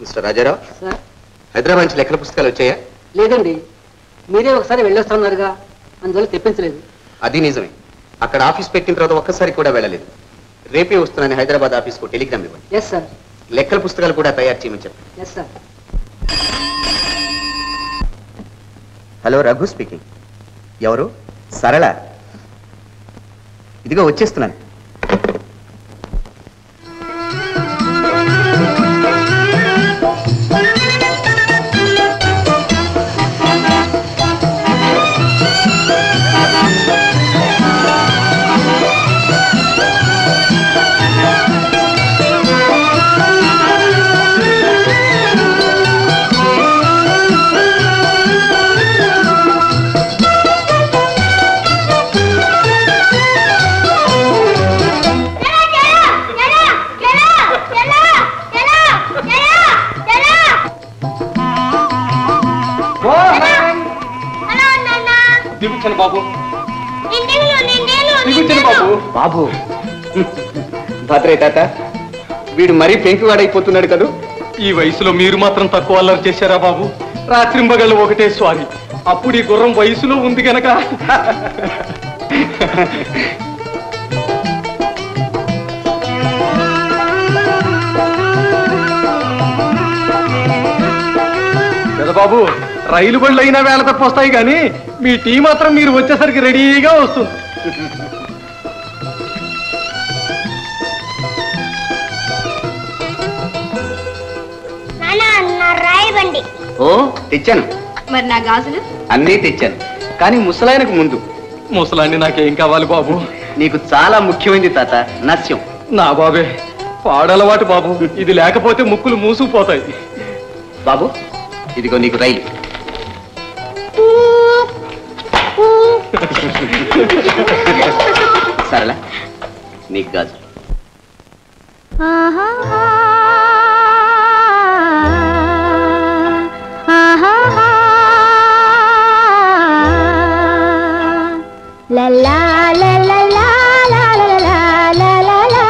Mister Rajarao sir Hyderabad నుంచి లెక్కల పుస్తకాలు వచ్చాయా లేదండి మీరే ఒకసారి వెళ్ళొస్తున్నారుగా అందువల్ల తెప్పించలేదు అది నిజమే అక్కడ ఆఫీస్ పెట్టిన తర్వాత ఒక్కసారి కూడా వెళ్ళలేదు రేపే వస్తున్నాను హైదరాబాద్ ఆఫీస్కు టెలిగ్రామ్ ఇవ్వండి ఎస్ సార్ లెక్కల పుస్తకాలు కూడా తయారు చేయమని చెప్పండి yes sir hello Raghu speaking ఎవరు సరళ ఇదిగో వచ్చేస్తున్నాను దిగుచ్చాను బాబు దిగుచ్చాను బాబు బాబు భద్రే తాత వీడు మరీ పెంకువాడైపోతున్నాడు కదూ ఈ వయసులో మీరు మాత్రం తక్కువ అల్లరి చేశారా బాబు రాత్రింబగళ్ళు ఒకటే స్వారీ అప్పుడు ఈ గుర్రం వయసులో ఉంది గనక బాబు రైలు బండ్లు అయినా వేళ తప్ప వస్తాయి కానీ మీ టీ మాత్రం మీరు వచ్చేసరికి రెడీగా వస్తుంది రాయబండి ఓ తెచ్చాను మరి నా గాజులు అన్నీ తెచ్చాను కానీ ముసలాయనకు ముందు ముసలాన్ని నాకేం కావాలి బాబు నీకు చాలా ముఖ్యమైనది తాత నస్యం నా బాబే పాడలవాటు బాబు ఇది లేకపోతే ముక్కులు మూసుకుపోతాయి బాబు ఇదిగో నీకు రైలు సరళ నీకు గాజు La la la la la la la la la la la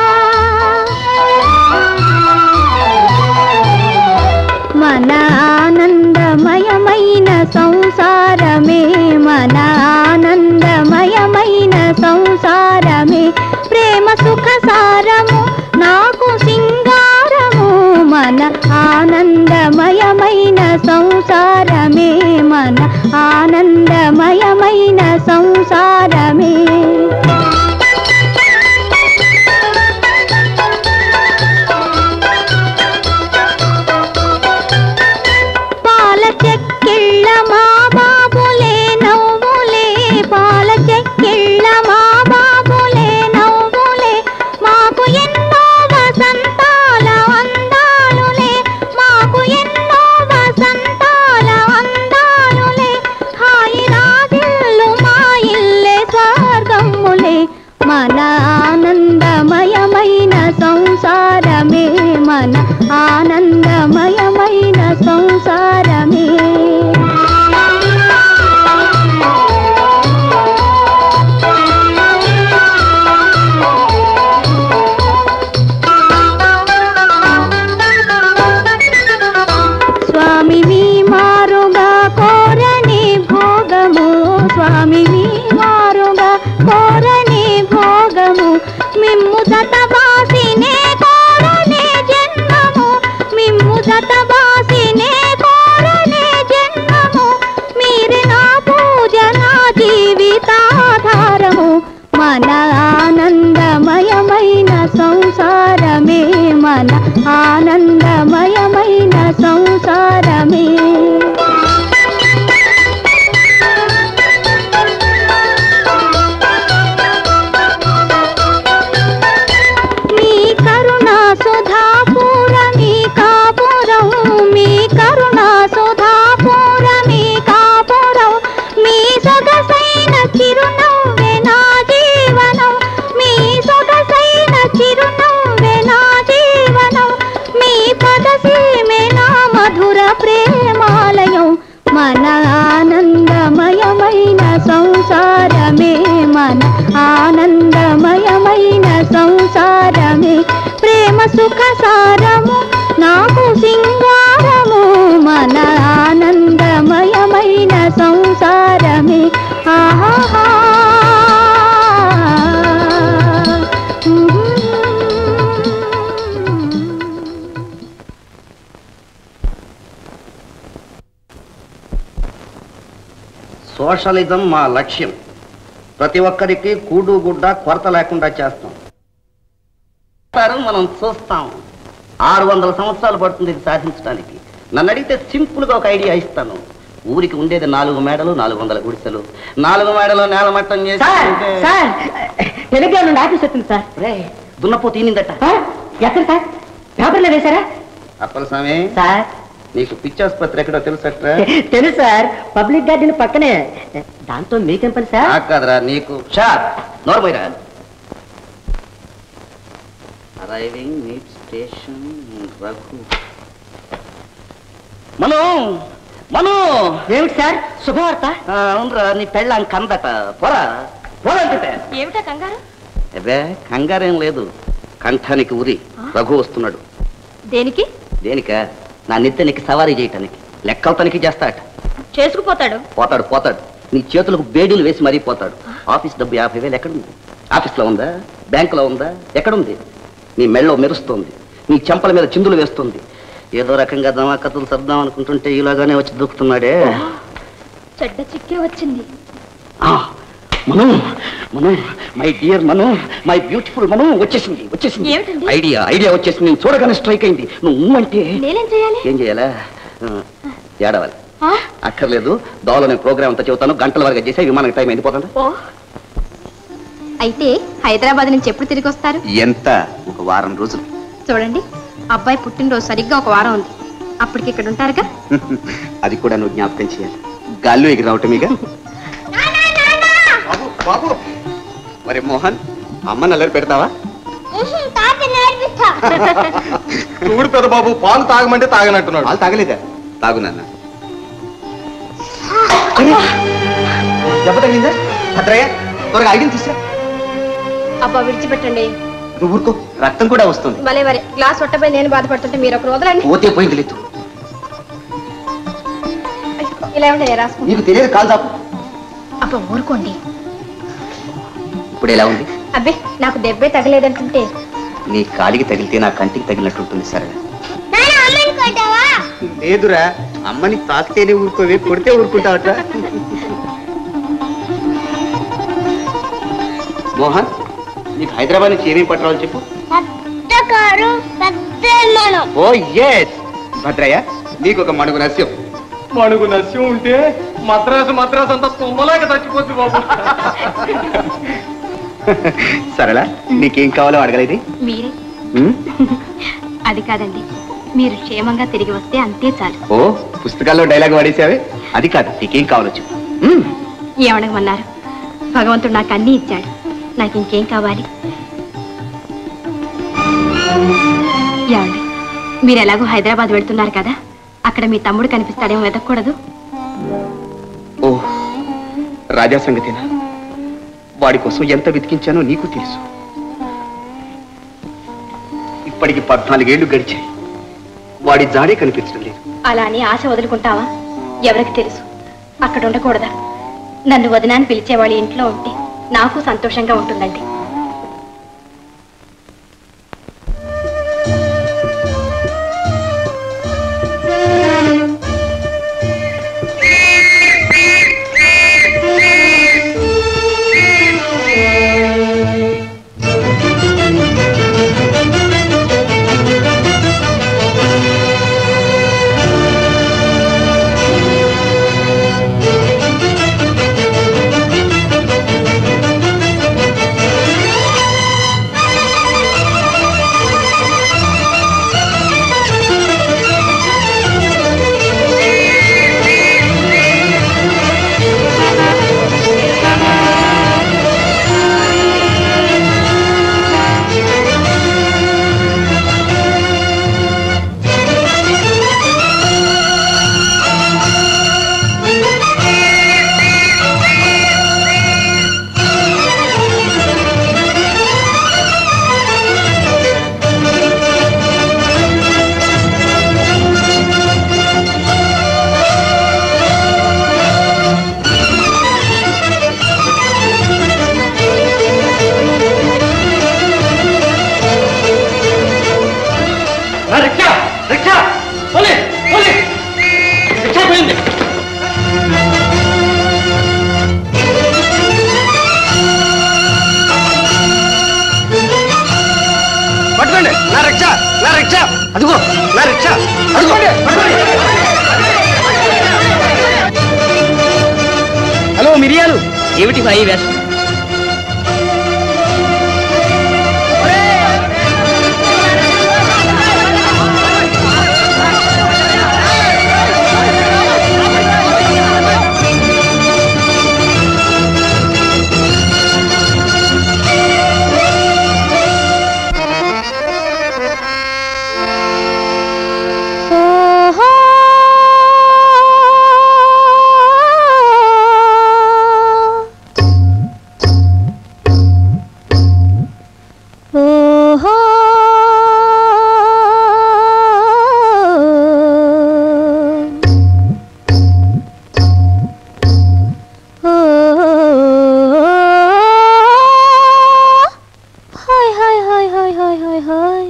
మన ఆనందమయమైన సంసారమే మన ఆనందమయమైన సంసారమే ప్రేమ సుఖ సారము నాకు సింగారము మన ఆనందమయమైన సంసారమే మన ఆనందమయమైన సంసారమే పాల చెక్కిళ్ళ మా బాబులే నవ్వులే పాల చెక్కిళ్ళ మా బాబులే నవ్వులే మాకు ఎన్నో వసంతాల అందాలులే మాకు ఎన్నో వసంతాల అందాలులే హాయి రాజిల్లు మా ఇల్లే స్వర్గములే మన ఆనందమయమైన సంసారమే మన ఆనందమయమైన సంసారమే స్వామి మీ మారుగా కోరని భోగము స్వామి మీ మారుగా కోరని భోగము మిమ్ము జతవాసినే కోరనే జన్మము మిమ్ము జతవాసినే కోరనే జన్మము మీరే నా పూజ నా జీవితాధారము మన ఆనందమయమైన సంసారమే మన ఆనందమయమైన సంసారమే మీ కరుణా సుధాపూర మీ కాపురం మీ కరుణా సుధాపూర మీ కాపురం మీ సొగసైన చిరునవ్వే నా జీవనం మీ సొగసైన చిరునవ్వే నా జీవనం మీ పదసీమే నా మధుర ప్రేమాలయం మన ఆనందమయమైన సంసారమే మన ఆనందమయమైన సంసారమే ప్రేమ సుఖ సారము నాకు సింగార సోషలిజం మా లక్ష్యం ప్రతి ఒక్కరికి కూడు గుడ్డ కొరత లేకుండా చేస్తాం సారు మనం చూస్తాం ఆరు వందల సంవత్సరాలు పడుతుంది ఇది సాధించడానికి నన్ను అడిగితే సింపుల్ గా ఒక ఐడియా ఇస్తాను ఊరికి ఉండేది నాలుగు మేడలు నాలుగు వందల గుడిసెలు నాలుగు మేడలు నేలమట్టం చేసి సార్ ఉంటే- సార్ టెలిగ్రామ్ నుండి ఆఫీస్ వచ్చింది సార్ రే దున్నపో తీనిందట ఆ? ఎక్కడ సార్ పేపర్లో వేశారా అప్పల స్వామి సార్ నీకు పిచ్చాసుపత్రి ఎక్కడో తెలుసట్రా తెలుసు సార్ పబ్లిక్ గార్డెన్ పక్కనే దాంతో మీకేం పని సార్ నాకు కాదురా నీకు షార్ నోర్మైరా arriving meet station Raghu Manu Manu ఏమిటి సార్ శుభవార్త ఆ, అవునరా నీ పెళ్ళాం కందట పోరా పోరా అంటుంటే ఏమిటా కంగారు అబ్బే కంగారేం లేదు కంఠానికి ఉరి రఘు వస్తున్నాడు దేనికి దేనిక నా నిత్యానికి సవారీ చేయటానికి లెక్కలు తనిఖీ చేస్తాట చేసుకుపోతాడు పోతాడు పోతాడు నీ చేతులకు బేడీలు వేసి మరీ పోతాడు ఆఫీస్ డబ్బు యాభై వేలు ఎక్కడుంది ఆఫీస్లో ఉందా బ్యాంకులో ఉందా ఎక్కడుంది నీ మెళ్ళో మెరుస్తుంది నీ చెంపల మీద చిందులు వేస్తుంది ఏదో రకంగా దమాకతులు సర్దాం అనుకుంటుంటే ఇలాగానే వచ్చి దూకుతున్నాడే చెడ్డ చిక్కే వచ్చింది ఆ, Manu Manu my dear Manu my beautiful Manu వచ్చేసింది వచ్చేసింది ఏమిటండి? ఐడియా ఐడియా వచ్చేసింది నేను చూడగానే స్ట్రైక్ అయింది నువ్వు ఊ అంటే నేనేం చేయాలి ఏం చేయాలా ఆ, ఏడవాలి ఆ? అక్కర్లేదు దోవలో నేను ప్రోగ్రామ్ అంతా చెబుతాను గంటల వరకు చేసే విమానం టైం అయింది పోతుందా ఓ అయితే హైదరాబాద్ నుంచి ఎప్పుడు తిరిగి వస్తారు ఎంత ఒక వారం రోజులు చూడండి అబ్బాయి పుట్టినరోజు సరిగ్గా ఒక వారం ఉంది అప్పటికి ఇక్కడ ఉంటారుగా అది కూడా నువ్వు జ్ఞాపకం చేయాలి గాల్లో ఎగిరి రావటమేగా బాబు బాబు మరి మోహన్ అమ్మ నల్లరి పెడతావా చూడు పెద్ద బాబు పాలు తాగమంటే తాగనట్టున్నాడు వాళ్ళు తాగలేదా తాగు నాన్న దెబ్బ తగిలిందా భద్రయ్య త్వరగా ఐడిని తీసురా అబ్బా విడిచిపెట్టండి నువ్వు ఊరుకో రక్తం కూడా వస్తుంది భలే వరే గ్లాస్ కొట్టపై నేను బాధపడుతుంటే మీరు ఒకరు వదలండి పోతే పోయింది లేదు ఇలా ఉండే రాసుకుంటా నీకు తెలియదు కాల్ చాపు అబ్బా ఊరుకోండి ఇప్పుడు ఎలా ఉంది అబ్బే నాకు దెబ్బే తగలేదంటుంటే నీ కాలికి తగిలితే నా కంటికి తగిలినట్టుంటుంది సరే లేదురా అమ్మని తాకితేనే ఊరుకోవే కొడితే ఊరుకుంటావట మోహన్ నీకు హైదరాబాద్ నుంచి ఏమేమి పట్టరాలు చెప్పు ఓ ఎస్ భద్రయ్య నీకు ఒక మడుగు రస్యం మడుగు నస్యం ఉంటే మద్రాసు మద్రాసు అంతా తుమ్మలాగా చచ్చిపోద్ది బాబు సరళా నీకేం కావాలో అడగలేదు మీరే అది కాదండి మీరు క్షేమంగా తిరిగి వస్తే అంతే చాలు ఓ పుస్తకాల్లో డైలాగ్ వాడేసావే అది కాదు నీకేం కావాలో చెప్పు మ్మ్. ఏమనగమన్నారు భగవంతుడు నాకు అన్నీ ఇచ్చాడు నాకు ఇంకేం కావాలి ఏమండి మీరు ఎలాగో హైదరాబాద్ వెళ్తున్నారు కదా అక్కడ మీ తమ్ముడు కనిపిస్తాడేమో వెతకూడదు ఓ రాజా సంగతేనా వాడి కోసం ఎంత వెతికించానో నీకు తెలుసు ఇప్పటికి పద్నాలుగేళ్లు గడిచాయి వాడి జాడే కనిపించడం లేదు అలా అని ఆశ వదులుకుంటావా ఎవరికి తెలుసు అక్కడ ఉండకూడదా నన్ను వదినాన్ని పిలిచేవాళ్ళు ఇంట్లో ఉంటే నాకు సంతోషంగా ఉంటుందండి ఆ రిక్షా నా రిక్షా అదిగో నా రిక్షా అదిగో హలో మిరియాలు ఏమిటి భాయి వేషం hi hi hi hi hi hi hi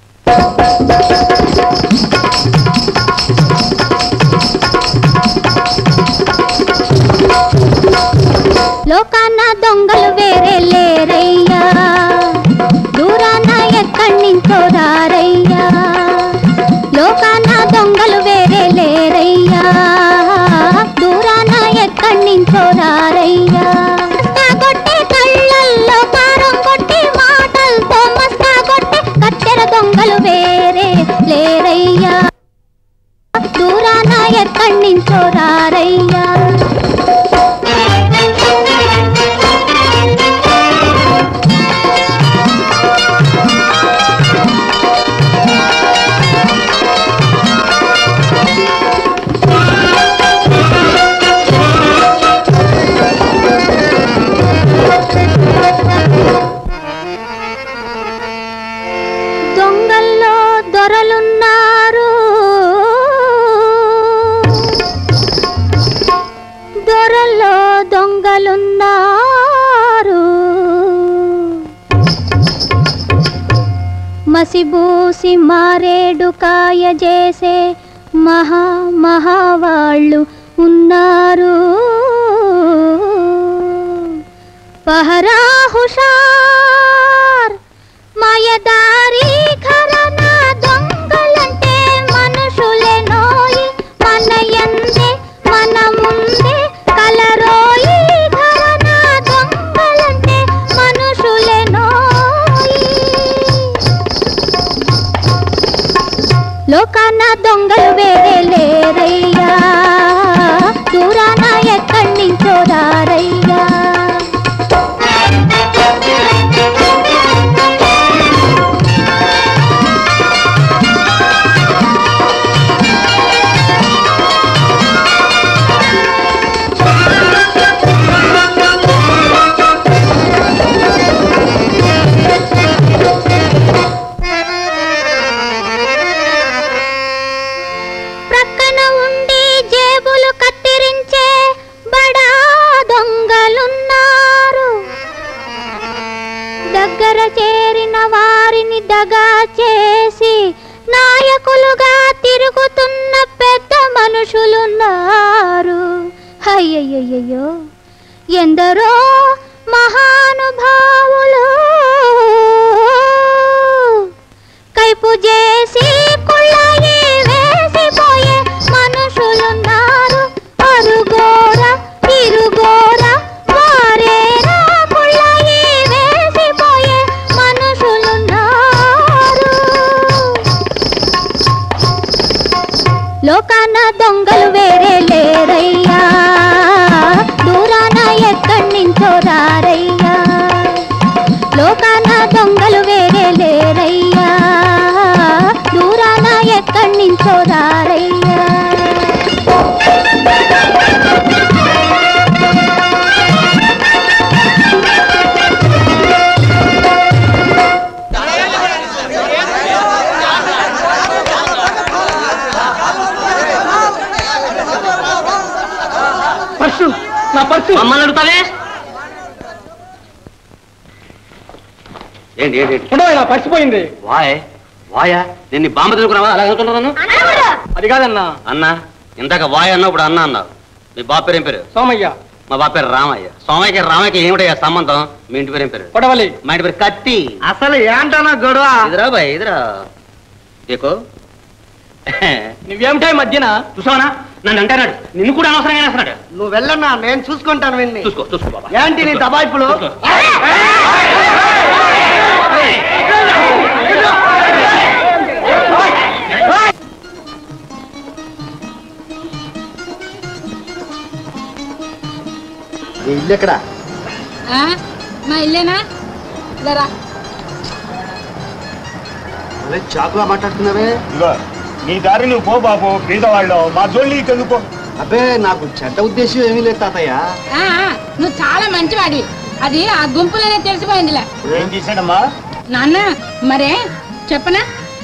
లోకాన దొంగలు వేరే లేరయ్యా దూరాన ఎక్కడి నుంచో రారయ్యా లోకాన దొంగలు వేరే లేరయ్యా దూరాన ఎక్కడి నుంచో రారయ్యా మస్తా కొట్టే కళ్ళల్లో కారం కొట్టి మాటలతో మస్తా కొట్టే కత్తెర దొంగలు వేరే లేరయ్యా దూరాన ఎక్కడి నుంచో రారయ్యా దొంగల్లో దొరలున్నారు దొరల్లో దొంగలున్నారు మసిబూసి మారేడు కాయ చేసే మహా మహావాళ్ళు ఉన్నారు పహరా హుషార్ మాయదారి ఘరన దొంగలంటే మనుషులే నోయి మన ఎందే మన ముందే కలరోయి ఘరన దొంగలంటే మనుషులే నోయి లోకాన దొంగలు వేరే లేరయ్యా దూరాన ఎక్కడి నుంచో రారయ్యా ప్రక్కన ఉండి జేబులు కత్తిరించే బడా దొంగలున్నారు దగ్గర చేరిన వారిని దగా చేసి నాయకులుగా తిరుగుతున్న పెద్ద మనుషులున్నారు అయ్యయ్యయ్యో ఎందరో మహానుభావులు కైపు చేసి కుళ్ళయి వేసిపోయే మనుషులున్నారు అరుగోర ఇరుగోర వారేరా కుళ్ళయి వేసిపోయే మనుషులున్నారు లోకాన దొంగలు వేరే లేరయ్యా దూరాన ఎక్కడి నుంచో రారయ్యా లోకాన దొంగలు వేరే లేరయ్యా దూరాన ఎక్కడి నుంచో రారయ్యా పర్సు నా పర్సు మమ్మల్ని అడుగుతావే ఏంటి ఏంటి ఏంటి? ఉండవు నా పర్సు పోయింది వాయ్ వాయా నేను బాంబ తిరుగుకున్నావా అలా అనుకుంటున్నాను అది కాదన్నా అన్నా ఇందాక వాయ్ అన్నావు ఇప్పుడు అన్న అన్నావు మీ బాబు పేరు ఏం పేరు సోమయ్య మా బాప పేరు రామయ్య సోమయ్యకి రామయ్యకి ఏమిటయ్యా సంబంధం మీ ఇంటి పేరు ఏం పేరు పడవలి మా ఇంటి పేరు కత్తి అసలు ఏంటన్నా గొడవ ఇదిరా బాయ్ ఇదిరా దేకో నువ్వేమిటా ఈ మధ్యన చూసావనా నన్ను అంటున్నాడు నిన్ను కూడా అనవసరంగా అనేస్తున్నాడు నువ్వు వెళ్ళన్నా నేను చూసుకుంటాను విన్ని చూసుకో చూసుకో బాబా ఏంటి నీ దబాయిపులు చూసుకో. ఇల్లు ఎక్కడ మా ఇల్లేనా జరా చాకుగా మాట్లాడుతున్నావే ఇదిగో నీ దారి నువ్వు పో బాబు పేదవాళ్ళు మా జోళ్ళు ఎందుకో అబ్బే నాకు చెడ్డ ఉద్దేశం ఏమీ లేదు తాతయ్య ఆ, ఆ, నువ్వు చాలా మంచివాడివి అది ఆ గుంపులోనే తెలిసిపోయిందిలే ఏం చేశాడమ్మా నాన్న మరే చెప్పనా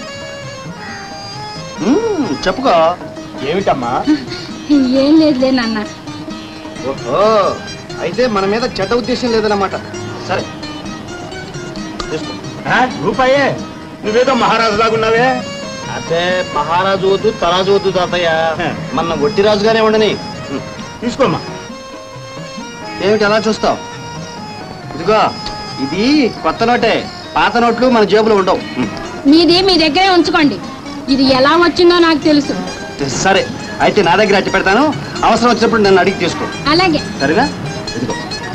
మ్మ్, చెప్పుకో ఏమిటమ్మా ఏం లేదులే నాన్న ఓహో అయితే మన మీద చెడ్డ ఉద్దేశం లేదన్నమాట సరే తీసుకో ఆ, రూపాయే నువ్వేదో మహారాజు లాగున్నావే అదే మహారాజు వద్దు తరాజు వద్దు తాతయ్య మన వడ్డీ రాజుగానే ఉండని తీసుకోమ్మా ఏమిటి అలా చూస్తావు ఇదిగో ఇది కొత్త నోటే పాత నోట్లు మన జేబులో ఉండవు మీది మీ దగ్గరే ఉంచుకోండి ఇది ఎలా వచ్చిందో నాకు తెలుసు సరే అయితే నా దగ్గర అట్టి పెడతాను అవసరం వచ్చినప్పుడు నన్ను అడిగి తీసుకో అలాగే సరేనా ఇదిగో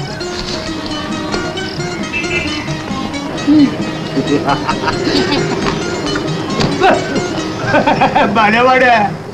బానేవాడే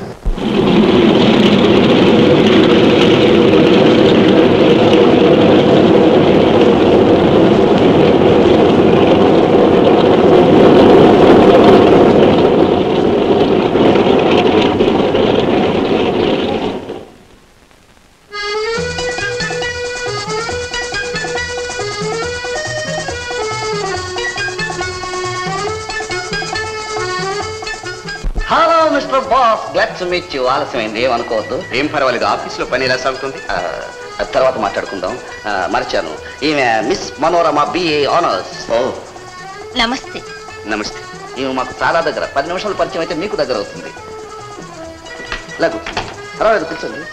hello mister boss glad to meet you ఆలస్యమైంది ఏమనుకోవద్దు ఏం పర్వాలేదు ఆఫీస్లో పని ఎలా సాగుతుంది ఆ, అది తర్వాత మాట్లాడుకుందాం ఆ, మర్చాను ఈమె మిస్ మనోరమ బిఏ ఆనర్స్ ఓ నమస్తే నమస్తే ఈమె మాకు చాలా దగ్గర పది నిమిషాలు పరిచయం అయితే మీకు దగ్గర అవుతుంది ఇలా కూర్చోండి పర్వాలేదు కూర్చోండి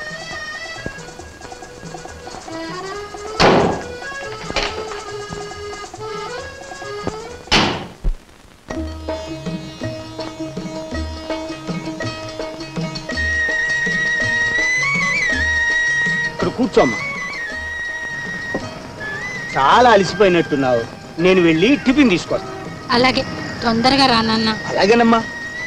ఇక్కడ కూర్చోమ్మా చాలా అలసిపోయినట్టున్నావు నేను వెళ్ళి టిఫిన్ తీసుకొస్తాను అలాగే తొందరగా రా నాన్న అలాగేనమ్మా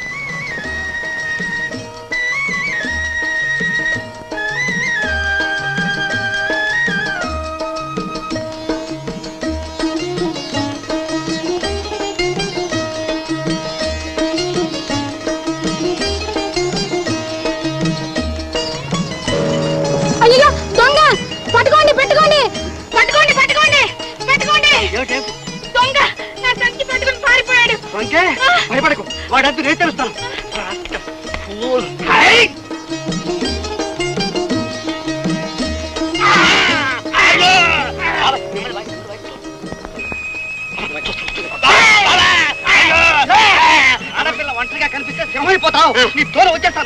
అయ్యో దొంగ పట్టుకోండి పెట్టుకోండి పట్టుకోండి పట్టుకోండి పట్టుకోండి దొంగ నా సంచి పట్టుకొని పారిపోయాడు భయపడకు వాడంతా నేను తెలుస్తాను ఆడపిల్ల ఒంటరిగా కనిపిస్తే సింహమైపోతావు నీ తోలు వచ్చేస్తాను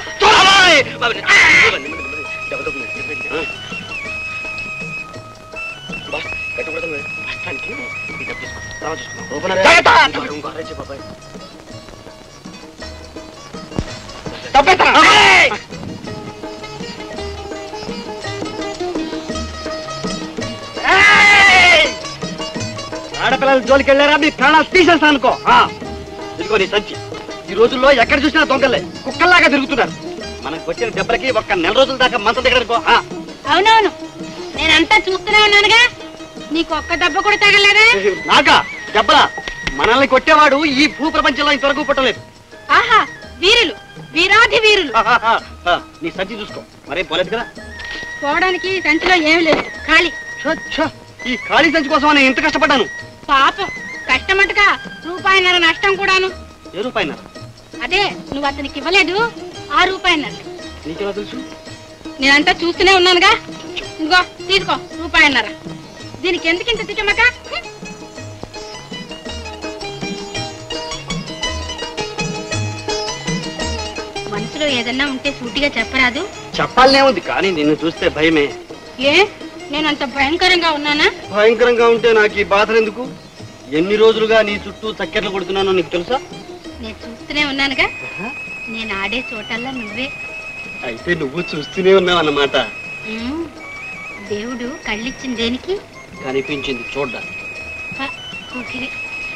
ఆడపిల్లల జోలికి వెళ్ళారా మీ ప్రాణాలు తీసేస్తా అనుకో ఆ, ఇదిగో నీ సంచి ఈ రోజుల్లో ఎక్కడ చూసినా దొంగలే కుక్కల్లాగా తిరుగుతున్నారు మనకు వచ్చిన దెబ్బలకి ఒక్క నెల రోజుల దాకా మంచం దగ్గర అనుకో ఆ, అవునవును నేనంతా చూస్తూనే ఉన్నానుగా నీకు ఒక్క దెబ్బ కూడా తగలేదా నాకా దెబ్బలా మనల్ని కొట్టేవాడు ఈ భూ ప్రపంచంలో ఇంతవరకు పుట్టలేదు ఆహా వీరులు వీరాధి వీరులు ఆ, నీ సంచి చూసుకో మరేం పోలేదు కదా పోవడానికి సంచిలో ఏమీ లేదు ఖాళీ ఛ, ఛ, ఈ ఖాళీ సంచి కోసం నేను ఎంత కష్టపడ్డాను పాపం కష్టమట్టుగా రూపాయిన్నర నష్టం కూడాను ఏ రూపాయి అదే నువ్వు అతనికి ఇవ్వలేదు ఆ రూపాయిన్నర నీకెలా తెలుసు నేనంతా చూస్తూనే ఉన్నానుగా ఇదిగో తీసుకో రూపాయిన్నర దీనికి ఎందుకు ఇంత తిట్టమక మనసులో ఏదన్నా ఉంటే సూటిగా చెప్పరాదు చెప్పాలనే ఉంది కానీ నిన్ను చూస్తే భయమే ఏ నేను అంత భయంకరంగా ఉన్నానా భయంకరంగా ఉంటే నాకు ఈ బాధలు ఎందుకు ఎన్ని రోజులుగా నీ చుట్టూ చక్కెర్లు కొడుతున్నానో నీకు తెలుసా నేను చూస్తూనే ఉన్నానుగా నేను ఆడే చోటల్లా నువ్వే అయితే నువ్వు చూస్తూనే ఉన్నావు అన్నమాట ఉమ్, దేవుడు కళ్ళిచ్చిన దేనికి కనిపించింది చూడ్డానికి ప, ఊపిరి.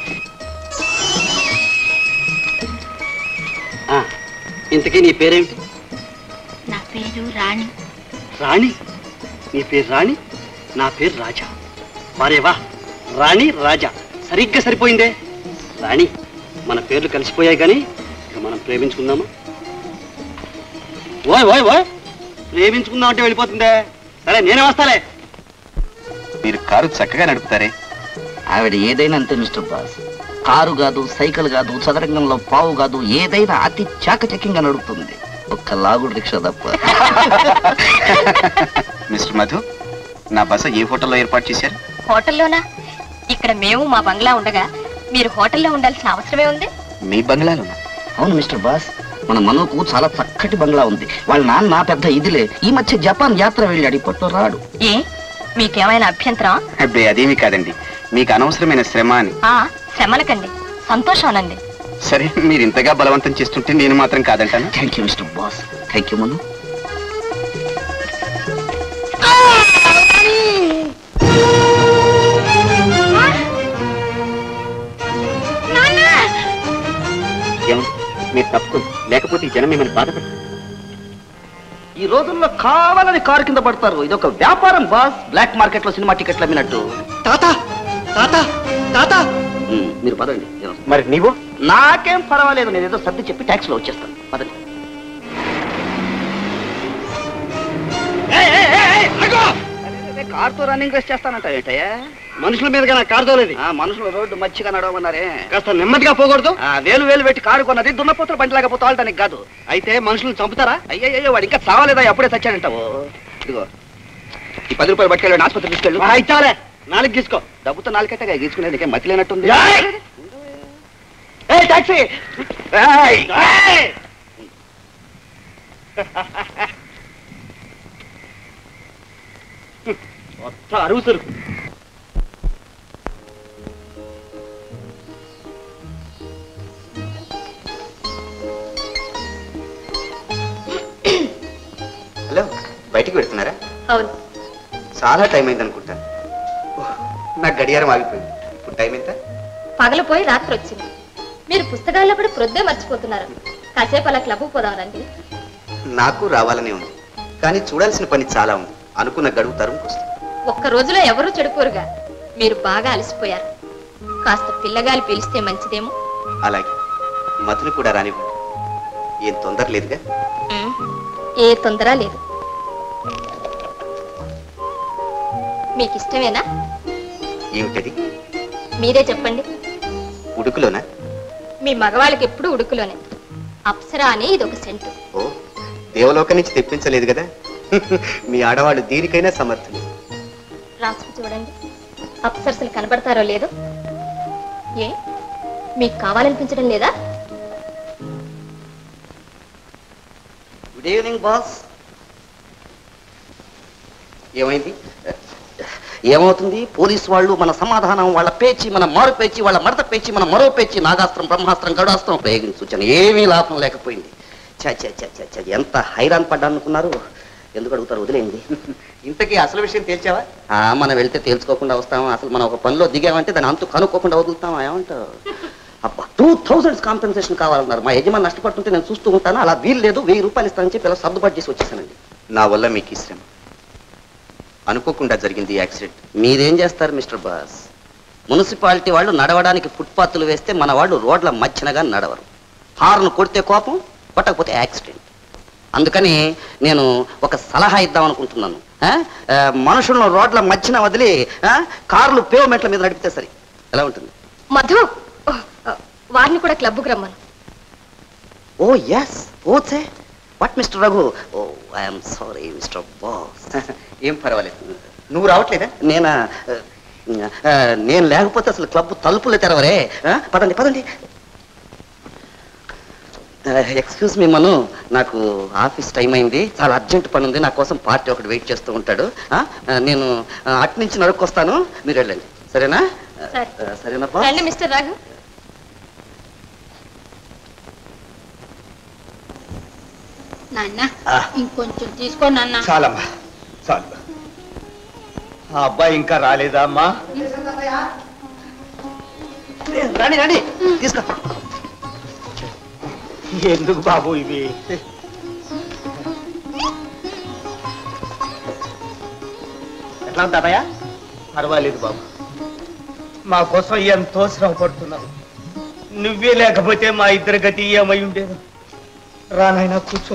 ఆ, ఇంతకీ నీ పేరేమిటి నా పేరు రాణి రాణి నీ పేరు రాణి నా పేరు రాజా వారేవా రాణి రాజా సరిగ్గా సరిపోయిందే రాణి మన పేర్లు కలిసిపోయాయి కానీ ఇక మనం ప్రేమించుకుందామా ఓయ్ ఓయ్ ఓయ్ ప్రేమించుకుందాం అంటే వెళ్ళిపోతుందే సరే నేనే వస్తాలే మీరు కారు చక్కగా నడుపుతారే ఆవిడ ఏదైనా అంతే మిస్టర్ బాస్ కారు కాదు సైకిల్ కాదు చదరంగంలో పావు కాదు ఏదైనా అతి చాకచక్యంగా నడుపుతుంది ఒక్క లాగుడు రిక్షా తప్ప మిస్టర్ మధు నా బస ఏ హోటల్లో ఏర్పాటు చేశారు హోటల్లోనా ఇక్కడ మేము మా బంగ్లా ఉండగా మీరు హోటల్లో ఉండాల్సిన అవసరమే ఉంది మీ బంగ్లాలోనా అవును మిస్టర్ బాస్ మన మనోకు చాలా చక్కటి బంగ్లా ఉంది వాళ్ళ నాన్న పెద్ద ఇదిలే ఈ మధ్య జపాన్ యాత్ర వెళ్ళాడు ఇప్పట్లో రాడు ఏ మీకేమైనా అభ్యంతరం అబ్బే అదేమీ కాదండి మీకు అనవసరమైన శ్రమ అని ఆ శ్రమలకండి సంతోషానండి సరే మీరు ఇంతగా బలవంతం చేస్తుంటే నేను మాత్రం కాదంటాను thank you mister boss thank you Manu ఏమండి మీరు తప్పుకోండి లేకపోతే ఈ జనం మిమ్మల్ని బాధపడతారు ఈ రోజుల్లో కావాలని కారు కింద పడతారు ఇది ఒక వ్యాపారం బాస్ బ్లాక్ మార్కెట్ లో సినిమా టికెట్లు అమ్మినట్టు తాత తాత తాత ఉమ్, మీరు పదండి మరి నీవు నాకేం పర్వాలేదు నేను ఏదో సర్ది చెప్పి ట్యాక్స్ లో వచ్చేస్తాను పదండి కార్తో రన్నింగ్ రేస్ చేస్తానంట ఏంటయ్యా మనుషుల మీదుగా నా కారు తోలేది ఆ, మనుషులు రోడ్డు మచ్చిగా నడవమన్నారే కాస్త నెమ్మదిగా పోకూడదు ఆ, వేలు వేలు పెట్టి కారు కొన్నది దున్నపోతులు బండి లేకపోతే వాళ్ళటానికి కాదు అయితే మనుషులను చంపుతారా అయ్యయ్యో వాడు ఇంకా చావలేదా ఎప్పుడే చచ్చాడంటావు ఇదిగో ఈ పది రూపాయలు పట్టుకెళ్ళి ఆసుపత్రి తీసుకెళ్ళు ఆ, ఇచ్చాలే నాలుగు తీసుకో డబ్బుతో నాలుగైతే గీచుకునేది ఇంకేం మతి లేనట్టుంది ఏయ్! ఏ టాక్సీ ఏయ్! ఏయ్! కొత్త అరువుతురు హలో బయటికి పెడుతున్నారా అవును చాలా టైం అయింది అనుకుంటా ఓహ్, నాకు గడియారం ఆగిపోయింది ఇప్పుడు టైం ఎంత పగలపోయి రాత్రి వచ్చింది మీరు పుస్తకాల్లో కూడా ప్రొద్దే మర్చిపోతున్నారు కాసేపు అలా క్లబ్ పోదాం రండి నాకు రావాలనే ఉంది కానీ చూడాల్సిన పని చాలా ఉంది అనుకున్న గడువు తరుముకొస్తుంది ఒక్క రోజులో ఎవరూ చెడిపోరుగా మీరు బాగా అలసిపోయారు కాస్త పిల్లగాలి పిలిస్తే మంచిదేమో అలాగే మధుని కూడా రానివ్వండి ఏం తొందర లేదుగా ఉమ్, ఏ తొందర లేదు మీకు ఇష్టమేనా ఏమిటది మీరే చెప్పండి ఉడుకులోనా మీ మగవాళ్ళకి ఎప్పుడు ఉడుకులోనే అప్సరా అని ఇది ఒక సెంటు ఓ దేవలోకం నుంచి తెప్పించలేదు కదా మీ ఆడవాళ్ళు దీనికైనా సమర్థులు రాసుకు చూడండి అప్సరసలు కనబడతారో లేదో ఏ మీకు కావాలనిపించడం లేదా గుడ్ ఈవినింగ్ బాస్ ఏమైంది ఏమవుతుంది పోలీసు వాళ్ళు మన సమాధానం వాళ్ళ పేచి మన మారు పేచి వాళ్ళ మడత పేచి మన మరో పేచి నాగాస్త్రం బ్రహ్మాస్త్రం గడాస్త్రం ప్రయోగించు ఏమీ లాభం లేకపోయింది చ చ చ చ చ, ఎంత హైరాన్ పడ్డా అనుకున్నారు ఎందుకు అడుగుతారు వదిలేయండి ఇంతకీ అసలు విషయం తేల్చావా ఆ, మనం వెళ్తే తేల్చుకోకుండా వస్తామా అసలు మనం ఒక పనిలో దిగామంటే దాని అంతు కనుక్కోకుండా వదులుతామా ఏమంటావు అబ్బా టూ థౌసండ్స్ కాంపెన్సేషన్ కావాలన్నారు మా యజమాని నష్టపడుతుంటే నేను చూస్తూ ఉంటాను అలా వీలు లేదు వెయ్యి రూపాయలు ఇస్తానని చెప్పి ఇలా సర్దుబాటు చేసి వచ్చేసానండి నా వల్ల మీకు ఈ శ్రమ అనుకోకుండా జరిగింది ఈ యాక్సిడెంట్ మీరేం చేస్తారు మిస్టర్ బాస్ మున్సిపాలిటీ వాళ్ళు నడవడానికి ఫుట్పాత్లు వేస్తే మన వాళ్ళు రోడ్ల మధ్యనగా నడవరు హార్న్ కొడితే కోపం కొట్టకపోతే యాక్సిడెంట్ అందుకని నేను ఒక సలహా ఇద్దాం అనుకుంటున్నాను ఆ? ఆ, మనుషులను రోడ్ల మధ్యన వదిలి ఆ, కార్లు పేవ్మెంట్ల మీద నడిపితే సరి ఎలా ఉంటుంది మధు ఓ, వారిని కూడా క్లబ్కు రమ్మను ఓ ఎస్ ఓచే what mister Raghu oh I'm sorry mister boss ఏం పర్వాలేదు నువ్వు రావట్లేదా నేనా ఆ, నేను లేకపోతే అసలు క్లబ్ తలుపులు తెరవరే ఆ, పదండి పదండి ఆ, ఎక్స్క్యూజ్ మీ మను నాకు ఆఫీస్ టైం అయింది చాలా అర్జెంట్ పని ఉంది నా కోసం పార్టీ ఒకటి వెయిట్ చేస్తూ ఉంటాడు ఆ, ఆ, నేను ఆ, అటు నుంచి నడుక్కొస్తాను మీరు వెళ్ళండి సరేనా సరే. ఆ, సరేనప్పా రండి మిస్టర్ రాఘవ్ నాన్న ఆ. ఇంకొంచెం తీసుకో నాన్న చాలమ్మా చాలు ఆ అబ్బాయి ఇంకా రాలేదా అమ్మా రండి రండి తీసుకో ఎందుకు బాబు ఇవి ఎట్లా ఉంది తాతయ్య పర్వాలేదు బాబు మా కోసం ఎంతో శ్రమ పడుతున్నావు నువ్వే లేకపోతే మా ఇద్దరి గతి ఏమై ఉండేది రానాయనా కూర్చో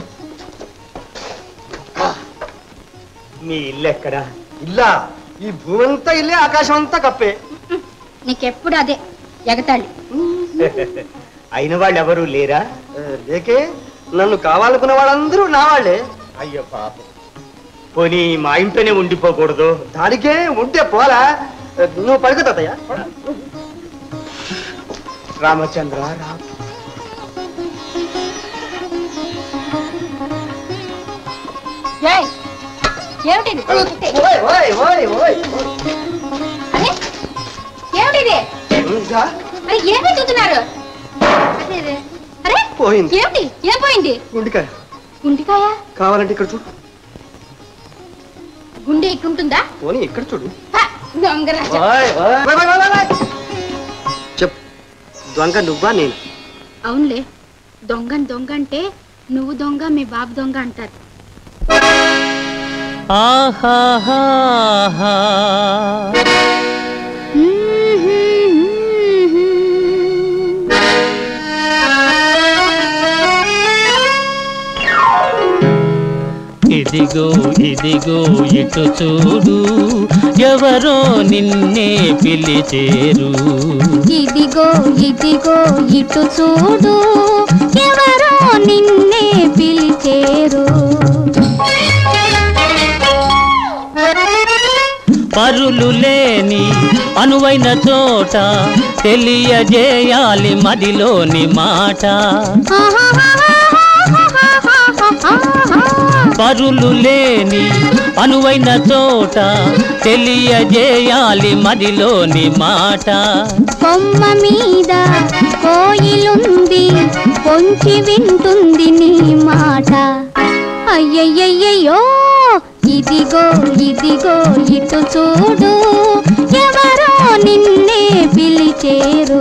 మీ ఇల్లు ఎక్కడా ఇల్లా ఈ భూమి అంతా ఇల్లే ఆకాశం అంతా కప్పే నీకెప్పుడు అదే ఎగతాళి అయిన వాళ్ళు ఎవరు లేరా ఏ, లేకే నన్ను కావాలనుకున్న వాళ్ళందరూ నా వాళ్ళే అయ్యో పాపం పోనీ మా ఇంట్లోనే ఉండిపోకూడదు దానికే ఉంటే పోలా ఏ, నువ్వు పడుకో తాతయ్య రామచంద్ర రా ఏయ్, ఏమిటిది ఓయ్ ఓయ్ ఓయ్ ఓయ్ అరే, ఏమిటిది ఇంకా అరే ఏమి చూస్తున్నారు అరే, అరే. అరే పోయింది ఏమిటి ఏం పోయింది గుండికాయ గుండికాయ కావాలంటే ఇక్కడ చూడు గుండె ఇక్కడ ఉంటుందా పోనీ ఇక్కడ చూడు హ, దొంగరాజ ఓయ్, ఓయ్. ఓయ్, ఓయ్, ఓయ్, ఓయ్. చెప్పు దొంగ నువ్వా నేను అవునులే దొంగ దొంగ అంటే నువ్వు దొంగ మీ బాబు దొంగ అంటారు ఇదిగో ఇదిగో ఇటు చూడు ఎవరో నిన్నే పిలిచేరు ఇదిగో ఇదిగో ఇటు చూడు ఎవరో నిన్నే పిలిచేరు పరులు లేని అనువైన చోట తెలియజేయాలి మదిలోని మాట పరులు లేని అనువైన చోట తెలియజేయాలి మదిలోని మాట కొమ్మ మీద కోయిలుంది పొంచి వింటుంది నీ మాట అయ్యయ్యయ్యో ఇదిగో ఇదిగో ఇటు చూడు ఎవరో నిన్నే పిలిచేరు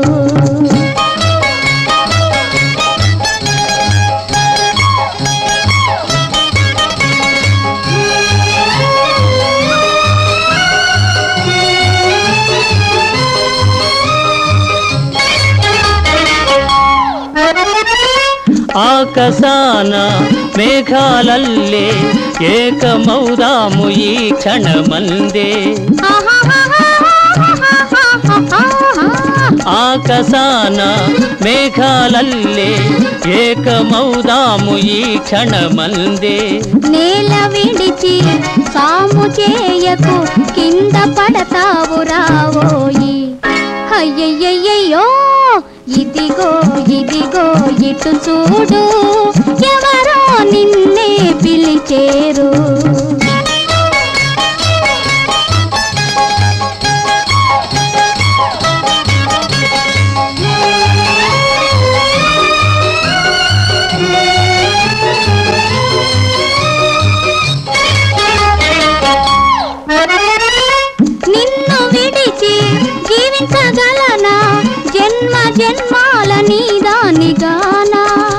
ఆకాశాన మేఘాలల్లే ఏకమౌదాము ఈ క్షణమందే ఆకాశాన మేఘాలల్లే ఏకమౌదాము ఈ క్షణమందే నేల విడిచి సాము చేయకు కింద పడతావు రావోయి అయ్యయ్యయ్యో ఇదిగో ఇదిగో ఇటు చూడు ఎవరో నిన్నే పిలిచేరు నిన్ను విడిచి జీవించగలనా జన్మ జన్మాల నీదానిగానా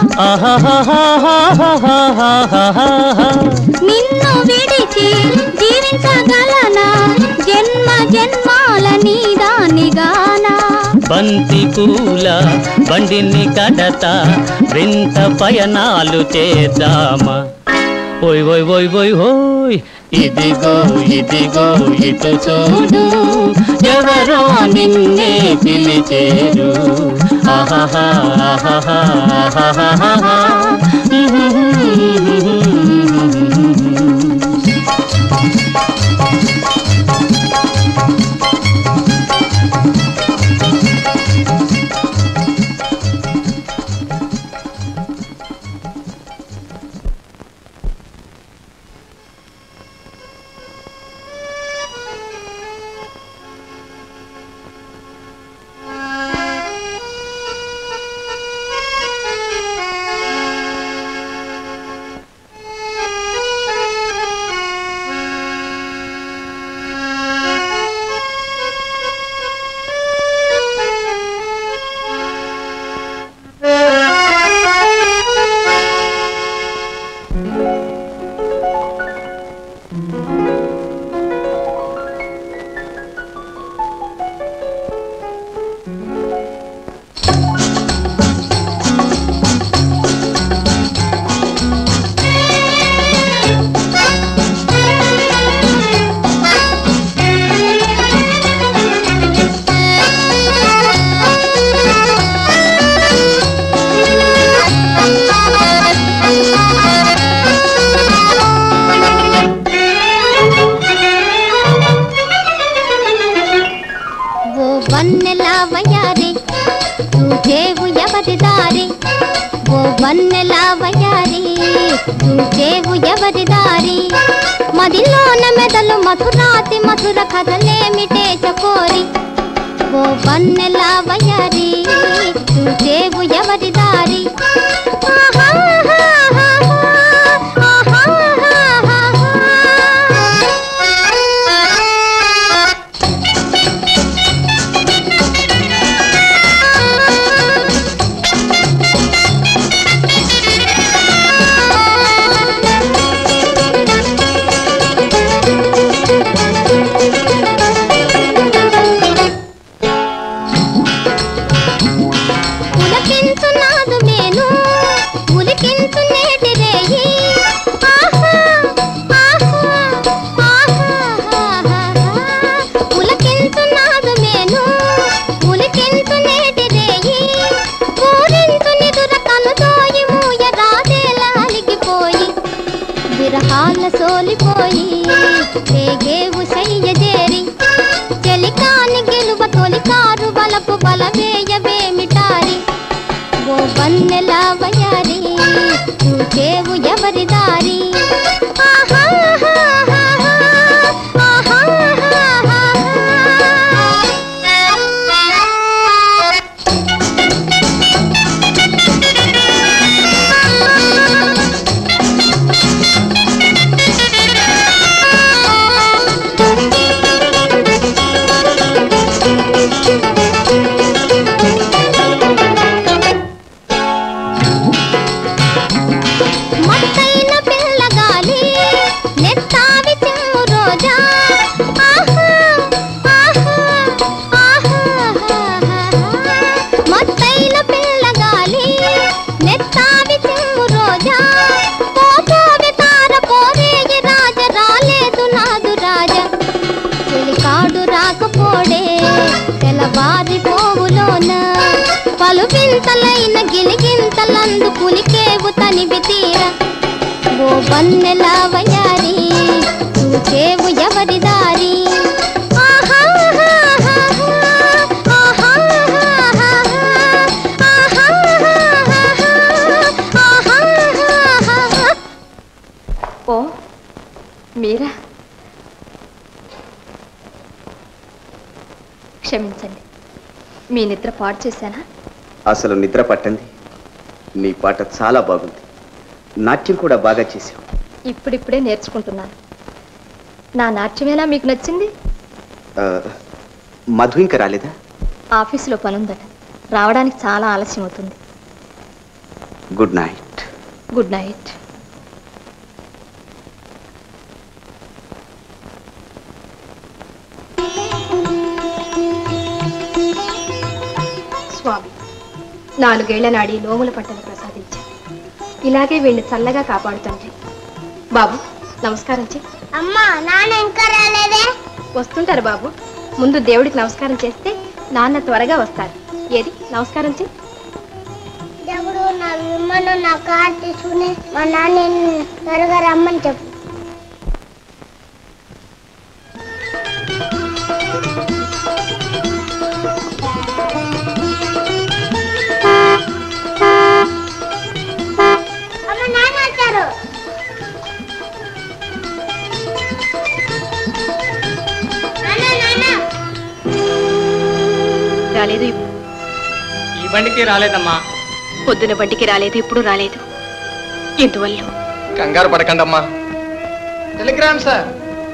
ఆహాహాహాహాహాహాహా. నిన్ను విడిచి జీవించగలనా జన్మ జన్మాల నీదానిగానా బంతి పూల బండిని కడత వింత పయనాలు చేద్దామా ఓయ్ ఓయ్ ఓయ్ ఓయ్ ఓయ్ ఇదిగో ఇదిగో ఇటు చూడు ఎవరో నిన్నే పిలిచేరు ఆహాహా ఆహాహా ఆహాహా. ఎవరి దారి ఓ వన్నెలా వయారి చూచేవు ఎవరి దారి మదిలోన మెదలు మధురాతి మధుర కథలేమిటే చకోరి ఓ వన్నెలా వయారి చూచేవు ఎవరి దారి పులకించు నాదు మేను ఉలికించు నేటి రేయి ఆహా, ఆహా, ఆహా, పులకించు నాదు మేను ఉలికించు నేటి రేయి పూరించు నిదుర కనుదోయి మూయ రాదేలా అలిగిపోయి విరహాల సోలిపోయి రేగేవు శయ్య చేరి చెలికాని గెలువ తొలికారు బలపు బలవేయవేమిటారి ఓ వన్నెల వయారి చూచేవు ఎవరి దారి ఆహా, ఆహా, మత్తైన పిల్లగాలి నెత్తావి చిమ్ము రోజా ఆహా, ఆహా, ఆహా, మత్తైన పిల్లగాలి నెత్తావి చిమ్ము రోజా పోపోవి తార పోరేగి రాజ రాలేదు నాదు రాజా చెలికాడు రాకపోడే తెల్లవారి పోవులోన పలు వింతలైన గిలిగింతలందు పులికేవు తనివి తీర ఓ బన్నెల వయారి చూచేవు ఎవరి దారి ఆహా, ఆహా, ఆహా, ఓ మీరా క్షమించండి మీ నిద్ర పాడు చేశానా అసలు నిద్ర పట్టండి నీ పాట చాలా బాగుంది నాట్యం కూడా బాగా చేశావు ఇప్పుడిప్పుడే నేర్చుకుంటున్నాను నా నాట్యమేనా మీకు నచ్చింది ఆ, మధు ఇంకా రాలేదా ఆఫీసులో పనుందట రావడానికి చాలా ఆలస్యం అవుతుంది good night good night Swami నాలుగేళ్ల నాడి నోముల పట్టను ప్రసాదించా ఇలాగే వీళ్ళని చల్లగా కాపాడుతండ్రి బాబు నమస్కారం చెయ్యి అమ్మా నాన్న ఇంకా రాలేదే వస్తుంటారు బాబు ముందు దేవుడికి నమస్కారం చేస్తే నాన్న త్వరగా వస్తారు ఏది నమస్కారం చెయ్యి దేవుడు నా విమ్మను నా కార్ తీసుకుని మా నాన్న త్వరగా రమ్మని చెప్పు అమ్మ నాన్న వచ్చారు నాన్న నాన్న రాలేదు ఇప్- ఈ బండికి రాలేదమ్మా పొద్దున బండికి రాలేదు ఇప్పుడు రాలేదు ఎందువల్ల కంగారు పడకండమ్మా టెలిగ్రామ్ సార్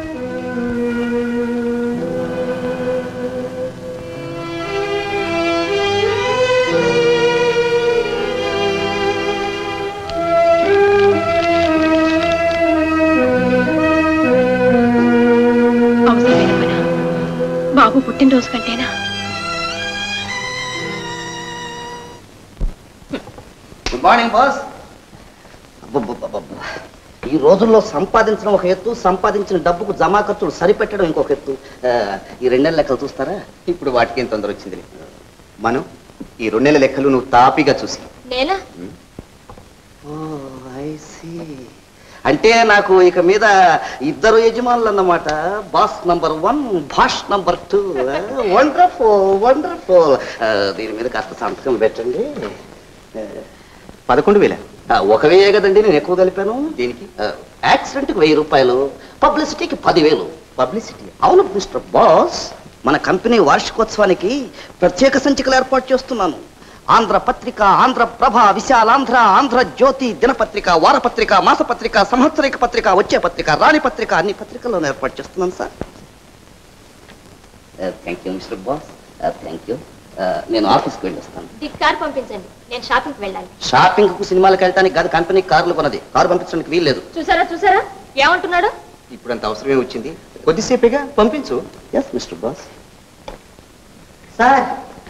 అవసరమైన పనా బాబు పుట్టినరోజు కంటేనా గుడ్ మార్నింగ్ బాస్ ఈ రోజుల్లో సంపాదించడం ఒక ఎత్తు సంపాదించిన డబ్బుకు జమా ఖర్చులు సరిపెట్టడం ఇంకొక ఎత్తు ఆ, ఈ రెండేళ్ళ లెక్కలు చూస్తారా ఇప్పుడు వాటికి ఏం తొందర వచ్చింది మనం ఈ రెండు నెలల లెక్కలు నువ్వు తాపిగా చూసి నేనా అంటే నాకు ఇక మీద ఇద్దరు యజమానులు అన్నమాట boss number one boss number two wonderful wonderful దీని మీద కాస్త సంతకం పెట్టండి పదకొండు వేల ఆ, ఒక వెయ్యే కదండి నేను ఎక్కువ కలిపాను దీనికి యాక్సిడెంట్కి వెయ్యి రూపాయలు పబ్లిసిటీకి పదివేలు పబ్లిసిటీ అవును మిస్టర్ బాస్ మన కంపెనీ వార్షికోత్సవానికి ప్రత్యేక సంచికలు ఏర్పాటు చేస్తున్నాను ఆంధ్ర పత్రిక ఆంధ్ర ప్రభ విశాలాంధ్ర ఆంధ్ర జ్యోతి దినపత్రిక వారపత్రిక మాసపత్రిక సంవత్సరిక పత్రిక వచ్చే పత్రిక రాణి పత్రిక అన్ని పత్రికల్లోనూ ఏర్పాటు చేస్తున్నాను sir thank you mister boss thank you నేను ఆఫీస్కి వెళ్ళి వస్తాను దిక్ కార్ పంపించండి నేను షాపింగ్కి వెళ్ళాలి షాపింగ్ కు సినిమాలకు వెళ్ళడానికి కాదు కంపెనీ కార్లు కొన్నది కారు పంపించడానికి వీల్లేదు చూసారా చూసారా ఏమంటున్నాడు ఇప్పుడు అంత అవసరమే వచ్చింది కొద్దిసేపేగా పంపించు yes mister boss sir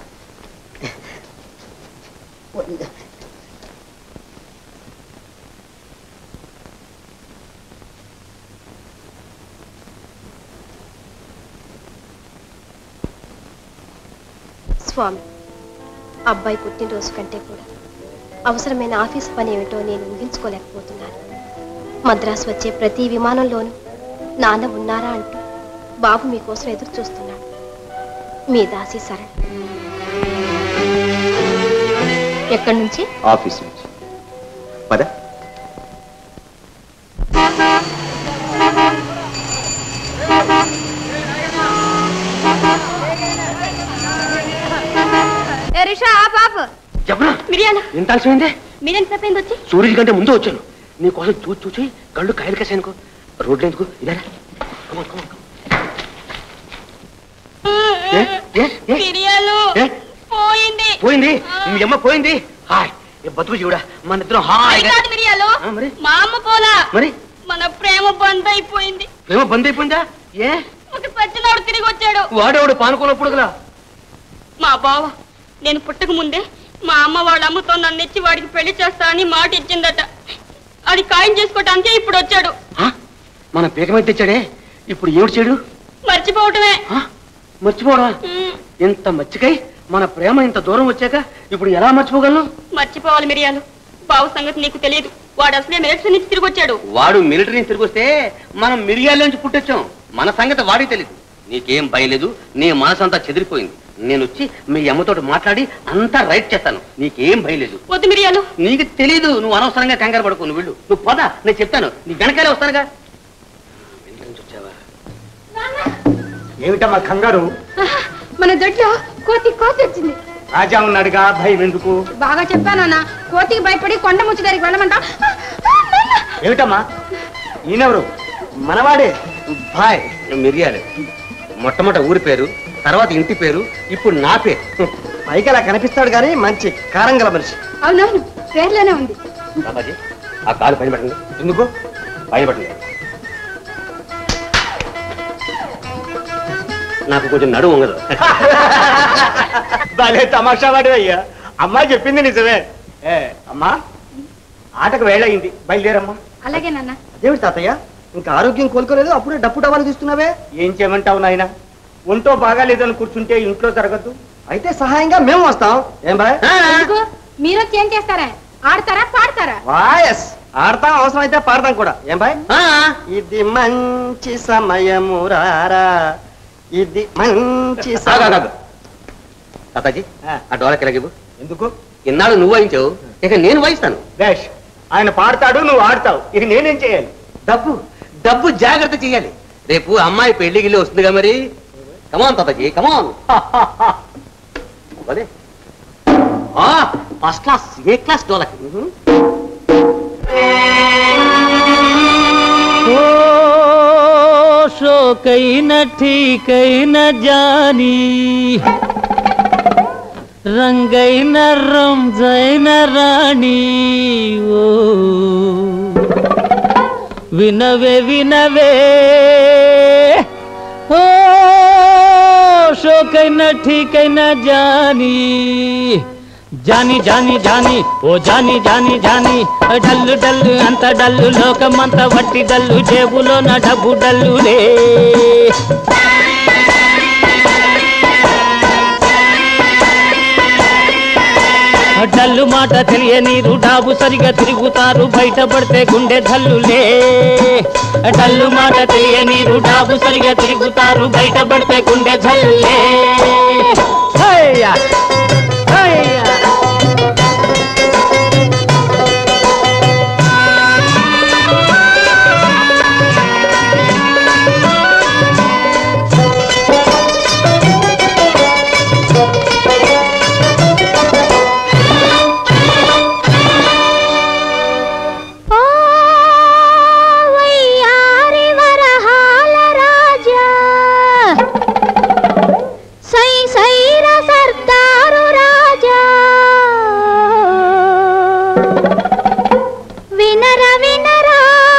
Swami అబ్బాయి పుట్టినరోజు కంటే కూడా అవసరమైన ఆఫీస్ పని ఏమిటో నేను ఊహించుకోలేకపోతున్నాను మద్రాసు వచ్చే ప్రతి విమానంలోనూ నాన్న ఉన్నారా అంటూ బాబు మీకోసం ఎదురు చూస్తున్నాడు మీ దాసి సరళ ఎక్కడి నుంచి ఆఫీస్ నుంచి పద పాప చెప్పనా మిరియాల ఎంత ఆలస్యమైందే మీరేం సేపు వచ్చి సూర్యుడి కంటే ముందు వచ్చాను నీ కోసం చూసి చూసి కళ్ళు కాయలు కాసానుకో రోడ్లు ఎందుకు ఇలా రా. Come on, come on, come on. ఏ? ఏ? ఏ? మిరియాలు ఏ? పోయింది పోయింది మీ అమ్మ పోయింది హాయ్ ఏ బతుకు జీవుడా మన ఇద్దరం అది హాయిగా కాదు మిరియాలు ఆ, మరి మా అమ్మ పోలా మరి మన ప్రేమ బంద్ అయిపోయింది ఏమో బంద్ అయిపోయిందా ఏ ఒక సచ్చినోడు తిరిగి వచ్చాడు వాడేవాడు పానుకున్నప్పుడు కదా మా బావ నేను పుట్టక ముందే మా అమ్మ వాళ్ళ అమ్మతో నన్ను ఇచ్చి వాడికి పెళ్లి చేస్తా అని మాట ఇచ్చిందట అది ఖాయం చేసుకోవటానికే ఇప్పుడు వచ్చాడు ఆ? మన పీక మీద తెచ్చాడే ఇప్పుడు ఏమిటి చేయడు మర్చిపోవటమే ఆ? మర్చిపోవడా ఉమ్, ఇంత మచ్చికై మన ప్రేమ ఇంత దూరం వచ్చాక ఇప్పుడు ఎలా మర్చిపోగలను మర్చిపోవాలి మిరియాలు బావ సంగతి నీకు తెలియదు వాడు అసలే మిలిటరీ నుంచి తిరిగి వచ్చాడు వాడు మిలిటరీ నుంచి తిరిగి వస్తే మనం మిరియాల నుంచి పుట్టొచ్చాం మన సంగతి వాడికి తెలియదు నీకేం భయలేదు నీ మనసంతా చెదిరిపోయింది నేను వచ్చి మీ అమ్మతోటి మాట్లాడి అంతా రైట్ చేస్తాను నీకేం భయలేదు వద్దు మిరియాలు నీకు తెలీదు నువ్వు అనవసరంగా కంగారు పడుకో నువ్వు వెళ్ళు నువ్వు పద నేను చెప్తాను నీ వెనకాలే వస్తానుగా వెనక నుంచి వచ్చావా ఏమిటమ్మా కంగారు మన దొడ్లో కోతి కోతి వచ్చింది రాజా ఉన్నాడుగా భయం ఎందుకు బాగా చెప్పానన్న కోతికి భయపడి కొండ ముచ్చి దగ్గరికి వెళ్ళమంటా ఏమిటమ్మా ఈయనెవరు మనవాడే బాయ్ మిరియాలు మొట్టమొదట ఊరి పేరు తర్వాత ఇంటి పేరు ఇప్పుడు నా పేరు పైకి అలా కనిపిస్తాడు కానీ మంచి కారం గల మనిషి అవునవును పేర్లోనే ఉంది బాబాజీ ఆ కాలు పైన పెట్టండి ఎందుకు పైన పెట్టండి నాకు కొంచెం నడువు ఉండదు భలే తమాషా వాడు అయ్యా అమ్మా చెప్పింది నిజమే ఏ అమ్మా ఆటకు వేళయింది బయలుదేరమ్మా అలాగే నాన్న అదేమిటి తాతయ్య ఇంకా ఆరోగ్యం కోలుకోలేదు అప్పుడే డప్పు డబ్బాలు తీస్తున్నావే ఏం చేయమంటావు నాయన ఒంటో బాగాలేదని కూర్చుంటే ఇంట్లో జరగద్దు అయితే సహాయంగా మేము వస్తాం ఏం బాయ్ ఎందుకు మీరొచ్చి ఏం చేస్తారా ఆడతారా పాడతారా వాయస్ ఆడతాం అవసరం అయితే పాడతాం కూడా ఏం బాయ్ ఇది మంచి సమయము రారా ఇది మంచి సమయం తాతాజీ ఆ. ఆ డోలకి ఎలాగివ్వు ఎందుకు ఇన్నాళ్ళు నువ్వు వాయించావు ఇక నేను వాయిస్తాను బేష్ ఆయన పాడతాడు నువ్వు ఆడతావు ఇక నేనేం చేయాలి డబ్బు డబ్బు జాగ్రత్త చేయాలి రేపు అమ్మాయి పెళ్లి గిల్లి వస్తుందిగా మరి కమాన్ తాతాజీ come on first class A class డోలకి ओ शोकैन ठीकैन जानी रंगैन रमजैन राणी ओ వినవే వినవే ఓ షోకైన ఠీకైన జానీ జాని జాని జాని ఓ జాని జాని జాని డల్లు డల్లు అంత డల్లు లోకమంత వట్టి డల్లు జేబులో నా డబ్బు డల్లులే డల్లు మాట తెలియని రుడాబు సరిగా తిరుగుతారు బయటపడితే గుండె ధల్లులే డల్లు మాట తెలియని రుడాబు సరిగా తిరుగుతారు బయటపడితే గుండె ధల్లులే హయ్యా! హయ్యా! వినరా వినరా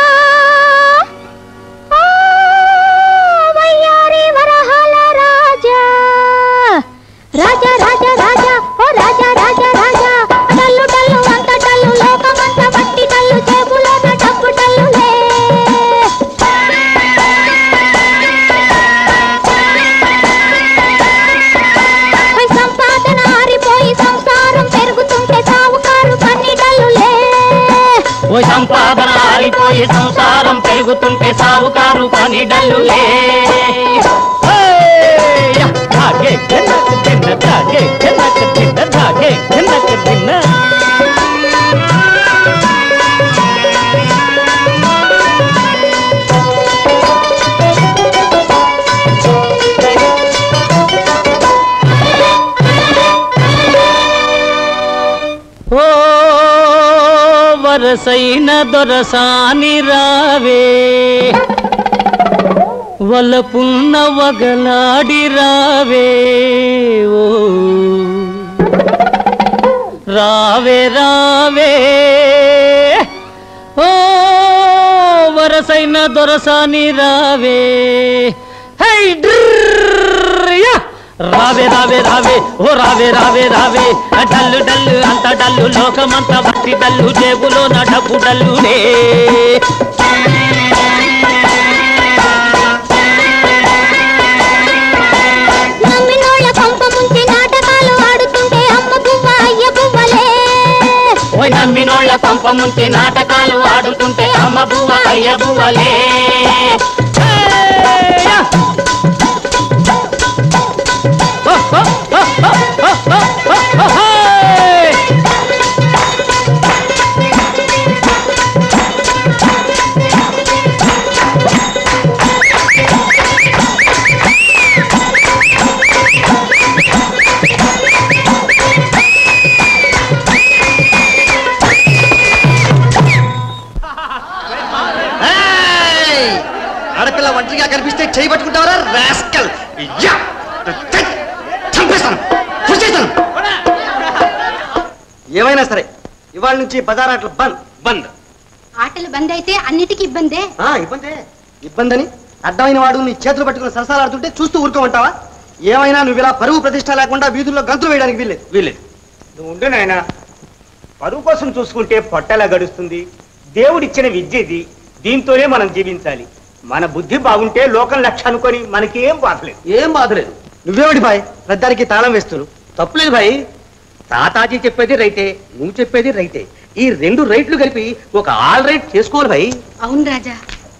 ఓ వయ్యారి వరహాల రాజా రాజా రాజా రాజా ఓ రాజా రాజా రాజా డల్లు డల్లు అంత డల్లు లోకమంత బట్టి డల్లు జేబులో డబ్బు డల్లులే పై సంపాదన ఆరిపోయి సంసారం పెరుగుతుంటే సావుకారు కన్ని డల్లులే ఓ సంపాదన ఆరిపోయి సంసారం పెరుగుతుంటే సావుకారు పని డల్లులే ఏయ్! ధాగే కిందకి తిన్న, ధాగే కిందకి తిన్న, ధాగే కిందకి తిన్న. ఓ వరసైన దొరసాని రావే వలపున్న వగలాడి రావే ఓ రావే రావే ఓ వరసైన దొరసాని రావే హై డ్రర్ యా! రావే రావే రావే ఓ రావే రావే రావే ఆ డల్లు డల్లు అంత డల్లు లోకమంతా భక్తి డల్లు జేబులో నా డబ్బు డల్లునే నమ్మినోళ్ళ కొంప ముంచి నాటకాలు ఆడుతుంటే అమ్మ బువ్వ అయ్య బువ్వలే ఓయ్ నమ్మినోళ్ళ పంప ముంచి నాటకాలు ఆడుతుంటే అమ్మ బువ్వ అయ్య బువ్వలే ఏయ్యా! ఓ, ఓ, ఓ, ఓ, ఓ, ఓ, ఓ, ఓ, హేయ్! ఏయ్! ఆడపిల్ల ఒంటరిగా కనిపిస్తే చేయి పట్టుకుంటావరా రాస్కల్ యా! చంపేస్తాను పుచ్చేస్తాను ఏమైనా సరే ఇవాళ నుంచి బజారాట్లు బంద్ బంద్ ఆటలు బంద్ అయితే అన్నిటికీ ఇబ్బందే ఆ, ఇబ్బందే ఇబ్బందని అడ్డమైన వాడు నీ చేతులు పట్టుకుని సరసాలాడుతుంటే చూస్తూ ఊరుకోమంటావా ఏమైనా నువ్వు ఇలా పరువు ప్రతిష్ట లేకుండా వీధుల్లో గంతులు వేయడానికి వీల్లేదు వీల్లేదు నువ్వు ఉండు నాయనా పరువు కోసం చూసుకుంటే పొట్టలా గడుస్తుంది దేవుడిచ్చిన విద్య ఇది దీంతోనే మనం జీవించాలి మన బుద్ధి బాగుంటే లోకం లక్ష్య అనుకొని మనకి ఏం బాధలేదు ఏం బాధలేదు నువ్వేమిటి బాయ్ రద్దానికి తాళం వేస్తును తప్పులేదు భాయ్ తాతాజీ చెప్పేది రైటే నువ్వు చెప్పేది రైటే ఈ రెండు రైట్లు కలిపి ఒక ఆల్ రైట్ చేసుకోవాలి భాయ్ అవును రాజా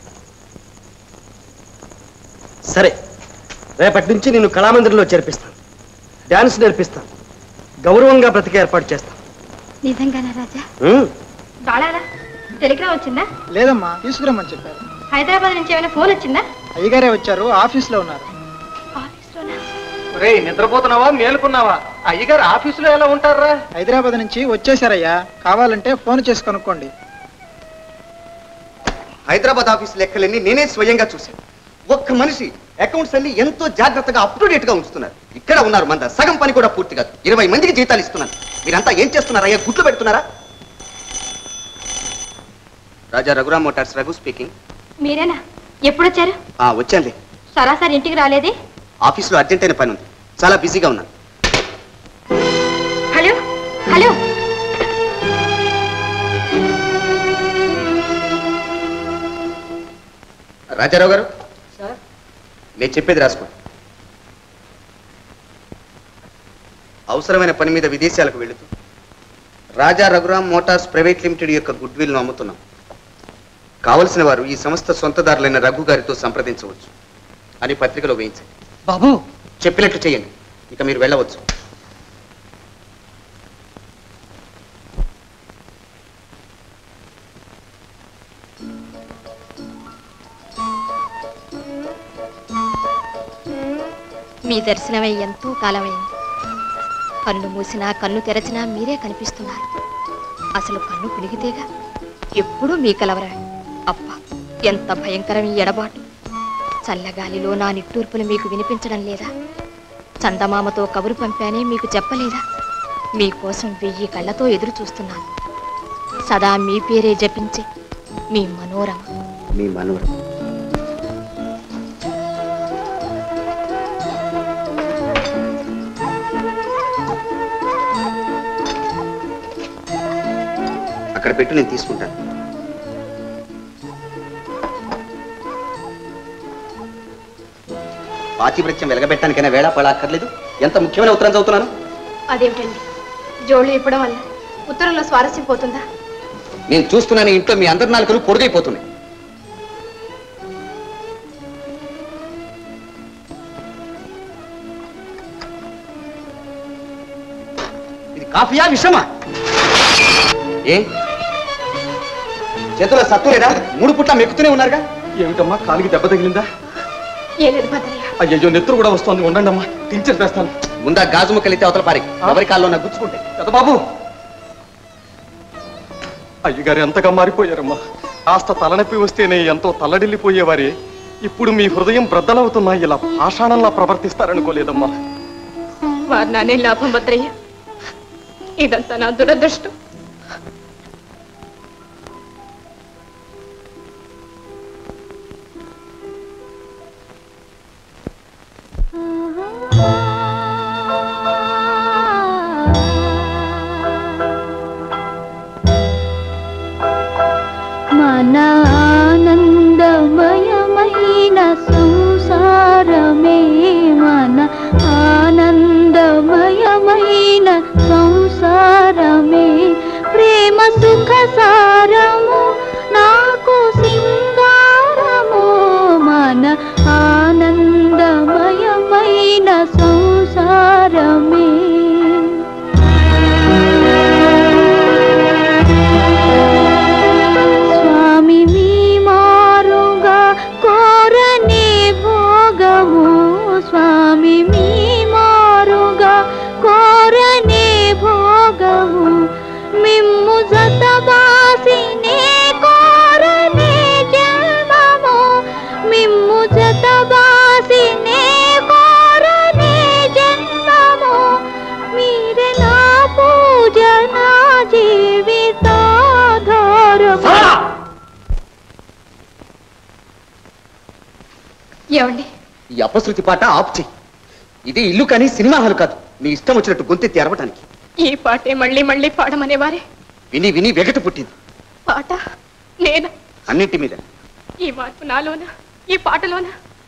సరే రేపటి నుంచి నేను కళామందిరంలో చేర్పిస్తాను డాన్స్ నేర్పిస్తాను గౌరవంగా బ్రతికే ఏర్పాటు చేస్తాను నిజంగానా రాజా ఉమ్. బాళాలా టెలిగ్రామ్ వచ్చిందా లేదమ్మా తీసుకురమ్మని చెప్పారు హైదరాబాద్ నుంచి ఏమైనా ఫోన్ వచ్చిందా అయ్యగారే వచ్చారు ఆఫీస్లో ఉన్నారు ఆఫీస్లోనా రే నిద్రపోతున్నావా మేలుకున్నావా అయ్యగారు ఆఫీసులో ఎలా ఉంటారా హైదరాబాద్ నుంచి వచ్చేసారయ్యా కావాలంటే ఫోన్ చేసి కనుక్కోండి హైదరాబాద్ ఆఫీస్ లెక్కలన్నీ నేనే స్వయంగా చూశాను ఒక్క మనిషి అకౌంట్స్ అన్ని ఎంతో జాగ్రత్తగా అప్ టు డేట్ గా ఉంచుతున్నారు ఇక్కడ ఉన్నారు మంద సగం పని కూడా పూర్తి కాదు ఇరవై మందికి జీతాలు ఇస్తున్నారు మీరంతా ఏం చేస్తున్నారు అయ్యా గుట్లు పెడుతున్నారా రాజా రఘురామ్ మోటార్స్ రఘు స్పీకింగ్ మీరేనా ఎప్పుడొచ్చారు వచ్చానులే సరాసరి ఇంటికి రాలేదే ఆఫీస్లో అర్జెంట్ అయిన పని ఉంది చాలా బిజీగా ఉన్నాను హలో హలో రాజారావు గారు నేను చెప్పేది రాసుకో అవసరమైన పని మీద విదేశాలకు వెళుతూ Raja Raghuram motors private limited యొక్క గుడ్ విల్ను అమ్ముతున్నాం కావలసిన వారు ఈ సంస్థ సొంతదారులైన రఘు గారితో సంప్రదించవచ్చు అని పత్రికలో వేయించండి బాబు చెప్పినట్లు చేయండి ఇక మీరు వెళ్ళవచ్చు మీ దర్శనమై ఎంతో కాలమైంది కన్ను మూసినా కన్ను తెరచినా మీరే కనిపిస్తున్నారు అసలు కన్ను పిలిగితేగా ఎప్పుడూ మీ కలవరా అబ్బా ఎంత భయంకరం ఈ ఎడబాటు చల్లగాలిలో నా నిట్టూర్పులు మీకు వినిపించడం లేదా చందమామతో కబురు పంపానే మీకు చెప్పలేదా మీకోసం వెయ్యి కళ్ళతో ఎదురు చూస్తున్నాను సదా మీ పేరే జపించే మీ మనోరమ మీ మనవరం అక్కడ పెట్టు నేను తీసుకుంటాను పాతివృత్యం వెలగబెట్టడానికైనా వేళ పడ అక్కర్లేదు ఎంత ముఖ్యమైన ఉత్తరం చదువుతున్నాను అదేమిటండి జోళ్ళు ఇప్పడం వల్ల ఉత్తరంలో స్వారస్యం పోతుందా నేను చూస్తున్నాను ఇంట్లో మీ అందరి నాలుకలు పొరుగైపోతున్నాయి ఇది కాఫీయా విషమా ఏ చేతుల్లో సత్తు లేదా మూడు పుట్ల మెక్కుతూనే ఉన్నారుగా ఏమిటమ్మా కాలికి దెబ్బ తగిలిందా ఏ లేదు భద్రయ్య అయ్యో నెత్తురు కూడా వస్తోంది ఉండండి అమ్మా టించర్ తెస్తాను ముందా గాజు ముక్కలితే అవతల పారి ఎవరి కాల్లో నాకు గుచ్చుకుంటాయి కదా బాబు అయ్యగారు ఎంతగా మారిపోయారమ్మా కాస్త తలనొప్పి వస్తేనే ఎంతో తల్లడిల్లిపోయేవారే ఇప్పుడు మీ హృదయం బ్రద్దలవుతున్నా ఇలా పాషాణంలా ప్రవర్తిస్తారనుకోలేదమ్మా వారు నానే లాభం భద్రయ్య ఇదంతా నా దురదృష్టం మన ఆనందమయమైన సంసారమే మన ఆనందమయమైన సంసారమే ప్రేమ సుఖ సారము నాకు సింగారము మన ఆనందమయమైన సంసారమే స్వామి మీ మారుగా కోరనే భోగము స్వామి మీ మారుగా కోరనే భోగము మిమ్ము జతబాసినే కోరనే జన్మము మిమ్ము జతబాసినే కోరనే జన్మము మీరే నా పూజ నా జీవితాధారము ఏమండి ఈ అపశృతి పాట ఆపు చెయ్యి ఇది ఇల్లు కానీ సినిమా హాలు కాదు నీ ఇష్టం వచ్చినట్టు గొంతెత్తి అరవటానికి ఈ పాటే మళ్ళీ మళ్ళీ పాడమనేవారే విని విని వెగటు పుట్టింది పాట నేను అన్నింటి మీద ఈ మార్పు నాలోన ఈ పాటలోన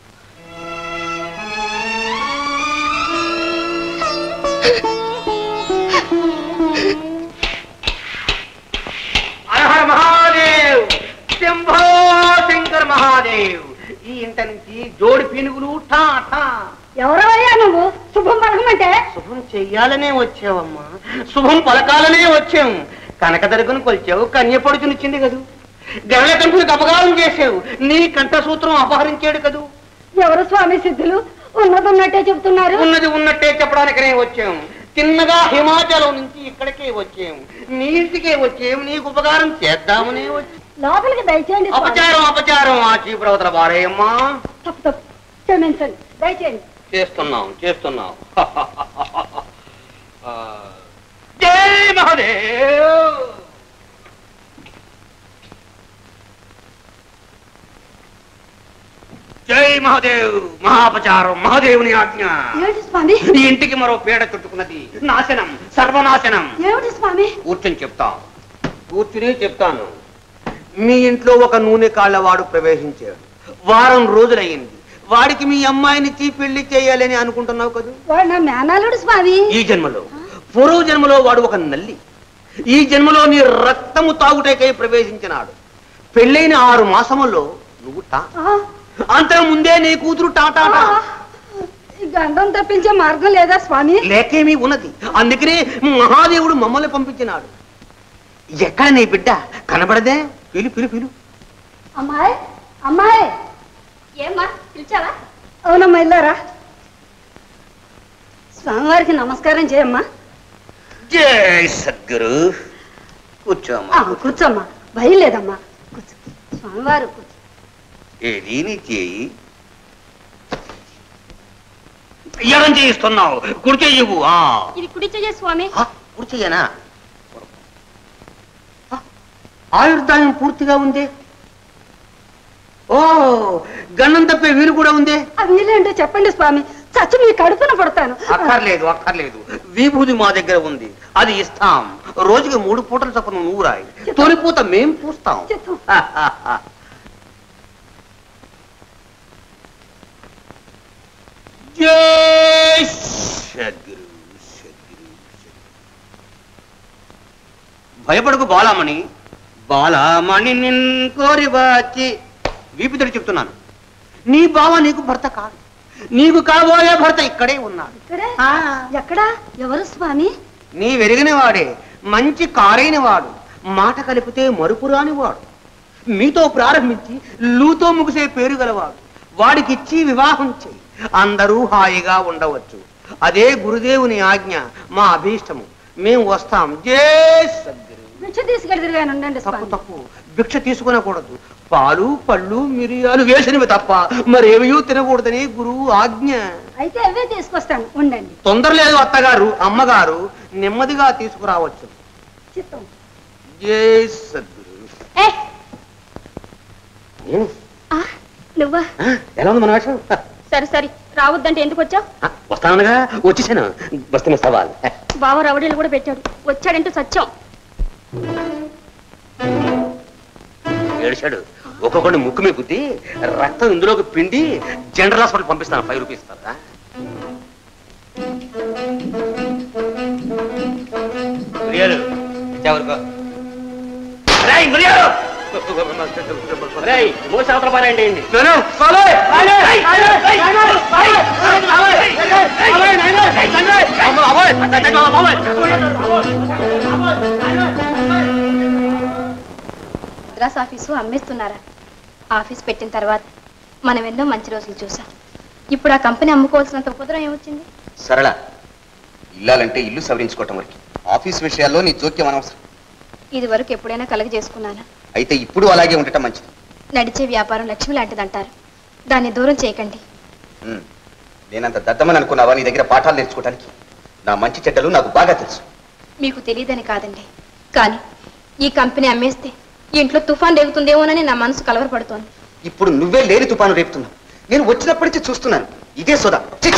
హర మహాదేవ్ శంభో శంకర్ మహాదేవ్ ఈ ఇంట నుంచి జోడి పీనుగులు టా టా ఎవరవయ్యా నువ్వు శుభం పలకమంటే శుభం చెయ్యాలనే వచ్చావమ్మా శుభం పలకాలనే వచ్చాం కనకదరుగును కొలిచావు కన్యపడుచునిచ్చింది కదూ గరళ కంపులకు అపకారం చేసావు నీ కంఠసూత్రం అపహరించాడు కదూ ఎవరు స్వామి సిద్ధులు ఉన్నది ఉన్నట్టే చెప్తున్నారు ఉన్నది ఉన్నట్టే చెప్పడానికనే వచ్చాం తిన్నగా హిమాచలం నుంచి ఇక్కడికే వచ్చాం నీ ఇంటికే వచ్చాం నీకు ఉపకారం చేద్దామనే వచ్చాం లోపలికి దయచేయండి స్వామి. అపచారం అపచారం ఆ చీపురవతల బారేయమ్మా తప్పు తప్పు క్షమించండి దయచేయండి చేస్తున్నాం చేస్తున్నాం ఆ, జై మహాదేవ్ జై మహాదేవ్ మహాపచారం మహాదేవుని ఆజ్ఞ ఏమిటి స్వామి ఈ ఇంటికి మరో పీడ చుట్టుకున్నది నాశనం సర్వనాశనం ఏమిటి స్వామి కూర్చొని చెప్తా కూర్చుని చెప్తాను మీ ఇంట్లో ఒక నూనె కాళ్ళవాడు ప్రవేశించాడు వారం రోజులయ్యింది వాడికి మీ అమ్మాయినిచ్చి పెళ్లి చేయాలని అనుకుంటున్నావు కదా వాడు నా మేనాలుడు స్వామి ఈ జన్మలో పూర్వ జన్మలో వాడు ఒక నల్లి ఈ జన్మలో నీ రక్తము తాగుటకై ప్రవేశించినాడు పెళ్ళైన ఆరు మాసములో నువ్వు టా అంతకు ముందే నీ కూతురు టాటా టా. ఈ గంధం తప్పించే మార్గం లేదా స్వామి లేకేమీ ఉన్నది అందుకనే మహాదేవుడు మమ్మల్ని పంపించినాడు ఎక్కడ నీ బిడ్డ కనబడదే పిలు పిలు పిలు అమ్మాయి అమ్మాయి ఏమ్మా పిలిచావా అవునమ్మా ఇల్లారా స్వామివారికి నమస్కారం చేయమ్మా జై సద్గురు కూర్చోమ్మా ఆ, కూర్చోమ్మా భయం లేదమ్మా కూర్చో స్వామివారు కూర్చో. ఏది నీ చేయి ఎడం చేయిస్తున్నావు కుడి చెయ్యవు ఆ ఇది కుడి చెయ్య స్వామి కుడి చెయ్యనా ఆయుర్దాయం పూర్తిగా ఉంది ఓ గన్నం తప్పే వీలు కూడా ఉంది ఆ వీలేంటో చెప్పండి స్వామి చచ్చి మీ కడుపున పడతాను అక్కర్లేదు అక్కర్లేదు విభూది మా దగ్గర ఉంది అది ఇస్తాం రోజుకి మూడు పూటల చొప్పున నువ్వు రాయి తొలిపూత మేం పూస్తాం జై సద్గురు సద్గురు భయపడకు బాలామణి బాలామణి నిన్ కోరి వచ్చి వీపితడు చెప్తున్నాను నీ బావ నీకు భర్త కాదు నీకు కాబోయే భర్త ఇక్కడే ఉన్నాడు ఇక్కడే ఎక్కడా ఎవరు స్వామి నీ వెరిగిన వాడే మంచి కారైన వాడు మాట కలిపితే మరుపురాని వాడు మీతో ప్రారంభించి లూతో ముగిసే పేరు గలవాడు వాడికిచ్చి వివాహం చెయ్యి అందరూ హాయిగా ఉండవచ్చు అదే గురుదేవుని ఆజ్ఞ మా అభీష్టము మేము వస్తాం జై సద్గురు భిక్ష తీసుకెళ్తాను ఉండండి స్వామి తప్పు భిక్ష తీసుకునకూడదు పాలు పళ్ళు మిరియాలు వేసినవి తప్ప మరేమయూ తినకూడదని గురువు ఆజ్ఞ అయితే అవే తీసుకొస్తాను ఉండండి తొందర లేదు అత్తగారు అమ్మగారు నెమ్మదిగా తీసుకురావచ్చు చిత్తం జై సద్గురు ఏ నేను? నువ్వా ఆ, ఎలా ఉంది మన వేషం సరే సరే రావద్దంటే ఎందుకు వచ్చావు ఆ, వస్తానగా వచ్చేసాను వస్తున్న సవాల్ బావ రవడీలు కూడా పెట్టాడు వచ్చాడంటే సత్యం ఏడిచాడు ఒక్కొక్కటి ముక్కు మీద గుద్ది రక్తం ఇందులోకి పిండి జనరల్ హాస్పిటల్ పంపిస్తాను ఫైవ్ రూపీస్ ఇస్తారా గురియాలు ఇచ్చావనుకో రేయ్, గురియాలు! రేయ్, మూసి అవతల పారేయండి. అమ్మ, అమ్మ, అమ్మ, మద్రాస్ ఆఫీసు అమ్మేస్తున్నారా ఆఫీస్ పెట్టిన తర్వాత మనం ఎన్నో మంచి రోజులు చూసాం ఇప్పుడు ఆ కంపెనీ అమ్ముకోవాల్సినంత ఉపద్రవం ఏమొచ్చింది సరళ ఇల్లాలంటే ఇల్లు సవరించుకోవటం వరకు ఆఫీస్ విషయాల్లో నీ జోక్యం అనవసరం ఇది వరకు ఎప్పుడైనా కలగ చేసుకున్నానా అయితే ఇప్పుడు అలాగే ఉండటం మంచిది నడిచే వ్యాపారం లక్ష్మి లాంటిదంటారు దాన్ని దూరం చేయకండి ఉమ్. నేనంత దద్దమని అనుకున్నావా నీ దగ్గర పాఠాలు నేర్చుకోవడానికి నా మంచి చెడ్డలు నాకు బాగా తెలుసు మీకు తెలియదని కాదండి కానీ ఈ కంపెనీ అమ్మేస్తే ఈ ఇంట్లో తుఫాన్ రేగుతుందేమోనని నా మనసు కలవరపడుతోంది ఇప్పుడు నువ్వే లేని తుపాను రేపుతున్నావు నేను వచ్చినప్పటి నుంచి చూస్తున్నాను ఇదే సోదా ఛీ!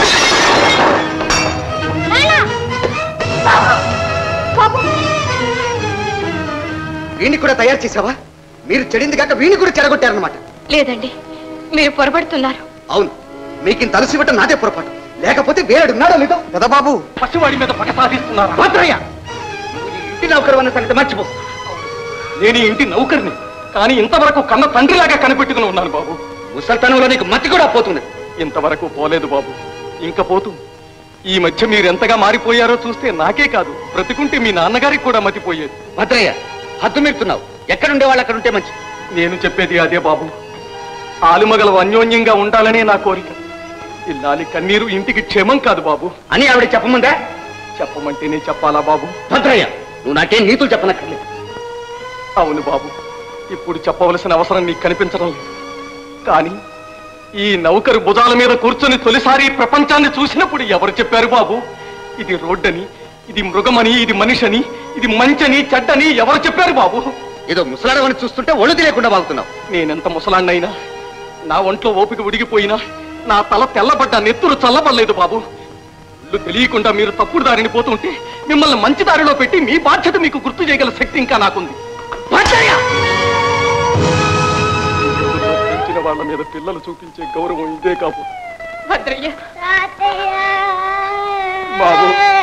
వీణ్ణి కూడా తయారు చేసావా మీరు చెడింది కాక వీణ్ణి కూడా చెడగొట్టారనమాట లేదండి మీరు పొరపడుతున్నారు అవును మీకింత అలసి ఇవ్వటం నాదే పొరపాటు లేకపోతే వేరేడున్నాడో లేదో కదా బాబు పసివాడి మీద పగ సాధిస్తున్నారా భద్రయ్య నువ్వు ఈ ఇంటి నౌకరు అన్న సంగతి మర్చిపో నేను ఈ ఇంటి నౌకరిని కానీ ఇంతవరకు కన్న తండ్రిలాగా కనిపెట్టుకుని ఉన్నాను బాబు ముసల్తనంలో నీకు మతి కూడా పోతుంది ఇంతవరకు పోలేదు బాబు ఇంకా పోతూ ఈ మధ్య మీరు ఎంతగా మారిపోయారో చూస్తే నాకే కాదు బ్రతికుంటే మీ నాన్నగారికి కూడా మతిపోయేది భద్రయ్య హద్దు మీరుతున్నావు ఎక్కడుండే వాళ్ళు అక్కడ ఉంటే మంచి నేను చెప్పేది అదే బాబు ఆలుమగలు అన్యోన్యంగా ఉండాలనే నా కోరిక ఇల్లాలి కన్నీరు ఇంటికి క్షేమం కాదు బాబు అని ఆవిడ చెప్పముందా చెప్పమంటేనే చెప్పాలా బాబు భద్రయ్య నువ్వు నాకేం నీతులు చెప్పనక్కర్లేదు అవును బాబు ఇప్పుడు చెప్పవలసిన అవసరం నీకు కనిపించడం లేదు కానీ ఈ నౌకరు భుజాల మీద కూర్చొని తొలిసారి ప్రపంచాన్ని చూసినప్పుడు ఎవరు చెప్పారు బాబు ఇది రోడ్డని ఇది మృగమని ఇది మనిషని ఇది మంచని చెడ్డని ఎవరు చెప్పారు బాబు ఏదో ముసలాడవని చూస్తుంటే ఒళ్ళు తెలియకుండా బాగుతున్నావు నేనెంత ముసలాన్నైనా నా ఒంట్లో ఓపిక ఉడిగిపోయినా నా తల తెల్లబడ్డ నెత్తురు చల్లబడలేదు బాబు ఇల్లు తెలియకుండా మీరు తప్పుడు దారిని పోతుంటే మిమ్మల్ని మంచి దారిలో పెట్టి మీ బాధ్యత మీకు గుర్తు చేయగల శక్తి ఇంకా నాకుంది పెంచిన వాళ్ళ మీద పిల్లలు చూపించే గౌరవం ఇదే కాదు భద్రయ్య బాబు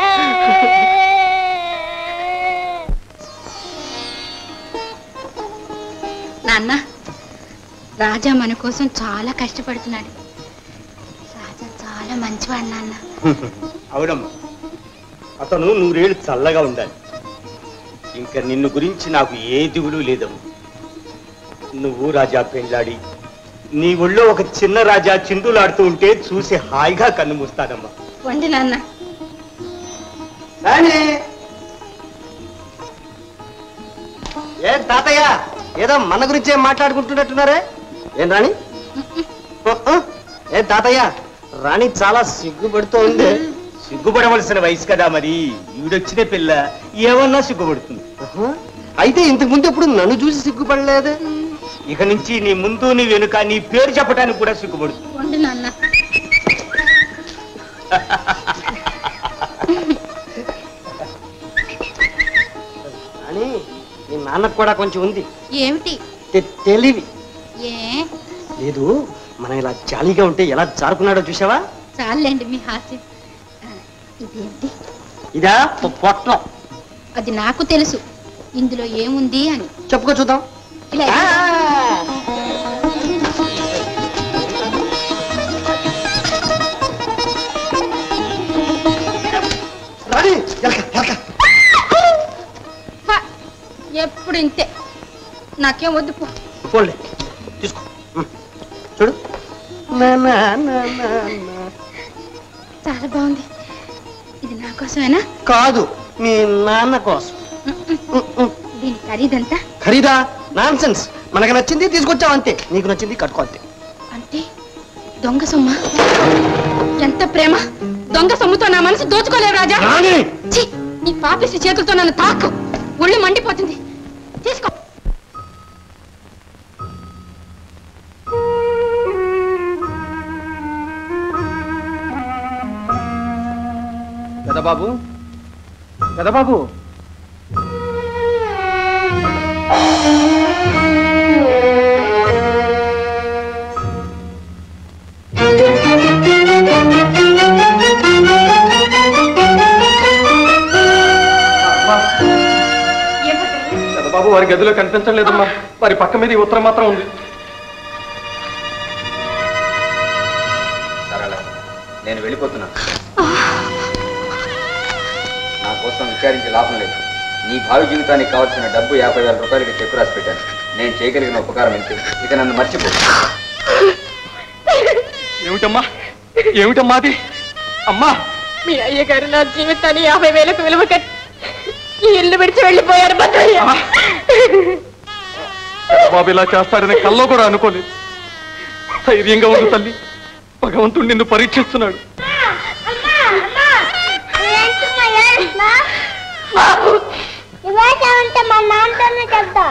నాన్న రాజా మన కోసం చాలా కష్టపడుతున్నాడు రాజా చాలా మంచివాడు నాన్న అవునమ్మా అతను నూరేళ్ళు చల్లగా ఉండాలి ఇంకా నిన్ను గురించి నాకు ఏ దిగులు లేదమ్మా నువ్వు రాజా పెండ్లాడి నీ ఒళ్ళో ఒక చిన్న రాజా చిందులాడుతూ ఉంటే చూసి హాయిగా కన్ను మూస్తానమ్మా వండి నాన్న ఏ తాతయ్య ఏదో మన గురించే మాట్లాడుకుంటున్నట్టున్నారే ఏం రాణి ఏ తాతయ్య రాణి చాలా సిగ్గుపడుతూ ఉంది సిగ్గుపడవలసిన వయసు కదా మరి ఈవిడొచ్చిన పిల్ల ఏమన్నా సిగ్గుపడుతుంది అయితే ఇంతకు ముందు ఎప్పుడు నన్ను చూసి సిగ్గుపడలేదు ఇక నుంచి నీ ముందు నీ వెనుక నీ పేరు చెప్పడానికి కూడా సిగ్గుపడుతుంది ఉండు నాన్న అని నీ నాన్నకు కూడా కొంచెం ఉంది ఏమిటి తె- తెలివి ఏ లేదు మనం ఇలా జాలీగా ఉంటే ఎలా జారుకున్నాడో చూసావా చాలండి మీ హాస్యం ఆ, ఇదేంటి ఇదా పొ- పొట్లం అది నాకు తెలుసు ఇందులో ఏముంది అని చెప్పుకో చూద్దాం ఇలా రాణి ఎలక, ఎలక. హ, ఎప్పుడు ఇంతే నాకేం వద్దు పో పోన్లే తీసుకో ఉమ్. చూడు నా, నా, నా, నా, నా. చాలా బాగుంది ఇది నా కోసమేనా కాదు మీ నాన్న కోసం దీని ఖరీదంతా ఖరీదా నాన్ సెన్స్ మనకు నచ్చింది తీసుకొచ్చాం అంతే నీకు నచ్చింది కట్టుకో అంతే అంటే దొంగ సొమ్మ ఎంత ప్రేమ దొంగ సొమ్ముతో నా మనసు దోచుకోలేవు రాజా రాణి! ఛీ, నీ పాపిసి చేతులతో నన్ను తాకు ఒళ్ళు మండిపోతుంది తీసుకో పెదబాబు పెదబాబు పెదబాబు వారి గదిలో కనిపించలేదమ్మా వారి పక్క మీద ఈ ఉత్తరం మాత్రం ఉంది సరళ నేను వెళ్ళిపోతున్నా నా కోసం విచారించి లాభం లేదు నీ భావి జీవితానికి కావాల్సిన డబ్బు యాభై వేల రూపాయలకి చెక్కు రాసి పెట్టాను నేను చేయగలిగిన ఉపకారం ఇంతే ఇక నన్ను మర్చిపో ఏమిటమ్మా ఏమిటమ్మా అది అమ్మా మీ అయ్యగారు నా జీవితాన్ని యాభై వేలకు విలువ కట్టి ఈ ఇల్లు విడిచి వెళ్ళిపోయారు భద్రయ్య బాబు ఇలా చేస్తాడని కల్లో కూడా అనుకోలేదు ధైర్యంగా ఉండు తల్లి భగవంతుడు నిన్ను పరీక్షిస్తున్నాడు ఉంటే మా నాన్నతోనే చెప్తా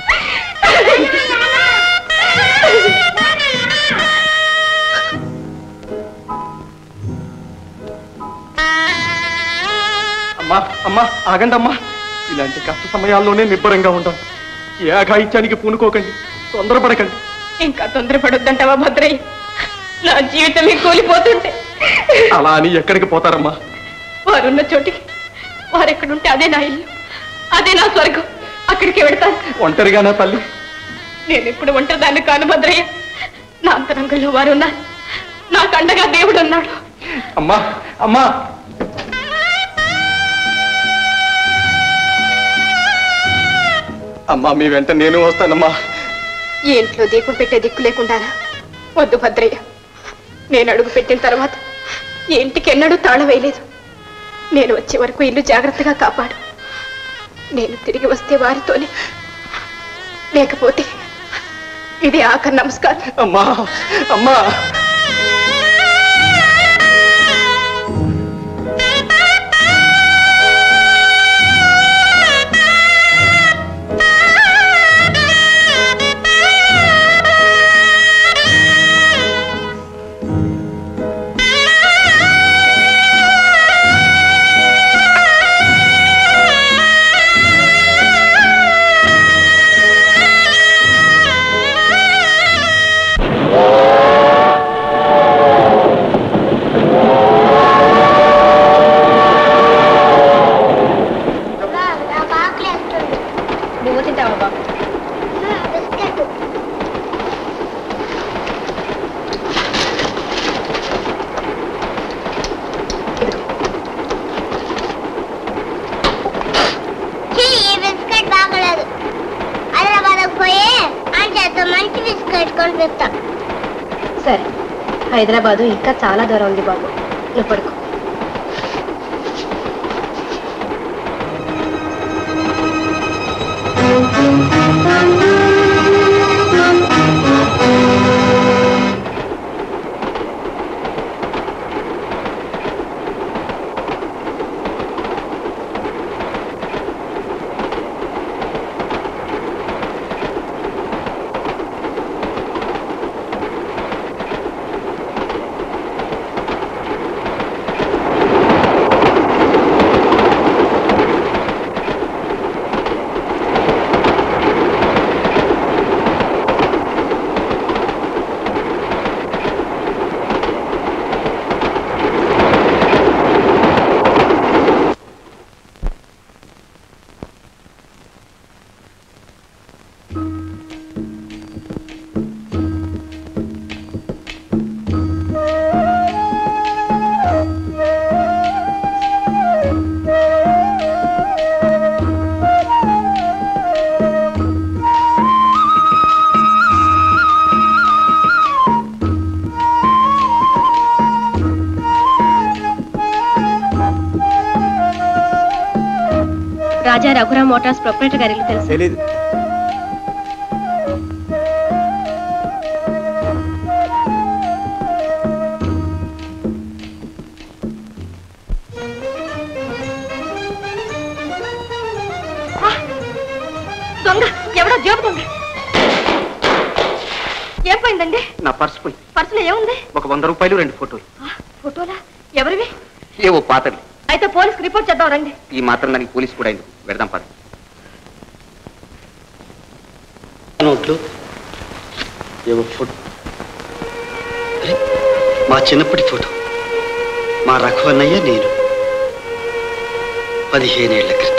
అమ్మా అమ్మా ఆగండి అమ్మా ఇలాంటి కష్ట సమయాల్లోనే నిబ్బరంగా ఉండాలి ఏ అఘాయిత్యానికి పూనుకోకండి తొందరపడకండి ఇంకా తొందరపడొద్దంటావా భద్రయ్య నా జీవితమే కూలిపోతుంటే అలా అని ఎక్కడికి పోతారమ్మా వారున్న చోటికి వారెక్కడుంటే అదే నా ఇల్లు అదే నా స్వర్గం అక్కడికి వెడతాను ఒంటరిగానా తల్లి నేను ఇప్పుడు ఒంటరిదాన్ని కాను భద్రయ్య నా అంతరంగంలో వారు ఉన్నారు నాకు అండగా దేవుడు ఉన్నాడు అమ్మా అమ్మా అమ్మా మీ వెంట నేను వస్తానమ్మా ఈ ఇంట్లో దీపం పెట్టే దిక్కు లేకుండానా వద్దు భద్రయ్య నేను అడుగు పెట్టిన తర్వాత ఈ ఇంటికి ఎన్నడూ తాళం వేయలేదు నేను వచ్చే వరకు ఇల్లు జాగ్రత్తగా కాపాడు నేను తిరిగి వస్తే వారితోనే లేకపోతే ఇది ఆఖరి నమస్కారం అమ్మా అమ్మా నాకు ఆకలి వేస్తుంది నువ్వు తింటావా బాబు బిస్కెట్ ఛీ, ఈ బిస్కెట్ బాగలేదు హైదరాబాద్ పోయి అని చేత మంచి బిస్కెట్ కొనిపిస్తా సరే హైదరాబాదు ఇంకా చాలా దూరం ఉంది బాబు నువ్వు పడుకో రాజా రఘురామ్ మోటార్స్ ప్రొపరేటర్ గారి ఇల్లు తెలుసు తెలీదు దొంగ ఎవడో జేబు దొంగ ఏం పోయిందండి నా పర్స్ పోయి పర్సులో ఏముంది ఒక వంద రూపాయలు రెండు ఫోటోలు ఫోటోలా ఎవరివి ఏవో పాతలు అయితే పోలీస్కి రిపోర్ట్ చేద్దాం రండి ఈ మాత్రం దానికి పోలీస్ కూడా అయింది పెడదాం పద నోట్లు ఏవో ఫోటో అరే, మా చిన్నప్పటి ఫోటో మా రఘువన్నయ్య నేను పదిహేనేళ్ల క్రితం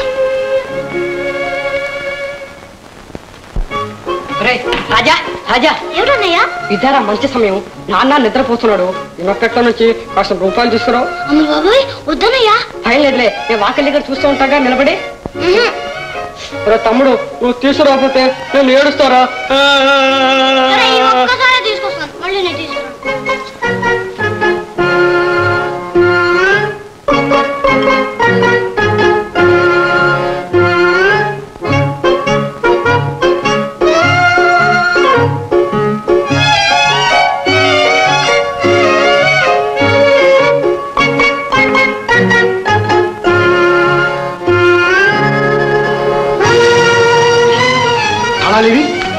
రాజా రాజా ఎవరన్నయ్యా ఇదారా మంచి సమయం నాన్న నిద్రపోతున్నాడు ఇన్నొక్కట్లో నుంచి కాస్త రూపాయలు తీసుకురావు అమ్మ బాబాయ్ వద్దనయ్యా భయం లేదులే నేను వాకలి దగ్గర చూస్తూ ఉంటాగా నిలబడి ఒరే తమ్ముడు నువ్వు తీసుకురాకపోతే నేను ఏడుస్తారా ఒక్కసారి తీసుకొస్తాను మళ్ళీ నేను తీసుకురాను తాళాలివి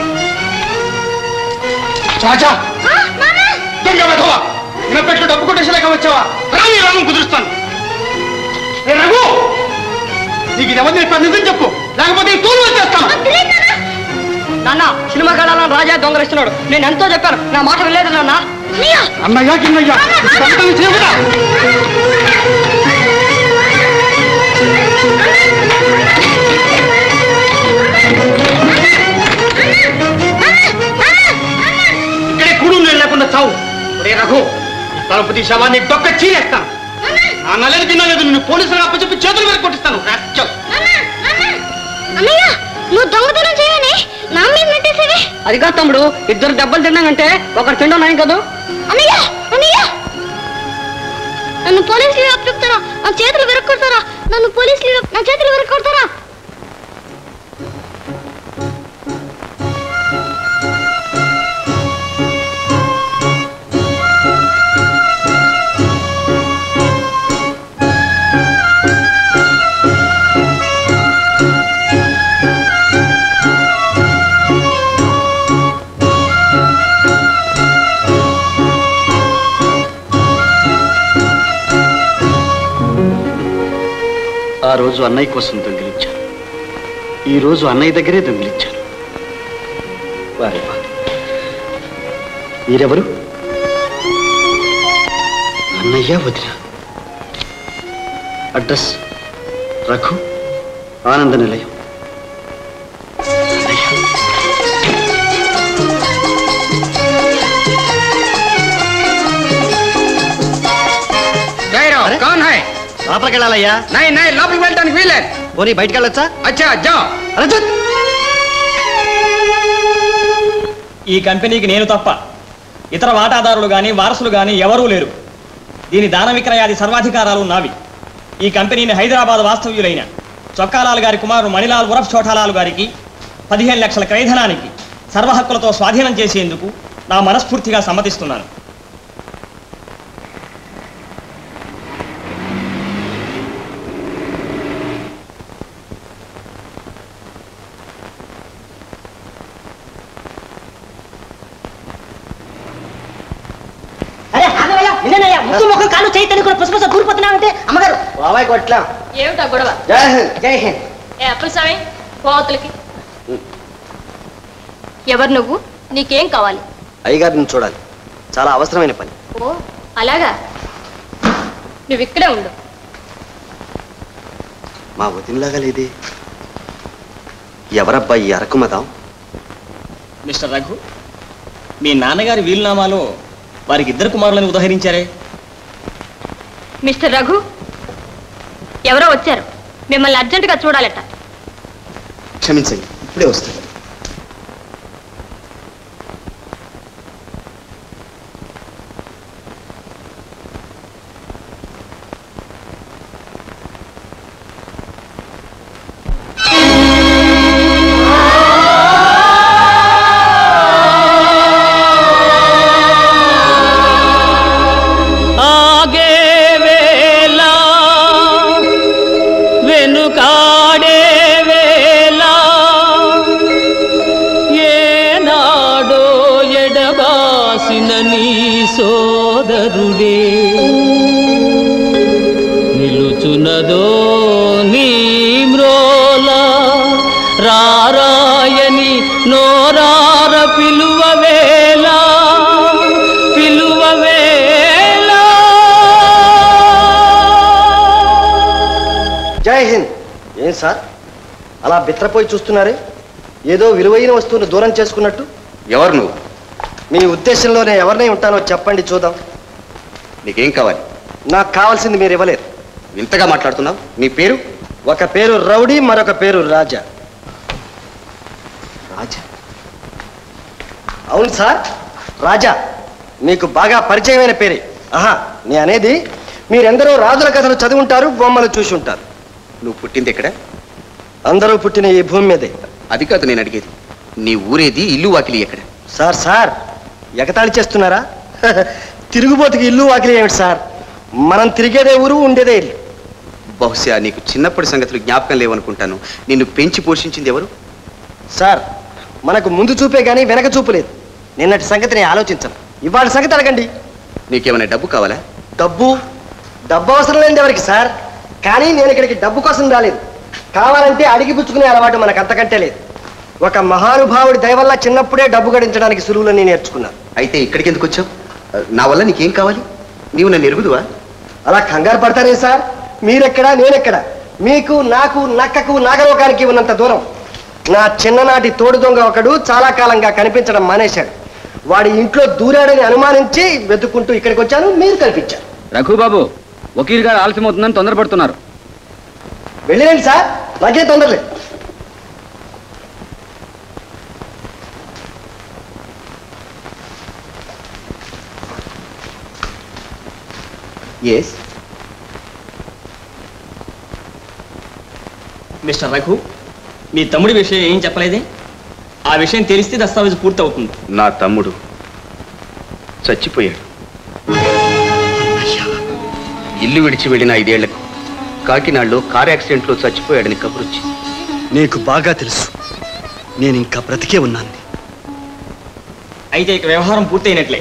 చాచా దొంగ వెధవా వినపెట్లు డబ్బు కొట్టేసేలాగా వచ్చావా రాని రాను కుదురుస్తాను ఏ రఘు నీకు ఇది ఎవరిని చెప్పాను నిజం చెప్పు లేకపోతే ఈ తూలు వచ్చేస్తాను నాన్న సినిమా కళాలను రాజా దొంగలిస్తున్నాడు నేను ఎంతో చెప్పాను నా మాట వినలేదు నాన్న అన్నయ్య కిన్నయ్య దొంగతనం చేయకురా. ఇక్కడే కూడు నేను లేకుండా చావు ఒరే రఘు ఈ తలుపు తీసావా నీ డొక్క చీరేస్తాను ఆ నల్లని తినలేదు నిన్ను పోలీసులు అప్పచెప్పి చేతులు మీద కొట్టిస్తాను రాస్కల్. అన్నయ్య నువ్వు దొంగతనం చేయని నా మీద నెట్టేసేవి అది కాదు తమ్ముడు ఇద్దరు దెబ్బలు తిన్నామంటే ఒకరు తిండం నయం కదా అన్నయ్య అన్నయ్య నన్ను పోలీసులు అప్పచెప్తారా నా చేతులు విరక్కొడతారా నన్ను పోలీసులు నా చేతులు విరక్కొడతారా ఆ రోజు అన్నయ్య కోసం దొంగిలించాను ఈ రోజు అన్నయ్య దగ్గరే దొంగిలించాను వారే వా. మీరెవరు అన్నయ్య వదిన అడ్రస్ రఘు ఆనంద నిలయం కౌన్ హై లోపలికి వెళ్ళాలయ్యా నై నై లోపలికి వెళ్ళడానికి వీలేదు పోనీ బయటికి వెళ్ళొచ్చా అచ్చా జా ఈ కంపెనీకి నేను తప్ప ఇతర వాటాదారులు గాని వారసులు గాని ఎవరూ లేరు దీని దాన విక్రయాది సర్వాధికారాలు నావి ఈ కంపెనీని హైదరాబాద్ వాస్తవ్యులైన చొక్కాలాల్ గారి కుమారుడు మణిలాల్ ఉరఫ్ చోటాలాల్ గారికి పదిహేను లక్షల క్రయధనానికి సర్వహక్కులతో స్వాధీనం చేసేందుకు నా మనస్ఫూర్తిగా సమ్మతిస్తున్నాను అరే ఆగవయ్యా నిన్ననయ్యా ముక్కు ముఖం కాలు చేయి తల్లి కూడా పుసపుస దూరిపోతున్నావంటే అమ్మగారు బాబాయ్ కొట్లా ఏమిటా గొడవ జై హింద్ జై హింద్ ఏ అప్పుల స్వామి పోతులకి ఎవరు నువ్వు నీకేం కావాలి అయ్యగారిని చూడాలి చాలా అవసరమైన పని ఓ అలాగా నువ్వు ఇక్కడే ఉండు మా వదినలాగా లేదే ఎవరబ్బాయి ఈ అరకుమదాం మిస్టర్ రఘు మీ నాన్నగారి వీలునామాలో వారికి ఇద్దరు కుమారులను ఉదహరించారే మిస్టర్ రఘు ఎవరో వచ్చారు మిమ్మల్ని అర్జెంటుగా చూడాలట క్షమించండి ఇప్పుడే వస్తాను రాయని నోరార పిలువవేలా పిలువవేలా జై హింద్ ఏం సార్ అలా బిత్రపోయి చూస్తున్నారే ఏదో విలువైన వస్తువును దూరం చేసుకున్నట్టు ఎవరు నువ్వు మీ ఉద్దేశంలోనే ఎవరినై ఉంటానో చెప్పండి చూద్దాం నీకేం కావాలి నాకు కావాల్సింది మీరు ఇవ్వలేరు వింతగా మాట్లాడుతున్నావు నీ పేరు ఒక పేరు రౌడీ మరొక పేరు రాజా రాజా అవును సార్ రాజా మీకు బాగా పరిచయమైన పేరే ఆహా నే అనేది మీరెందరో రాజుల కథలు చదివి ఉంటారు బొమ్మలు చూసి ఉంటారు నువ్వు పుట్టింది ఎక్కడ అందరూ పుట్టిన ఈ భూమి మీదే అది కాదు నేను అడిగేది నీ ఊరేది ఇల్లు వాకిలి ఎక్కడ సార్ సార్ ఎగతాళి చేస్తున్నారా తిరుగుబోతుకి ఇల్లు వాకిలి ఏమిటి సార్ మనం తిరిగేదే ఊరు ఉండేదే ఇల్లు బహుశా నీకు చిన్నప్పటి సంగతులు జ్ఞాపకం లేవనుకుంటాను నిన్ను పెంచి పోషించింది ఎవరు సార్ మనకు ముందు చూపే గానీ వెనక చూపు లేదు నిన్నటి సంగతిని ఆలోచించను ఇవాళ సంగతి అడగండి నీకేమైనా డబ్బు కావాలా డబ్బు డబ్బు అవసరం లేనిది ఎవరికి సార్ కానీ నేను ఇక్కడికి డబ్బు కోసం రాలేదు కావాలంటే అడిగి పుచ్చుకునే అలవాటు మనకు అంతకంటే లేదు ఒక మహానుభావుడి దయ వల్ల చిన్నప్పుడే డబ్బు గడించడానికి సులువులని నేర్చుకున్నాను అయితే ఇక్కడికి ఎందుకు వచ్చావు నా వల్ల నీకేం కావాలి నీవు నన్ను ఎరుగుదువా అలా కంగారు పడతారే సార్ మీరెక్కడా నేనెక్కడా మీకు నాకు నక్కకు నాగలోకానికి ఉన్నంత దూరం నా చిన్ననాటి తోడు దొంగ ఒకడు చాలా కాలంగా కనిపించడం మానేశాడు వాడి ఇంట్లో దూరాడని అనుమానించి వెతుక్కుంటూ ఇక్కడికి వచ్చాను మీరు కనిపించారు రఘుబాబు వకీల్ గారు ఆలస్యం అవుతుందని తొందరపడుతున్నారు వెళ్ళిరండి సార్ నాకే తొందరలేదు ఎస్ మిస్టర్ రఘు మీ తమ్ముడి విషయం ఏం చెప్పలేదే ఆ విషయం తెలిస్తే దస్తావేజు పూర్తవుతుంది నా తమ్ముడు చచ్చిపోయాడు ఇల్లు విడిచి వెళ్ళిన ఐదేళ్లకు కాకినాడలో కార్ యాక్సిడెంట్లో చచ్చిపోయాడని కబురొచ్చింది నీకు బాగా తెలుసు నేను ఇంకా బ్రతికే ఉన్నాను అయితే ఇక వ్యవహారం పూర్తయినట్లే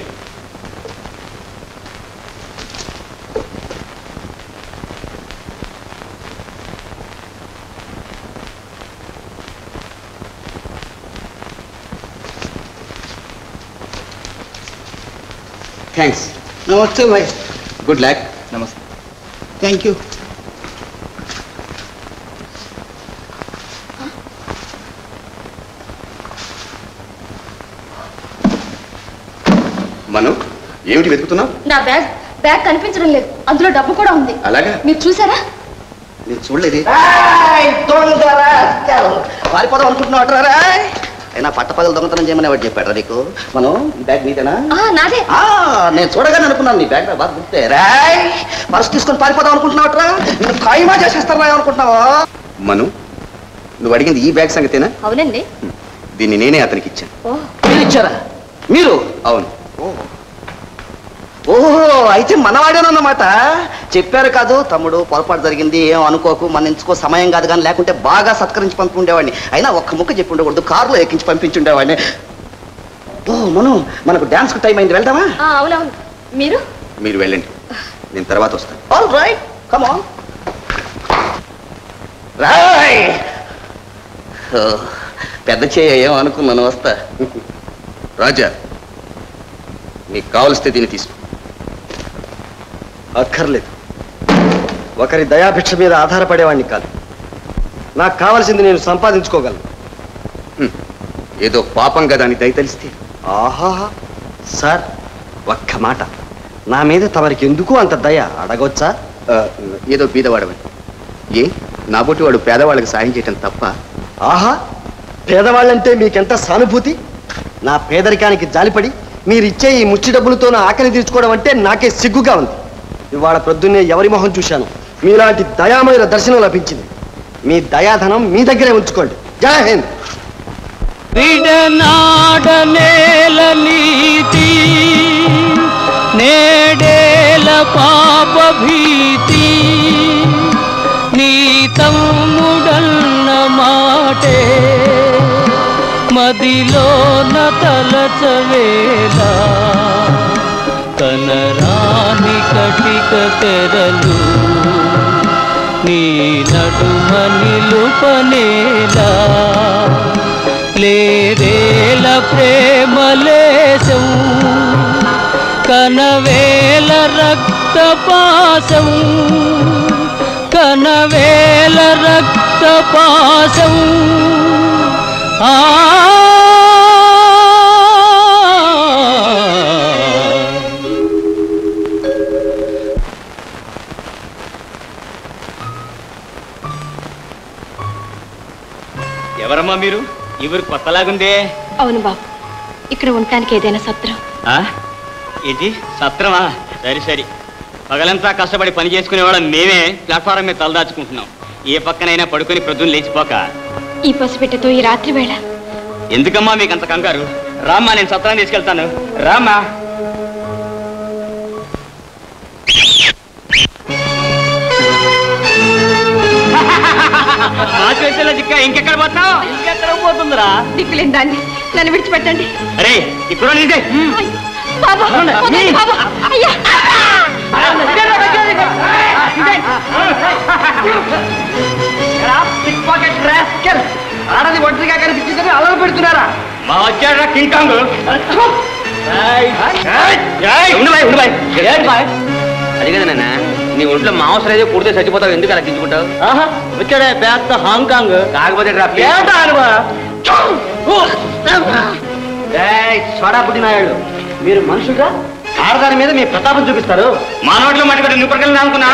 థ్యాంక్స్ నమస్తే భాయ్ గుడ్ లక్ నమస్తే థ్యాంక్ యూ మను ఏమిటి వెతుకుతున్నావు నా బ్యాగ్ బ్యాగ్ కనిపించడం లేదు అందులో డబ్బు కూడా ఉంది అలాగా మీరు చూసారా నేను చూడలేదు పారిపోదాం అనుకుంటున్నావు అయినా పట్టపగలు దొంగతనం చేయమని ఎవరు చెప్పాడు నీకు మనం ఈ బ్యాగ్ నీదేనా ఆ, నాదే ఆ, నేను చూడగానే అనుకున్నాను నీ బ్యాగ్ బాగా గుర్తే రాయ్ పర్స్ తీసుకొని పారిపోదాం అనుకుంటున్నావుట్రా నేను ఖాయిమా చేసేస్తాను అనుకుంటున్నావా మను నువ్వు అడిగింది ఈ బ్యాగ్ సంగతేనా అవునండి దీన్ని నేనే అతనికి ఇచ్చాను ఓ మీరు ఇచ్చారా మీరు అవును ఓహో అయితే మనవాడేనన్నమాట చెప్పారు కాదు తమ్ముడు పొరపాటు జరిగింది ఏం అనుకోకు మన్నించుకో సమయం కాదు కానీ లేకుంటే బాగా సత్కరించి పంపి ఉండేవాడిని అయినా ఒక్క ముక్క చెప్పి ఉండకూడదు కారులో ఎక్కించి పంపించి ఉండేవాడిని ఓ మను మనకు డాన్స్కి టైం అయింది వెళ్దామా ఆ, అవునవును మీరు మీరు వెళ్ళండి నేను తర్వాత వస్తాను all right come on Rai ఓ, పెద్ద చేయ ఏం అనుకున్నాను వస్తా రాజా నీకు కావలిస్తే దీన్ని తీసుకో అక్కర్లేదు ఒకరి దయాభిక్ష మీద ఆధారపడేవాడిని కాదు నాకు కావలసింది నేను సంపాదించుకోగలను ఏదో పాపం కదా అని దయతలిస్తే ఆహా సార్ ఒక్క మాట నా మీద తమరికి ఎందుకు అంత దయ అడగొచ్చా ఆ, ఏదో బీదవాడవని ఏ నాబోటి వాడు పేదవాళ్ళకి సాయం చేయటం తప్ప ఆహా పేదవాళ్ళంటే మీకెంత సానుభూతి నా పేదరికానికి జాలిపడి మీరిచ్చే ఈ ముచ్చి డబ్బులతో నా ఆకలి తీర్చుకోవడం అంటే నాకే సిగ్గుగా ఉంది ఇవాళ ప్రొద్దున్నే ఎవరి మొహం చూశాను మీలాంటి దయామైన దర్శనం లభించింది మీ దయాధనం మీ దగ్గరే ఉంచుకోండి జై హింద్ విడనాడనేల నీతి నేడేల పాప భీతి నీ తమ్ముడన్న మాటే మదిలోన తలచవేళ కనరాని కటిక తెరలు నీ నడుమ నిలుపనేలా లేదేల ప్రేమలేశం కనవేల రక్తపాసం కనవేల రక్తపాసం ఆ ఎవరమ్మా మీరు ఇవరు కొత్తలాగుందే అవును బాబు ఇక్కడ ఉండటానికి ఏదైనా సత్రం ఆ? ఏంటి సత్రమా సరి సరి పగలంతా కష్టపడి పని చేసుకునేవాళ్ళం మేమే ప్లాట్ఫారం మీద తలదాచుకుంటున్నాం ఏ పక్కనైనా పడుకొని ప్రొద్దున లేచిపోక ఈ పసిబిడ్డతో ఈ రాత్రి వేళ ఎందుకమ్మా మీకు అంత కంగారు రామ్మా నేను సత్రాన్ని తీసుకెళ్తాను రామ్మా మా చేతిలో చిక్క ఇంకెక్కడ పోతావు ఇంకెక్కడ పోతుందిరా దిక్కులేని దాన్ని నన్ను విడిచిపెట్టండి అరే ఇక్కడ నింటే బాబా వదలండి బాబా అయ్యా ఆడది ఒంటరిగా కనిపించిందని అలలు పెడుతున్నారా మా వచ్చాడా కింగ్ కాంగ్ అది కదా నాన్న నీ ఒంట్లో మాంసం అయితే కుడితే చచ్చిపోతావు ఎందుకు అలా గింజుకుంటావు వచ్చాడే పెద్ద హాంకాంగ్ కాకపోతే రా సోడా పుట్టినాయాడు మీరు మనుషుగా ఆడదాని మీద మీ ప్రతాపం చూపిస్తారు మా నోట్లో మట్టి పెట్టి నువ్వు పక్కన అనుకున్నా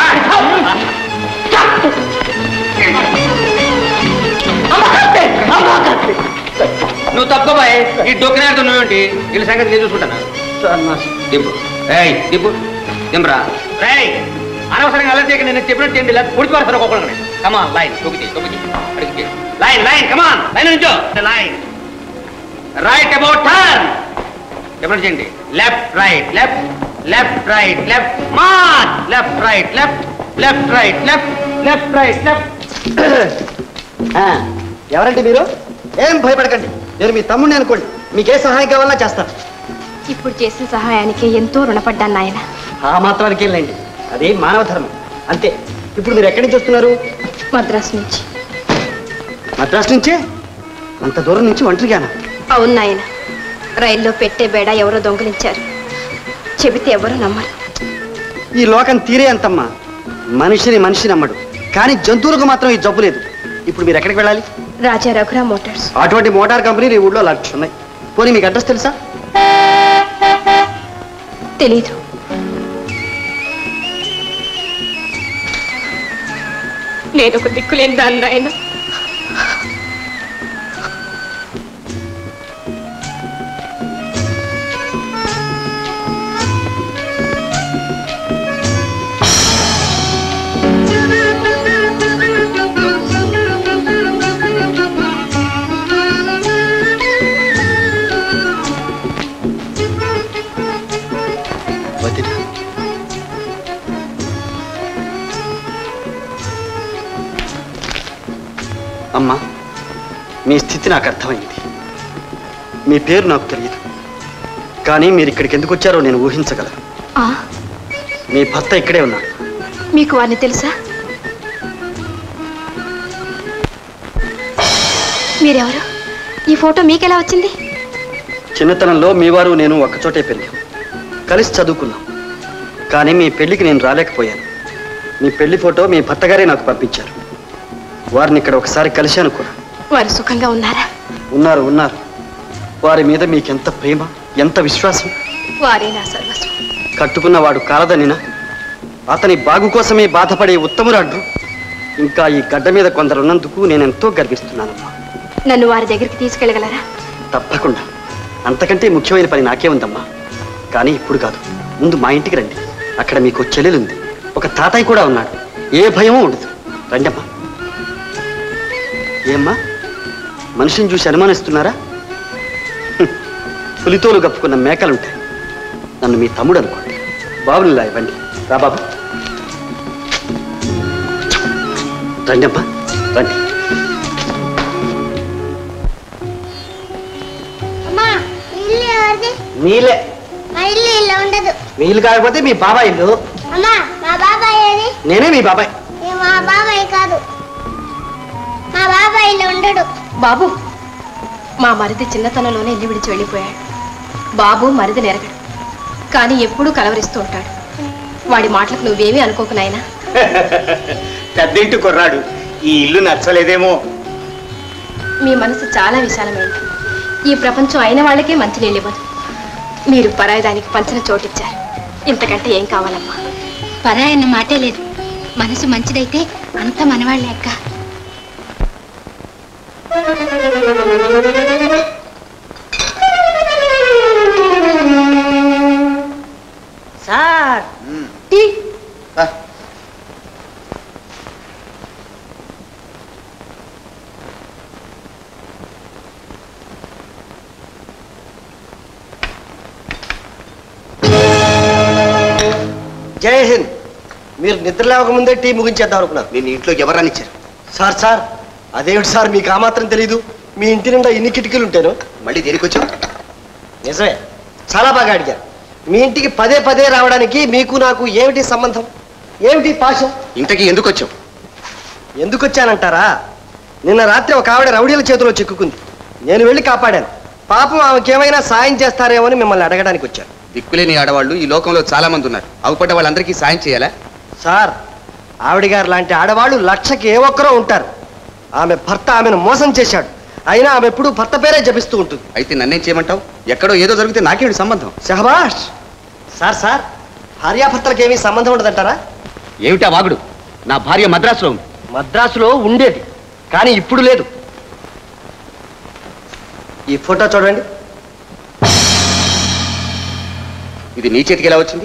నువ్వు తక్కువ బాయ్ ఈ డొక్కినాడుతో నువ్వేంటి వీళ్ళ సంగతి నేను చూసుకుంటాను దింపు ఏయ్ దింపు దింపరా రేయ్ అనవసరంగా అలా చేయక నేను చెప్పినట్టు చేయండి లేదా పుడిచి పడతారు ఒక్కొక్కరిని కమాన్ లైన్ తొక్కితే తొక్కితే అడిగితే లైన్ లైన్ కమాన్ లైన్ నుంచో లైన్ రైట్ అబౌట్ టర్న్ చెప్పినట్టు చేయండి left right left left right left man left right left left right left left right left ఆ, ఎవరండి మీరు ఏం భయపడకండి నేను మీ తమ్ముడిని అనుకోండి మీకే సహాయం కావాలన్నా చేస్తాను ఇప్పుడు చేసిన సహాయానికి ఎంతో రుణపడ్డాను నాయన ఆ మాత్రానికి వెళ్ళండి అది మానవ ధర్మం అంతే ఇప్పుడు మీరు ఎక్కడి నుంచి వస్తున్నారు మద్రాసు నుంచి మద్రాసు నుంచే అంత దూరం నుంచి ఒంటరిగానా అవును నాయన రైల్లో పెట్టే బేడ ఎవరో దొంగలించారు చెబితే ఎవరు నమ్మరు ఈ లోకం తీరే అంతమ్మా మనిషిని మనిషి నమ్మడు కానీ జంతువులకు మాత్రం ఈ జబ్బు లేదు ఇప్పుడు మీరు ఎక్కడికి వెళ్ళాలి రాజా రఘురా మోటార్స్ అటువంటి మోటార్ కంపెనీలు ఈ ఊళ్ళో లక్ష ఉన్నాయి పోనీ మీకు అడ్రస్ తెలుసా తెలీదు నేను ఒక దిక్కులేని దాన్ని నాయన వదిన అమ్మా మీ స్థితి నాకు అర్థమైంది మీ పేరు నాకు తెలియదు కానీ మీరు ఇక్కడికి ఎందుకు వచ్చారో నేను ఊహించగలను ఆ, మీ భర్త ఇక్కడే ఉన్నాడు మీకు వారిని తెలుసా మీరెవరు ఈ ఫోటో మీకెలా వచ్చింది చిన్నతనంలో మీ వారు నేను ఒక్కచోటే పెరిగాం కలిసి చదువుకున్నాం కానీ మీ పెళ్లికి నేను రాలేకపోయాను మీ పెళ్లి ఫోటో మీ భర్తగారే నాకు పంపించారు వారిని ఇక్కడ ఒకసారి కలిశాను కూడా వారు సుఖంగా ఉన్నారా ఉన్నారు ఉన్నారు వారి మీద మీకెంత ప్రేమ ఎంత విశ్వాసం వారే నా సర్వస్వం కట్టుకున్నవాడు కాలదనినా అతని బాగు కోసమే బాధపడే ఉత్తమురాడ్రు ఇంకా ఈ గడ్డ మీద కొందరు ఉన్నందుకు నేనెంతో గర్విస్తున్నానమ్మా నన్ను వారి దగ్గరికి తీసుకెళ్ళగలరా తప్పకుండా అంతకంటే ముఖ్యమైన పని నాకే ఉందమ్మా కానీ ఇప్పుడు కాదు ముందు మా ఇంటికి రండి అక్కడ మీకు చెల్లెలుంది ఒక తాతయ్య కూడా ఉన్నాడు ఏ భయమూ ఉండదు రండమ్మా ఏమ్మా మనిషిని చూసి అనుమానిస్తున్నారా హ్మ్. పులితోలు కప్పుకున్న మేకలుంటాయి నన్ను మీ తమ్ముడు అనుకోండి బాబునిలా ఇవ్వండి రా బాబు రండమ్మా రండి అమ్మా ఇల్లు ఎవరిది నీలే మా ఇల్లు ఇలా ఉండదు వీలు కాకపోతే మీ బాబాయ్ ఇల్లు అమ్మా మా బాబాయ్ ఏది నేనే మీ బాబాయ్ ఇది మా బాబాయ్ కాదు మా బాబాయ్ ఇలా ఉండడు బాబు మా మరిది చిన్నతనంలోనే ఇల్లు విడిచి వెళ్ళిపోయాడు బాబు మరిది నెరగడు కానీ ఎప్పుడూ కలవరిస్తూ ఉంటాడు వాడి మాటలకు నువ్వేమీ అనుకోకు నాయనా పెద్దింటి కుర్రాడు ఈ ఇల్లు నచ్చలేదేమో మీ మనసు చాలా విశాలమైంది ఈ ప్రపంచం అయిన వాళ్ళకే మంచి నీళ్ళు ఇవ్వదు మీరు పరాయదానికి పంచిన చోటిచ్చారు ఇంతకంటే ఏం కావాలమ్మా పరాయన్న మాటే లేదు మనసు మంచిదైతే అంత మనవాళ్ళే అక్క సార్ జై హింద్ మీరు నిద్ర లేవకముందే టీ ముగించేద్దాం అనుకున్నారు నేను ఇంట్లోకి ఎవరనిచ్చారు సార్ సార్ అదేమిటి సార్ మీకు ఆ మాత్రం తెలీదు మీ ఇంటి నిండా ఇన్ని కిటికీలు ఉంటాను మళ్ళీ దేనికి వచ్చావు నిజమే చాలా బాగా అడిగారు మీ ఇంటికి పదే పదే రావడానికి మీకు నాకు ఏమిటి సంబంధం ఏమిటి పాశం ఇంతకీ ఎందుకు వచ్చావు ఎందుకు వచ్చానంటారా నిన్న రాత్రి ఒక ఆవిడ రౌడీల చేతిలో చిక్కుకుంది నేను వెళ్ళి కాపాడాను పాపం ఆమెకి ఏమైనా సాయం చేస్తారేమో అని మిమ్మల్ని అడగడానికి వచ్చాను దిక్కులేని ఆడవాళ్ళు ఈ లోకంలో చాలా మంది ఉన్నారు అవుపడ్డ వాళ్ళందరికీ సాయం చేయాలా సార్ ఆవిడ గారు లాంటి ఆడవాళ్ళు లక్షకి ఏ ఒక్కరో ఉంటారు ఆమె భర్త ఆమెను మోసం చేశాడు అయినా ఆమె ఎప్పుడూ భర్త పేరే జపిస్తూ ఉంటుంది అయితే నన్నేం చేయమంటావు ఎక్కడో ఏదో జరిగితే నాకేంటి సంబంధం షహబాష్ సార్ సార్ భార్యాభర్తలకు ఏమీ సంబంధం ఉండదంటారా ఏమిటా వాగుడు నా భార్య మద్రాసులో ఉంది మద్రాసులో ఉండేది కానీ ఇప్పుడు లేదు ఈ ఫోటో చూడండి ఇది నీ చేతికి ఎలా వచ్చింది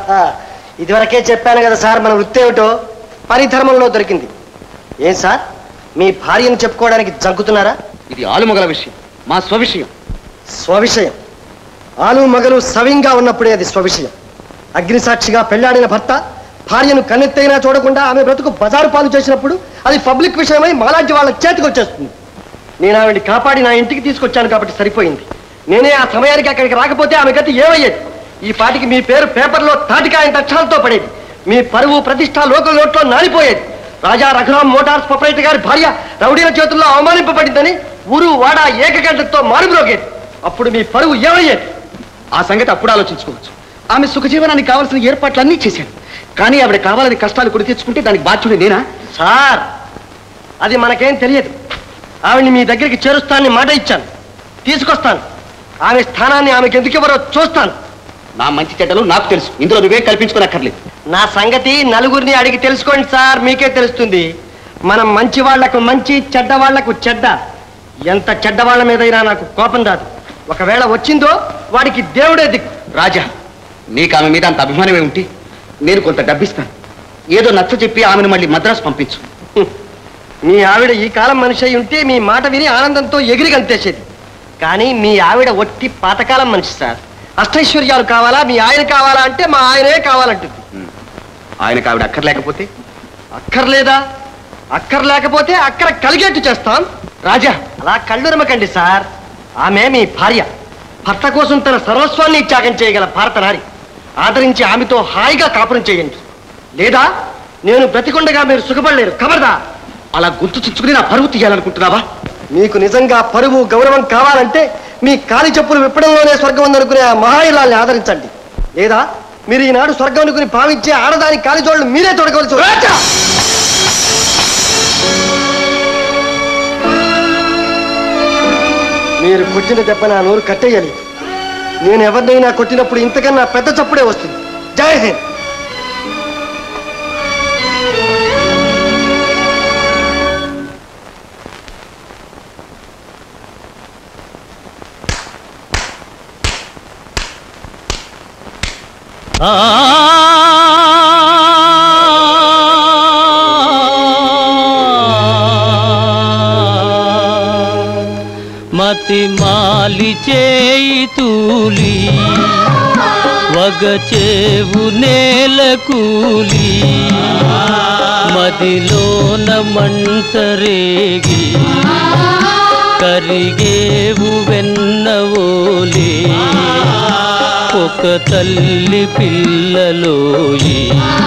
ఇదివరకే చెప్పాను కదా సార్ మన వృత్తి ఏమిటో పరిధర్మంలో దొరికింది ఏం సార్ మీ భార్యను చెప్పుకోవడానికి జంకుతున్నారా ఇది ఆలుమగల విషయం మా స్వవిషయం స్వవిషయం ఆలు మగలు సవింగా ఉన్నప్పుడే అది స్వవిషయం అగ్నిసాక్షిగా పెళ్లాడిన భర్త భార్యను కన్నెత్తైనా చూడకుండా ఆమె బ్రతుకు బజారు పాలు చేసినప్పుడు అది పబ్లిక్ విషయమై మాలాంటి వాళ్ళ చేతికి వచ్చేస్తుంది నేను ఆవిడ్ని కాపాడి నా ఇంటికి తీసుకొచ్చాను కాబట్టి సరిపోయింది నేనే ఆ సమయానికి అక్కడికి రాకపోతే ఆమె గతి ఏమయ్యేది ఈ పాటికి మీ పేరు పేపర్లో తాటికాయంత అక్షరాలతో పడేది మీ పరువు ప్రతిష్ట లోకల్ నోట్లో నానిపోయేది రాజా రఘురాం మోటార్స్ ప్రొపరేటర్ గారి భార్య రౌడీల చేతుల్లో అవమానింపబడిందని ఊరు వాడ ఏకగంటతో మారుమ్రోగేది అప్పుడు మీ పరువు ఏమయ్యేది ఆ సంగతి అప్పుడు ఆలోచించుకోవచ్చు ఆమె సుఖజీవనానికి కావాల్సిన ఏర్పాట్లన్నీ చేశాను కానీ ఆవిడ కావాలని కష్టాలు కొని తెచ్చుకుంటే దానికి బాధ్యుడు నేనా సార్ అది మనకేం తెలియదు ఆవిడ్ని మీ దగ్గరికి చేరుస్తానని మాట ఇచ్చాను తీసుకొస్తాను ఆమె స్థానాన్ని ఆమెకి ఎందుకు ఇవ్వరో చూస్తాను నా మంచి చెడ్డలు నాకు తెలుసు ఇందులో నువ్వే కల్పించుకోనక్కర్లేదు నా సంగతి నలుగురిని అడిగి తెలుసుకోండి సార్ మీకే తెలుస్తుంది మనం మంచి వాళ్లకు మంచి చెడ్డ వాళ్లకు చెడ్డ ఎంత చెడ్డ వాళ్ళ మీదైనా నాకు కోపం రాదు ఒకవేళ వచ్చిందో వాడికి దేవుడే దిక్కు రాజా నీకు ఆమె మీద అంత అభిమానమే ఉంటే నేను కొంత డబ్బిస్తాను ఏదో నచ్చ చెప్పి ఆమెను మళ్ళీ మద్రాసు పంపించు మీ ఆవిడ ఈ కాలం మనిషి అయి ఉంటే మీ మాట విని ఆనందంతో ఎగిరి గంతేసేది కానీ మీ ఆవిడ ఒట్టి పాతకాలం మనిషి సార్ అష్టైశ్వర్యాలు కావాలా మీ ఆయన కావాలా అంటే మా ఆయనే కావాలంటుంది ఆయనకు ఆవిడ అక్కర్లేకపోతే అక్కర్లేదా అక్కర్లేకపోతే అక్కర కలిగేట్టు చేస్తాం రాజా అలా కళ్ళురమకండి సార్ ఆమె మీ భార్య భర్త కోసం తన సర్వస్వాన్ని త్యాగం చేయగల భారత నారి ఆదరించి ఆమెతో హాయిగా కాపురం చేయండి లేదా నేను బ్రతికొండగా మీరు సుఖపడలేరు కబర్దా అలా గొంతు చుచ్చుకుని నా పరువు తీయాలనుకుంటున్నావా మీకు నిజంగా పరువు గౌరవం కావాలంటే మీ కాలి చెప్పులు విప్పడంలోనే స్వర్గం ఉందనుకునే ఆ మహాయిలాల్ని ఆదరించండి లేదా మీరు ఈనాడు స్వర్గం అనుకుని భావించే ఆడదాని కాలిజోళ్ళు మీరే తొడగవలసి వస్తుంది. మీరు కొట్టిన దెబ్బ నా నోరు కట్టేయాలి నేను ఎవరినైనా కొట్టినప్పుడు ఇంతకన్నా పెద్ద చప్పుడే వస్తుంది జై హింద్ మతి మాలి చేయి తూలి వగచేవు నేల కూలి మదిలోన మంటరేగి కరిగేవు వెన్నవోలి ఒక తల్లి పిల్లలోయి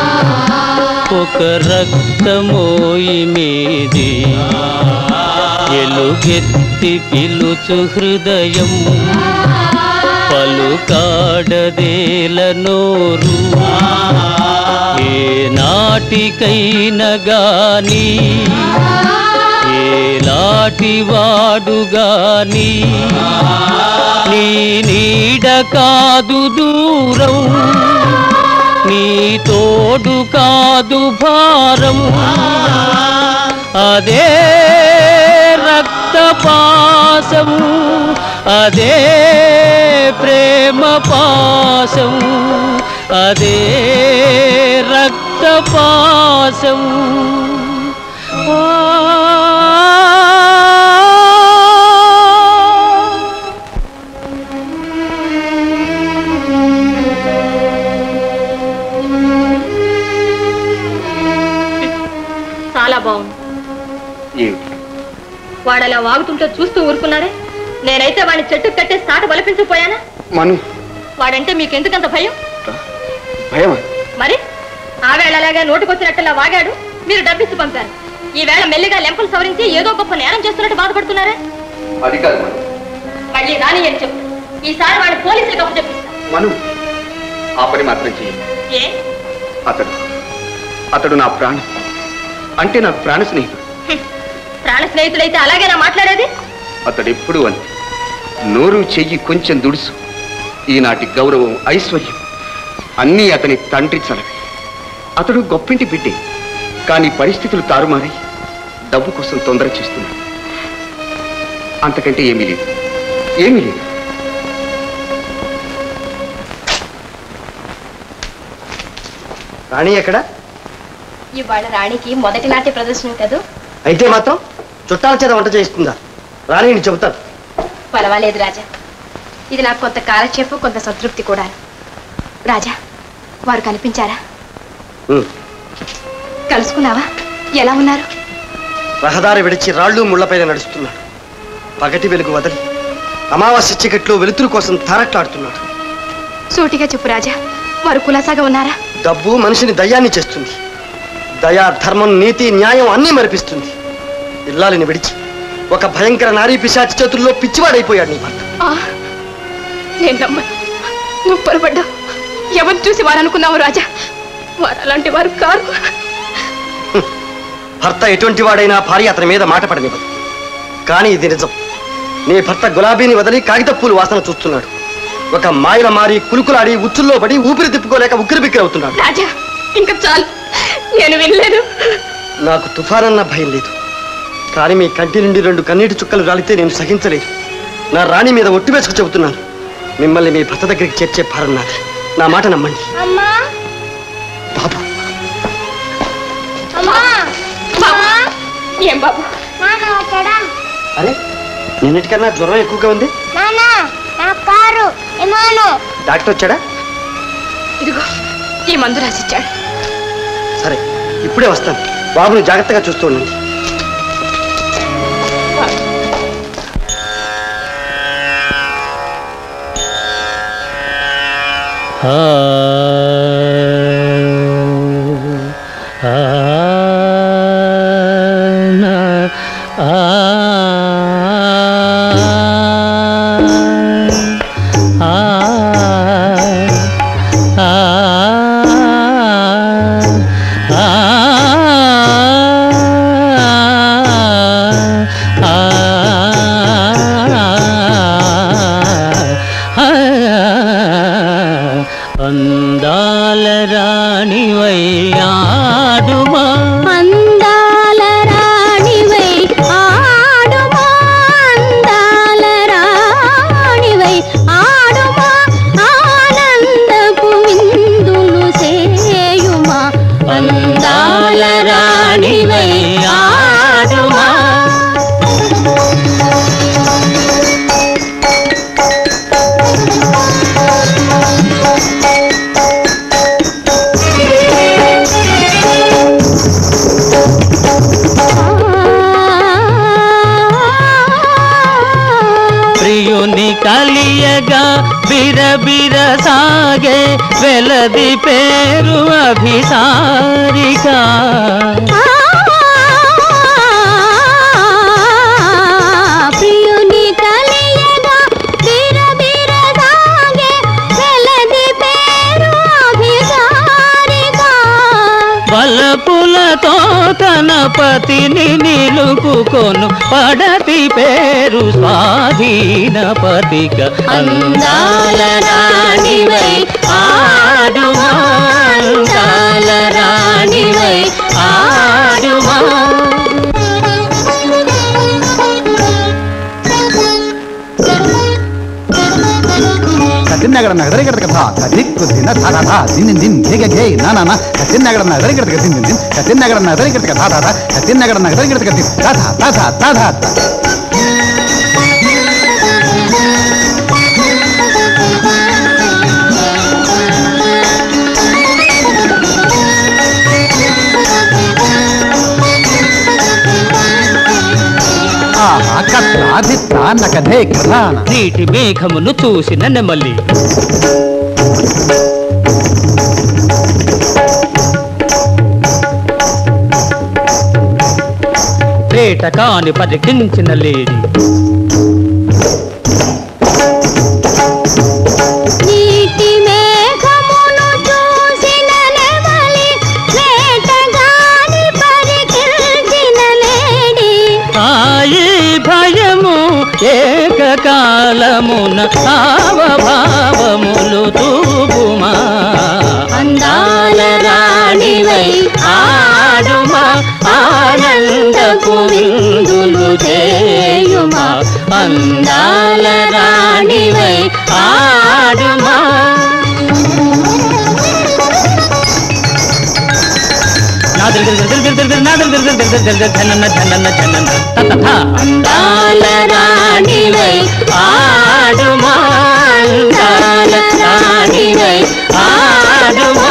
ఒక రక్తమోయి మీది ఎలుగెత్తి పిలుచు హృదయం పలుకాడదేల నోరు ఏ నాటికైనా గాని ఏలాటి వాడు గాని నీ నీడ కాదు దూరం నీ తోడు కాదు భారం అదే రక్తపాసం అదే ప్రేమ పాసం అదే రక్తపాసం చాలా బాగుంది వాడు అలా వాగుతుంటే చూస్తూ ఊరుకున్నారే నేనైతే వాడిని చెట్టు కట్టే సాట బలపించకపోయానా మను వాడంటే మీకు ఎందుకంత భయం భయమా మరి ఆ వేళ అలాగా నోటికొచ్చినట్టులా వాగాడు మీరు డబ్బిచ్చి పంపారు ఈ వేళ మెల్లిగా లెంపలు సవరించి ఏదో గొప్ప నేరం చేస్తున్నట్టు బాధపడుతున్నారే అది కాదు మను మళ్ళీ రాని అని చెప్పు ఈసారి వాడిని పోలీసులకు అప్పచెప్పిస్తా మను ఆ పని మాత్రం చెయ్యి ఏ అతడు అతడు నా ప్రాణం అంటే నాకు ప్రాణ స్నేహితుడు ప్రాణ స్నేహితుడైతే అలాగే నా మాట్లాడేది అతడు ఎప్పుడు అంతే నోరు చెయ్యి కొంచెం దుడుసు ఈనాటి గౌరవం ఐశ్వర్యం అన్నీ అతని తండ్రి చలవి అతడు గొప్పింటి బిడ్డే కానీ పరిస్థితులు తారుమారై డబ్బు కోసం తొందర చేస్తున్నాడు అంతకంటే ఏమీ లేదు ఏమీ లేదు రాణి ఎక్కడ ఇవాళ రాణికి మొదటి నాట్య ప్రదర్శన కదూ అయితే మాత్రం చుట్టాల చేత వంట చేస్తుందా రాణిని చెబుతాను పర్వాలేదు రాజా ఇది నాకు కొంత కాలక్షేపం కొంత సంతృప్తి కూడా రాజా వారు కనిపించారా ఉమ్. కలుసుకున్నావా ఎలా ఉన్నారు రహదారి విడిచి రాళ్ళు ముళ్లపైన నడుస్తున్నాడు పగటి వెలుగు వదిలి అమావాస్య చీకట్లో వెలుతురు కోసం తారట్లాడుతున్నాడు సూటిగా చెప్పు రాజా వారు కులాసాగా ఉన్నారా డబ్బు మనిషిని దయ్యాన్ని చేస్తుంది దయా ధర్మం నీతి న్యాయం అన్నీ మరిపిస్తుంది ఇల్లాలిని విడిచి ఒక భయంకర నారీ పిశాచి చేతుల్లో పిచ్చివాడైపోయాడు నీ భర్త ఆ, నేను నమ్మను నువ్వు పొరపడ్డావు ఎవరు చూసి వారు అనుకున్నావు రాజా వారు అలాంటి వారు కారు భర్త ఎటువంటి వాడైనా భార్య అతని మీద మాట పడనివ్వదు కానీ ఇది నిజం నీ భర్త గులాబీని వదిలి కాగితప్పూలు వాసన చూస్తున్నాడు ఒక మాయల మారి కులుకులాడి ఉచ్చుల్లో పడి ఊపిరి తిప్పుకోలేక ఉక్కిరి బిక్కిరి అవుతున్నాడు రాజా ఇంకా చాలు నేను వినలేను నాకు తుఫానన్న భయం లేదు కానీ మీ కంటి నుండి రెండు కన్నీటి చుక్కలు రాలితే నేను సహించలేదు నా రాణి మీద ఒట్టు వేసుకు చెబుతున్నాను మిమ్మల్ని మీ భర్త దగ్గరికి చేర్చే భారం నాది నా మాట నమ్మండి అమ్మా బాబు అమ్మా బాబు ఏం బాబు నాన్న వచ్చాడా అరే నిన్నటికన్నా జ్వరం ఎక్కువగా ఉంది నాన్న నా కారు విమానం డాక్టర్ వచ్చాడా ఇదిగో ఈ మందు రాసిచ్చాడు సరే ఇప్పుడే వస్తాను బాబుని జాగ్రత్తగా చూస్తూ ఉండండి ఆ ఆ నా ఆ ఆ అందాల రాణివై ఆడుమా అందాల రాణివై ఆడుమా అందాల రాణివై ఆడుమా ఆనందపు విందులు సేయుమా అందాల రాణివై ఆడుమా ప్రియుని కలియగా బిరబిర సాగే వెలది పేరు అభిసారిక పతిని నిలుపుకొను పడతి పేరు స్వాధీన పతిక అందాల రాణివై ఆడుమా అందాల రాణివై ఆడుమా ಕತ್ತಿನಗಡ ನಗದರಿಗಡ ಕಥಾ ಕದಿಕ್ಕು ದಿನ ಧಾರ ಧಾ ದಿನ ದಿನ ಹೇಗೆ ಘೇ ನಾ ನಾ ನಾ ಕತ್ತಿನಗಡ ನಗದರಿಗಡ ಕಥಾ ದಿನ ದಿನ ಕತ್ತಿನಗಡ ನಗದರಿಗಡ ಕಥಾ ಧಾ ಧಾ ಕತ್ತಿನಗಡ ನಗದರಿಗಡ ಕಥಾ ಧಾ ಧಾ ಧಾ ಧಾ ಧಾ ಧಾ ఆహా కత్రా ధిత్రా నకధే కథాన నీటి మేఘమును చూసిన నెమలి పేట కాని పరికించిన లేడి నీటి మేఘమును చూసిన నెమలి వేటగాని పరికిల్చిన లేడి ఆయి భయము ఏకకాలమున భావములు తూపుమా అందాల రాణివై ఆడుమా ఆనందపు విందులు చేయుమా అందాల రాణివై ఆడుమా అందాల రాణివై ఆడుమా అందాల రాణివై ఆడుమా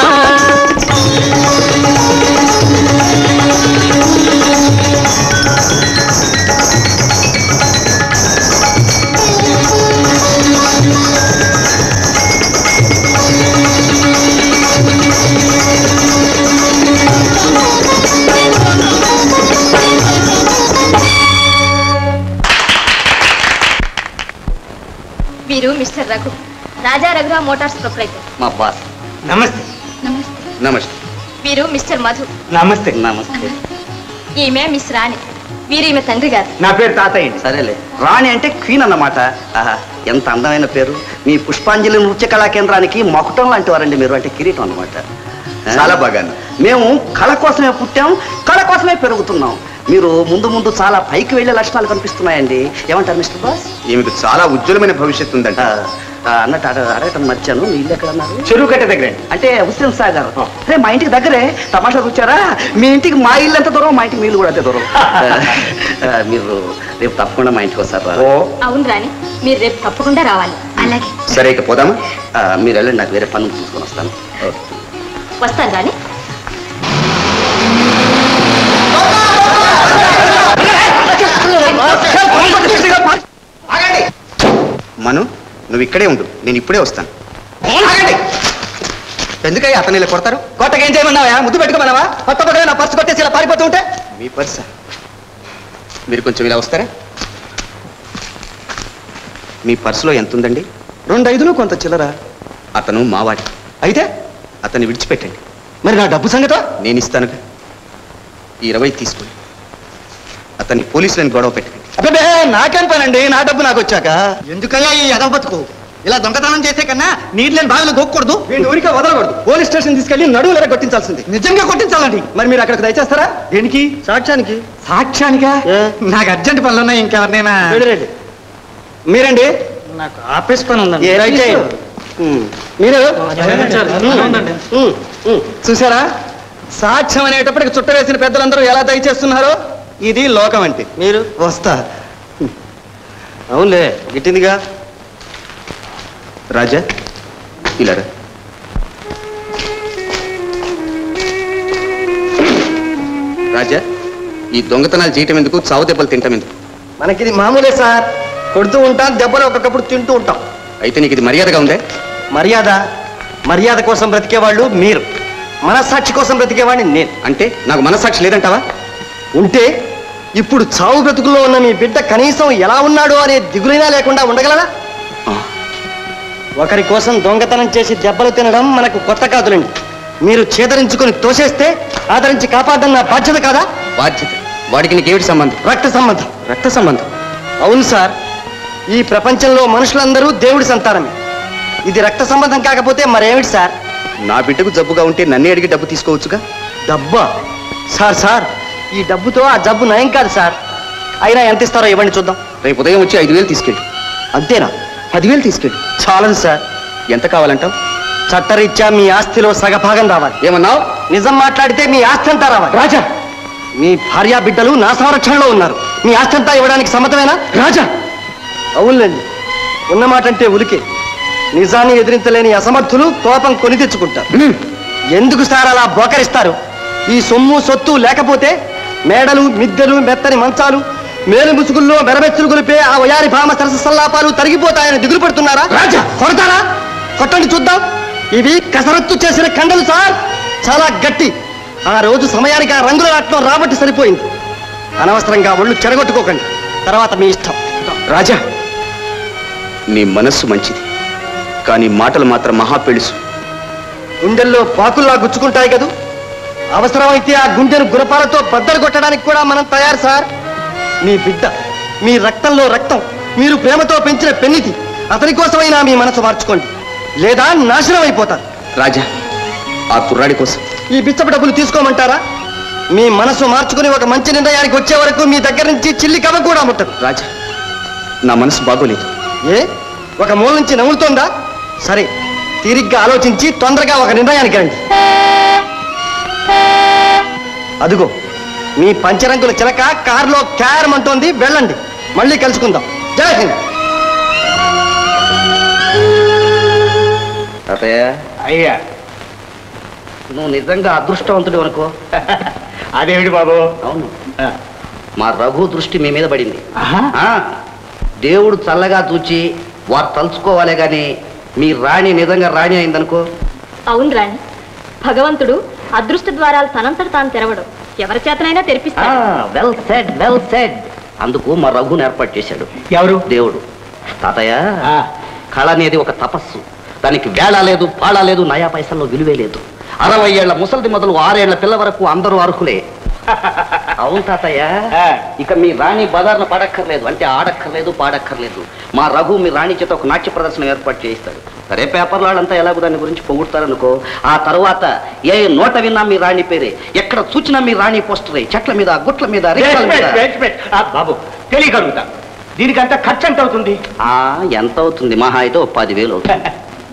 వీరు మిస్టర్ రఘు రాజా రఘురావు మోటార్స్ ప్రొపరేటర్ మా బాస్ నమస్తే నమస్తే వీరు మిస్టర్ మధు నమస్తే నమస్తే ఈమె మిస్ రాణి వీరు ఈమె తండ్రి గారు నా పేరు తాతయ్య సరేలే రాణి అంటే క్వీన్ అన్నమాట ఆహా, ఎంత అందమైన పేరు మీ పుష్పాంజలి నృత్య కళా కేంద్రానికి మకుటం లాంటి వారండి మీరు అంటే కిరీటం అన్నమాట చాలా బాగా మేము కళ కోసమే పుట్టాం కళ కోసమే పెరుగుతున్నాం మీరు ముందు ముందు చాలా పైకి వెళ్ళే లక్షణాలు కనిపిస్తున్నాయండి ఏమంటారు మిస్టర్ బాస్ ఈమెకు చాలా ఉజ్వలమైన భవిష్యత్తు ఉందంట ఆ, అన్నట్టు అడ- అడగటం మర్చాను మీ ఇల్లు ఎక్కడ అన్నారు చెరువు కట్ట దగ్గర అంటే హుస్సేన్ సాగర్ అరే మా ఇంటికి దగ్గరే తమాషా వచ్చారా మీ ఇంటికి మా ఇల్లు ఎంత దూరం మా ఇంటికి మీ ఇల్లు కూడా అంతే దూరం ఆ, మీరు రేపు తప్పకుండా మా ఇంటికి వస్తారు అవును రాణి మీరు రేపు తప్పకుండా రావాలి అలాగే సరే ఇక పోదామా ఆ, మీరు వెళ్ళండి నాకు వేరే పనులు చూసుకొని వస్తాను వస్తాను రాణి మను నువ్వు ఇక్కడే ఉండు నేను ఇప్పుడే వస్తాను ఎందుకయ్యా అతను ఇలా కొడతారు కొట్టకేం చేయమన్నావా ముద్దు పెట్టుకోమన్నావా కొత్త కొత్తగా నా పర్సు కొట్టేసి ఇలా పారిపోతూ ఉంటే మీ పర్స మీరు కొంచెం ఇలా వస్తారా మీ పర్సులో ఎంత ఉందండి రెండు ఐదులు కొంత చిల్లర అతను మావాడి అయితే అతన్ని విడిచిపెట్టండి మరి నా డబ్బు సంగతో నేను ఇస్తానుగా ఈ ఇరవై తీసుకోండి అతన్ని పోలీసులను గొడవ పెట్టండి అబ్బే నాకేం పనండి నా డబ్బు నాకు వచ్చాక ఎందుకయ్యా ఈ ఎదవ బతుకు ఇలా దొంగతనం చేసే కన్నా నీళ్ళని బావిలో గోక్కూడదు వీడిని ఊరికే వదలకూడదు పోలీస్ స్టేషన్ తీసుకెళ్లి నడువులు ఎర కొట్టించాల్సింది నిజంగా కొట్టించాలండి మరి మీరు అక్కడికి దయచేస్తారా దేనికి సాక్ష్యానికి సాక్ష్యానికా నాకు అర్జెంట్ పనులు ఉన్నాయి ఇంకెవరినైనా రండి, రండి. మీరండి నాకు ఆఫీస్ పని ఉందండి ఏ రైట్ చేయండి. ఉమ్. మీరు ఉమ్. ఉమ్. ఉమ్. చూసారా సాక్ష్యం అనేటప్పటికి చుట్ట వేసిన పెద్దలందరూ ఎలా దయచేస్తున్నారో ఇది లోకం అంటే మీరు వస్తా అవునులే గిట్టిందిగా రాజా ఇలా రా. రాజా ఈ దొంగతనాలు చేయటం ఎందుకు చావు దెబ్బలు తింటాం ఎందుకు మనకిది మామూలే సార్ కొడుతూ ఉంటాం దెబ్బలు ఒక్కొక్కప్పుడు తింటూ ఉంటాం అయితే నీకు ఇది మర్యాదగా ఉందే మర్యాద మర్యాద కోసం బ్రతికేవాళ్ళు మీరు మనస్సాక్షి కోసం బ్రతికేవాడిని నేను అంటే నాకు మనస్సాక్షి లేదంటావా ఉంటే ఇప్పుడు చావు బ్రతుకుల్లో ఉన్న మీ బిడ్డ కనీసం ఎలా ఉన్నాడో అనే దిగులైనా లేకుండా ఉండగలరా ఒకరి కోసం దొంగతనం చేసి దెబ్బలు తినడం మనకు కొత్త కాదులండి మీరు చేదరించుకొని తోసేస్తే ఆదరించి కాపాడడం నా బాధ్యత కాదా బాధ్యత వాడికి నీకేమిటి సంబంధం రక్త సంబంధం రక్త సంబంధం అవును సార్ ఈ ప్రపంచంలో మనుషులందరూ దేవుడి సంతానమే ఇది రక్త సంబంధం కాకపోతే మరేమిటి సార్ నా బిడ్డకు జబ్బుగా ఉంటే నన్నే అడిగి డబ్బు తీసుకోవచ్చుగా డబ్బా సార్ సార్ ఈ డబ్బుతో ఆ జబ్బు నయం కాదు సార్ అయినా ఎంత ఇస్తారో ఇవ్వండి చూద్దాం రేపు ఉదయం వచ్చి ఐదు వేలు తీసుకెళ్ళి అంతేనా పదివేలు తీసుకెళ్ళి చాలదు సార్ ఎంత కావాలంటావు చట్టరీత్యా మీ ఆస్తిలో సగభాగం రావాలి ఏమన్నావు నిజం మాట్లాడితే మీ ఆస్తి అంతా రావాలి రాజా మీ భార్యా బిడ్డలు నా సంరక్షణలో ఉన్నారు మీ ఆస్తి అంతా ఇవ్వడానికి సమ్మతమేనా రాజా అవునులేండి ఉన్నమాట అంటే ఉలికే నిజాన్ని ఎదిరించలేని అసమర్థులు కోపం కొని తెచ్చుకుంటారు ఎందుకు సార్ అలా బోకరిస్తారు ఈ సొమ్ము సొత్తు లేకపోతే మేడలు మిద్దెలు మెత్తని మంచాలు మేలు ముసుగుల్లో మెరబెచ్చులు గొలిపే ఆ వయారి భామ సరస సల్లాపాలు తరిగిపోతాయని దిగులు పడుతున్నారా రాజా కొడతారా కొట్టండి చూద్దాం ఇవి కసరత్తు చేసిన కండలు సార్ చాలా గట్టి ఆ రోజు సమయానికి ఆ రంగుల ఆటలో రాబట్టి సరిపోయింది అనవసరంగా ఒళ్ళు చెడగొట్టుకోకండి తర్వాత మీ ఇష్టం రాజా నీ మనస్సు మంచిది కానీ మాటలు మాత్రం మహా పెళుసు గుండెల్లో పాకుల్లా గుచ్చుకుంటాయి కదూ అవసరమైతే ఆ గుండెను గురపాలతో బద్దలు కొట్టడానికి కూడా మనం తయారు సార్ మీ బిడ్డ మీ రక్తంలో రక్తం మీరు ప్రేమతో పెంచిన పెన్నిది అతని కోసమైనా మీ మనసు మార్చుకోండి లేదా నాశనం అయిపోతారు రాజా ఆ కుర్రాడి కోసం ఈ బిచ్చపు డబ్బులు తీసుకోమంటారా మీ మనసు మార్చుకుని ఒక మంచి నిర్ణయానికి వచ్చే వరకు మీ దగ్గర నుంచి చిల్లి కవ కూడా ముట్టదు రాజా నా మనసు బాగోలేదు ఏ ఒక మూల నుంచి నవ్వులుతోందా సరే తీరిగ్గా ఆలోచించి తొందరగా ఒక నిర్ణయానికి రండి అదుగో మీ పంచరంగుల చిలక కారులో క్యారం అంటోంది వెళ్ళండి మళ్ళీ కలుసుకుందాం జై హింద్ తాతయ్య అయ్యా నువ్వు నిజంగా అదృష్టవంతుడు అనుకో అదేమిటి బాబు అవును మా రఘు దృష్టి మీ మీద పడింది ఆ, దేవుడు చల్లగా చూచి వారు తలుచుకోవాలే గాని మీ రాణి నిజంగా రాణి అయిందనుకో అవును రాణి భగవంతుడు అదృష్ట ద్వారాలు తనంతట తాను తెరవడు ఎవరి చేతనైనా తెరిపిస్తాడు వెల్ సెడ్ వెల్ సెడ్ అందుకు మా రఘుని ఏర్పాటు చేశాడు ఎవరు దేవుడు తాతయ్య కళ అనేది ఒక తపస్సు దానికి వేళ లేదు పాళ లేదు నయా పైసల్లో విలువే లేదు అరవై ఏళ్ల ముసలిది మొదలు ఆరేళ్ల పిల్ల వరకు అందరూ అర్హులే అవును తాతయ్య ఇక మీ రాణి బజార్ను పడక్కర్లేదు అంటే ఆడక్కర్లేదు పాడక్కర్లేదు మా రఘు మీ రాణి చేత ఒక నాట్య ప్రదర్శన ఏర్పాటు చేయిస్తాడు సరే పేపర్లో వాళ్ళంతా ఎలాగో దాని గురించి పొగుడతారనుకో ఆ తర్వాత ఏ నోట విన్నా మీ రాణి పేరే ఎక్కడ చూచినా మీ రాణి పోస్టరే చెట్ల మీద గుట్ల మీద రిక్షాల మీద. ఆ, బాబు తెలియగలుగుతా దీనికంతా ఖర్చు ఎంత అవుతుంది ఆ, ఎంత అవుతుంది మహా అయితే ఓ పదివేలు అవుతుంది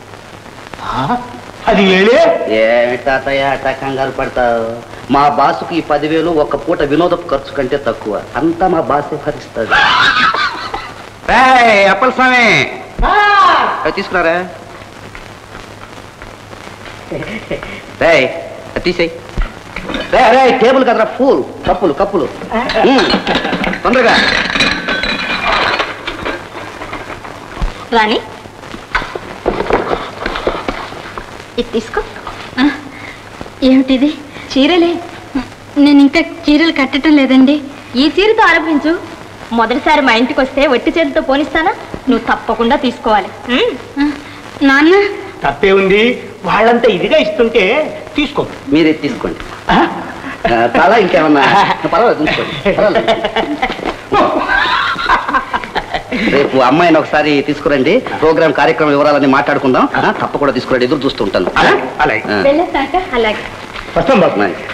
పదివేలే ఏమి తాతయ్య అట్టా కంగారు పడతావు మా బాసుకు ఈ పదివేలు ఒక పూట వినోదపు ఖర్చు కంటే తక్కువ అంతా మా బాసే భరిస్తాడు అప్పల స్వామి అది తీసుకున్నారా రేయ్, అది తీసేయ్ రే రే టేబుల్ కదరా ఫూల్ కప్పులు కప్పులు ఉమ్, తొందరగా రాణి ఇది తీసుకో ఏమిటిది చీరలే నేను ఇంకా చీరలు కట్టడం లేదండి ఈ చీరతో ఆరంభించు మొదటిసారి మా ఇంటికి వస్తే వట్టి చేతితో పోనిస్తానా నువ్వు తప్పకుండా తీసుకోవాలి ఉమ్. నాన్న తప్పే ఉంది వాళ్ళంతా ఇదిగా ఇస్తుంటే తీసుకో మీరే తీసుకోండి ఆ, చాలా ఇంకేమన్నా పర్వాలేదు తీసుకోండి పర్వాలేదు. రేపు అమ్మాయిని ఒకసారి తీసుకురండి ప్రోగ్రామ్ కార్యక్రమం వివరాలన్నీ మాట్లాడుకుందాం ఆ, తప్పకుండా తీసుకురండి ఎదురు చూస్తూ ఉంటాను అలాగే ఆ. వెళ్ళేసాక అలాగే వస్తాం బాబు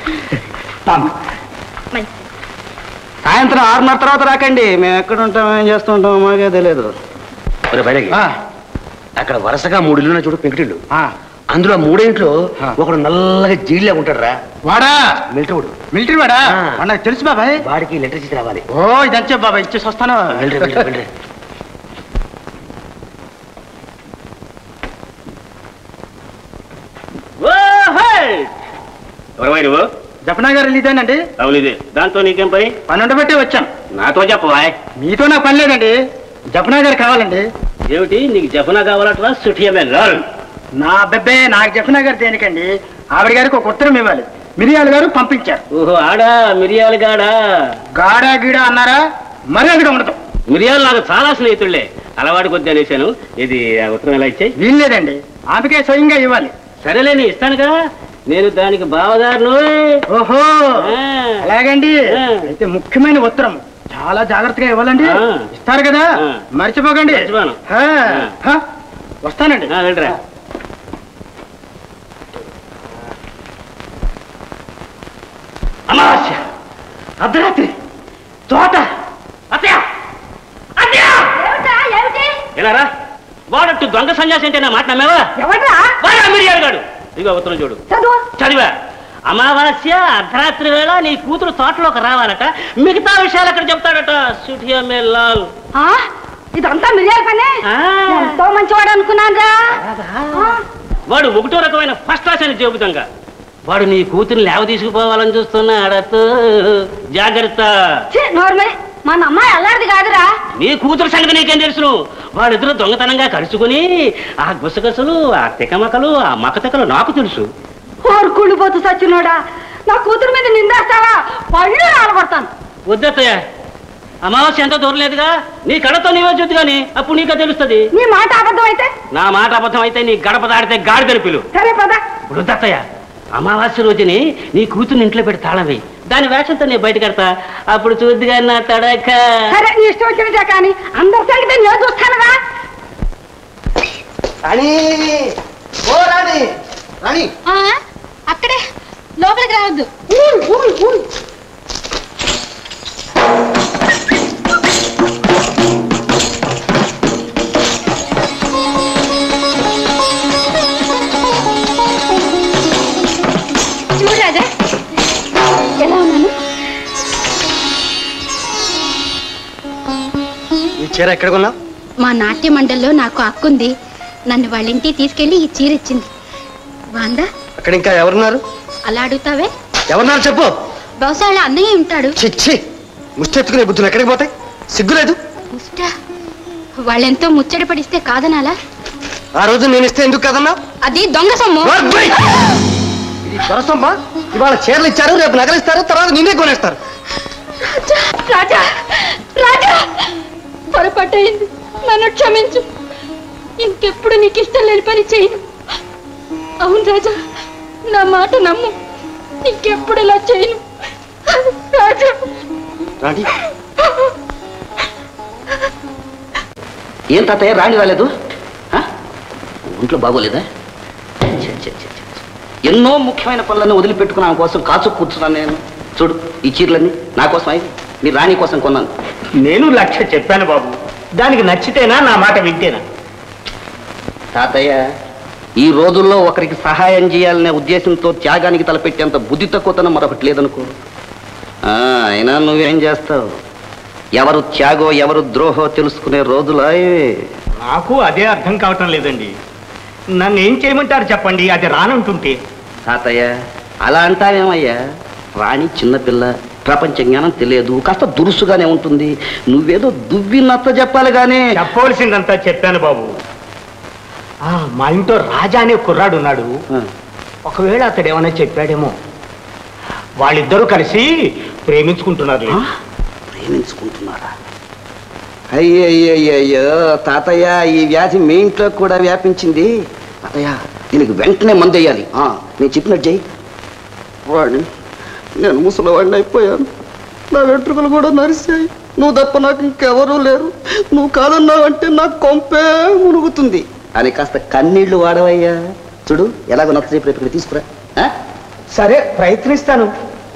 మంచి సాయంత్రం ఆరున్నర తర్వాత రాకండి మేము ఎక్కడ ఉంటాం ఏం చేస్తూ ఉంటాం మాకే తెలియదు ఒరే బయటకి అక్కడ వరుసగా మూడు ఇల్లు చూడు పెంకుటిల్లు అందులో మూడో ఇంట్లో ఒకడు నల్లగా జీడిలా ఉంటాడు రా వాడా మిలిటరీ వాడు మిలిటరీ వాడా వాడు నాకు తెలుసు బాబాయ్ వాడికి లెటర్ ఇచ్చి రావాలి ఓ ఇదంతే బాబాయ్ ఇచ్చేసి వస్తాను వెళ్ళి వెళ్ళి వెళ్ళి ఎవరమై నువ్వు జపనా గారు ఇదేనండి అవును ఇది దాంతో నీకేం పని పని ఉండబట్టే వచ్చాను నాతో చెప్పవా మీతో నాకు పని లేదండి జపనా గారు కావాలండి ఏమిటి నీకు జఫనా కావాలట్రా సుఠియమే రారు నా అబ్బబ్బే నాకు జపనా గారు దేనికండి ఆవిడ గారికి ఒక ఉత్తరం ఇవ్వాలి మిరియాల గారు పంపించారు ఓహో ఆడా మిరియాలు గాడా గాడా గీడా అన్నారా మర్యాదగా ఉండదు మిరియాలు నాకు చాలా స్నేహితుళ్ళే అలవాటు కొద్ది అనేసాను ఇది ఆ ఉత్తరం ఎలా ఇచ్చాయి వీల్లేదండి ఆమెకే స్వయంగా ఇవ్వాలి సరేలే నేను ఇస్తానుగా నేను దానికి బావగారును ఓహో అలాగండి అయితే ముఖ్యమైన ఉత్తరం చాలా జాగ్రత్తగా ఇవ్వాలండి ఇస్తారు కదా మర్చిపోకండి ఆ, ఆ, వస్తానండి వెళ్ళరా అమావాస్య అర్ధరాత్రి తోట అత్తయ్య ఎలారా వాడట్టు దొంగ సన్యాసి అంటే నా మాట నమ్మావా వాడా మిరియాలు గాడు ఇదిగో ఉత్తరం చూడు చదివా అమావాస్య అర్ధరాత్రి వేళ నీ కూతురు తోటలోకి రావాలట మిగతా విషయాలు అక్కడ చెప్తాడట సుఠియా మే లాల్ ఇదంతా మిరియాల పనే ఎంతో మంచివాడు అనుకున్నాను వాడు ఒకటో రకమైన ఫస్ట్ క్లాస్ అని చెబుతాంగా వాడు నీ కూతురు లేవ తీసుకుపోవాలని చూస్తున్నాడతో జాగ్రత్త నోర్మల్ మన అమ్మాయి అల్లాడిది కాదురా నీ కూతురు సంగతి నీకేం తెలుసును వాళ్ళిద్దరూ దొంగతనంగా కలుసుకుని ఆ గుసగుసలు ఆ తికమకలు ఆ మకతికలు నాకు తెలుసు ఓరు కుళ్ళిపోతూ సచ్చినోడా నా కూతురు మీద నిందేస్తావా పళ్ళు రాలబడతాను వద్దత్తయ్య అమావాస్య ఎంతో దూరలేదుగా నీ కడతో నీవే చూద్దు గాని అప్పుడు నీకే తెలుస్తుంది నీ మాట అబద్ధం అయితే నా మాట అబద్ధం అయితే నీ గడప దాడితే గాడి తెలుపులు సరే పద వృద్ధత్తయ్య అమావాస్య రోజుని నీ కూతుర్ని ఇంట్లో పెట్టి తాళం వేయి దాని వేషంతో నేను బయట కడతా అప్పుడు చూద్దుగా నా తడక సరే నీ ఇష్టం వచ్చినట్టే కానీ అందరి సంగతి నేను చూస్తానుగా రాణి ఓ రాణి రాణి అక్కడే లోపలికి రావద్దు చూడు రాజా ఎలా ఉన్నాను ఈ చీర ఎక్కడ కొన్నావు మా నాట్య మండలిలో నాకు అక్కుంది నన్ను వాళ్ళ ఇంటికి తీసుకెళ్లి ఈ చీర ఇచ్చింది బాందా అక్కడ ఇంకా ఎవరున్నారు అలా అడుగుతావే ఎవరున్నారు చెప్పు బహుశా వాళ్ళ అన్నయ్య ఉంటాడు చిచ్చి ముష్టెత్తుకునే బుద్ధులు ఎక్కడికి పోతాయి సిగ్గులేదు ముస్టా వాళ్ళెంతో ముచ్చట పడిస్తే కాదనాలా ఆ రోజు నేను ఇస్తే ఎందుకు కదన్నా అది దొంగ సొమ్ము ఇది దొరసమ్మా ఇవాళ చీరలు ఇచ్చారు రేపు నగలు ఇస్తారు తర్వాత నిన్నే కొనేస్తారు రాజా రాజా పొరపాటైంది నన్ను క్షమించు ఇంకెప్పుడు నీకు ఇష్టం లేని పని చేయను అవును రాజా నా మాట నమ్ము ఇంకెప్పుడు ఇలా చేయను రాజా రాణి ఏం తాతయ్య రాణి రాలేదు ఆ? ఒంట్లో బాగోలేదా ఛే, ఛే, ఛే, ఛే. ఎన్నో ముఖ్యమైన పనులను వదిలిపెట్టుకుని ఆమె కోసం కాచు కూర్చున్నాను నేను చూడు ఈ చీరలన్నీ నా కోసం అయి నీ రాణి కోసం కొన్నాను నేను లక్ష్య చెప్పాను బాబు దానికి నచ్చితేనా నా మాట వింటేనా తాతయ్య ఈ రోజుల్లో ఒకరికి సహాయం చేయాలనే ఉద్దేశంతో త్యాగానికి తలపెట్టేంత బుద్ధి తక్కువతనం మరొకటి లేదనుకో ఆ, అయినా నువ్వేం చేస్తావు ఎవరు త్యాగో ఎవరు ద్రోహో తెలుసుకునే రోజులా ఇవి. నాకు అదే అర్థం కావటం లేదండి నన్ను ఏం చేయమంటారు చెప్పండి అది రానంటుంటే తాతయ్య అలా అంటావేమయ్యా రాణి చిన్నపిల్ల ప్రపంచ జ్ఞానం తెలియదు కాస్త దురుసుగానే ఉంటుంది నువ్వేదో దువ్వి నచ్చ చెప్పాలి గానీ చెప్పవలసిందంతా చెప్పాను బాబు ఆ, మా ఇంట్లో రాజా అనే కుర్రాడు ఉన్నాడు ఒకవేళ అతడు ఏమైనా చెప్పాడేమో వాళ్ళిద్దరూ కలిసి ప్రేమించుకుంటున్నారు ప్రేమించుకుంటున్నారా అయ్యయ్యయ్యో తాతయ్య ఈ వ్యాధి మీ ఇంట్లో కూడా వ్యాపించింది తాతయ్య దీనికి వెంటనే మందు వేయాలి ఆ, నేను చెప్పినట్టు చెయ్యి వాడిని నేను ముసలివాడిని అయిపోయాను నా వెంట్రుకలు కూడా నరిసాయి నువ్వు తప్ప నాకు ఇంకెవరూ లేరు నువ్వు కాదన్నావంటే నా కొంపే మునుగుతుంది అని కాస్త కన్నీళ్లు వాడవయ్యా చూడు ఎలాగో నచ్చ చెప్పి రేపు ఇక్కడ తీసుకురా ఆ? సరే ప్రయత్నిస్తాను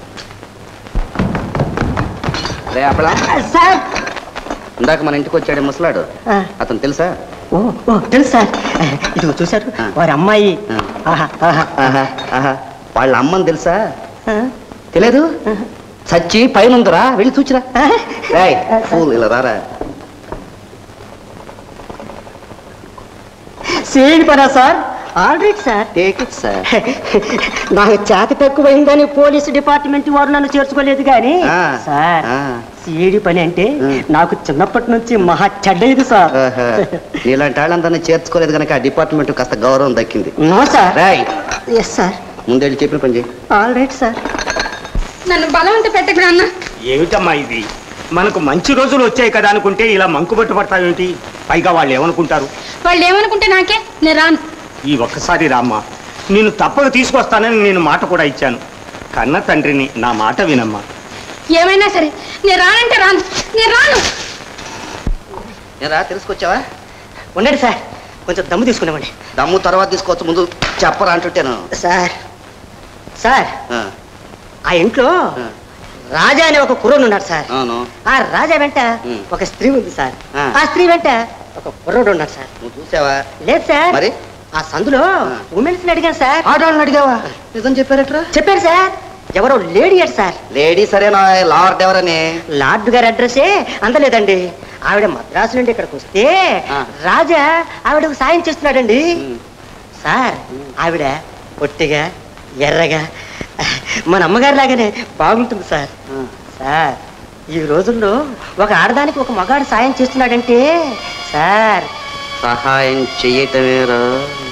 రే అప్పలా ఇందాక మన ఇంటికి వచ్చాడే ముసలాడు అతను తెలుసా ఓ ఓ తెలుసు సార్ ఇదిగో చూశారు వారి అమ్మాయి ఆహా, ఆహా. ఆహా, ఆహా. వాళ్ళ అమ్మని తెలుసా తెలియదు చచ్చి పైన ఉందిరా వెళ్ళి చూచిరా రేయ్, ఫూల్, ఇలా రారా సేడి పనా sir already sir take it sir నాకు చేత తక్కువైందని పోలీసు డిపార్ట్మెంట్ వారు నన్ను చేర్చుకోలేదు కానీ ఆ, సార్ ఆ. సీడి పని అంటే నాకు చిన్నప్పటి నుంచి మహా చెడ్డది సార్ ఆహా. నీలాంటి వాళ్ళందరినీ చేర్చుకోలేదు కనుక ఆ డిపార్ట్మెంట్ కాస్త గౌరవం దక్కింది no sir Rai yes sir ముందెళ్ళి చెప్పిన పని చేయి ఆల్రెడీ సార్ నన్ను బలవంత పెట్టకు నాన్న ఏమిటమ్మా ఇది మనకు మంచి రోజులు వచ్చాయి కదా అనుకుంటే ఇలా మంకుబట్టు పడతావేంటి పైగా వాళ్ళు ఏమనుకుంటారు వాళ్ళు ఏమనుకుంటే నాకే నేను రాను ఈ ఒక్కసారి రామ్మా నిన్ను తప్పక తీసుకొస్తానని నేను మాట కూడా ఇచ్చాను కన్న తండ్రిని నా మాట వినమ్మా ఏమైనా సరే నేను రానంటే రాను నేను రాను ఏరా తెలుసుకొచ్చావా ఉండండి సార్ కొంచెం దమ్ము తీసుకునేవ్వండి దమ్ము తర్వాత తీసుకోవచ్చు ముందు చెప్పరా అంటుంటాను సార్ సార్ ఆ, ఆ ఇంట్లో రాజా అనే ఒక కుర్రోడు ఉన్నాడు సార్ అవును ఆ రాజా వెంట ఉమ్. ఒక స్త్రీ ఉంది సార్ ఆ. ఆ స్త్రీ వెంట ఒక కుర్రోడు ఉన్నాడు సార్ నువ్వు చూసావా లేదు సార్ మరి ఆ సందులో ఉమెన్స్ అడిగాను సార్ ఆడవాళ్ళని అడిగావా నిజం చెప్పారట్రా చెప్పారు సార్ ఎవరో లేడీ అట సార్ లేడీ సరేనా లార్డ్ ఎవరని లార్డ్ గారి అడ్రస్సే అందలేదండి ఆవిడ మద్రాసు నుండి ఇక్కడికి వస్తే రాజా ఆవిడకు సాయం చేస్తున్నాడండి సార్ ఆవిడ పొట్టిగా ఎర్రగా మన అమ్మగారి లాగానే బాగుంటుంది సార్ సార్ ఈ రోజుల్లో ఒక ఆడదానికి ఒక మగాడు సాయం చేస్తున్నాడంటే సార్ సహాయం చెయ్యటమేరా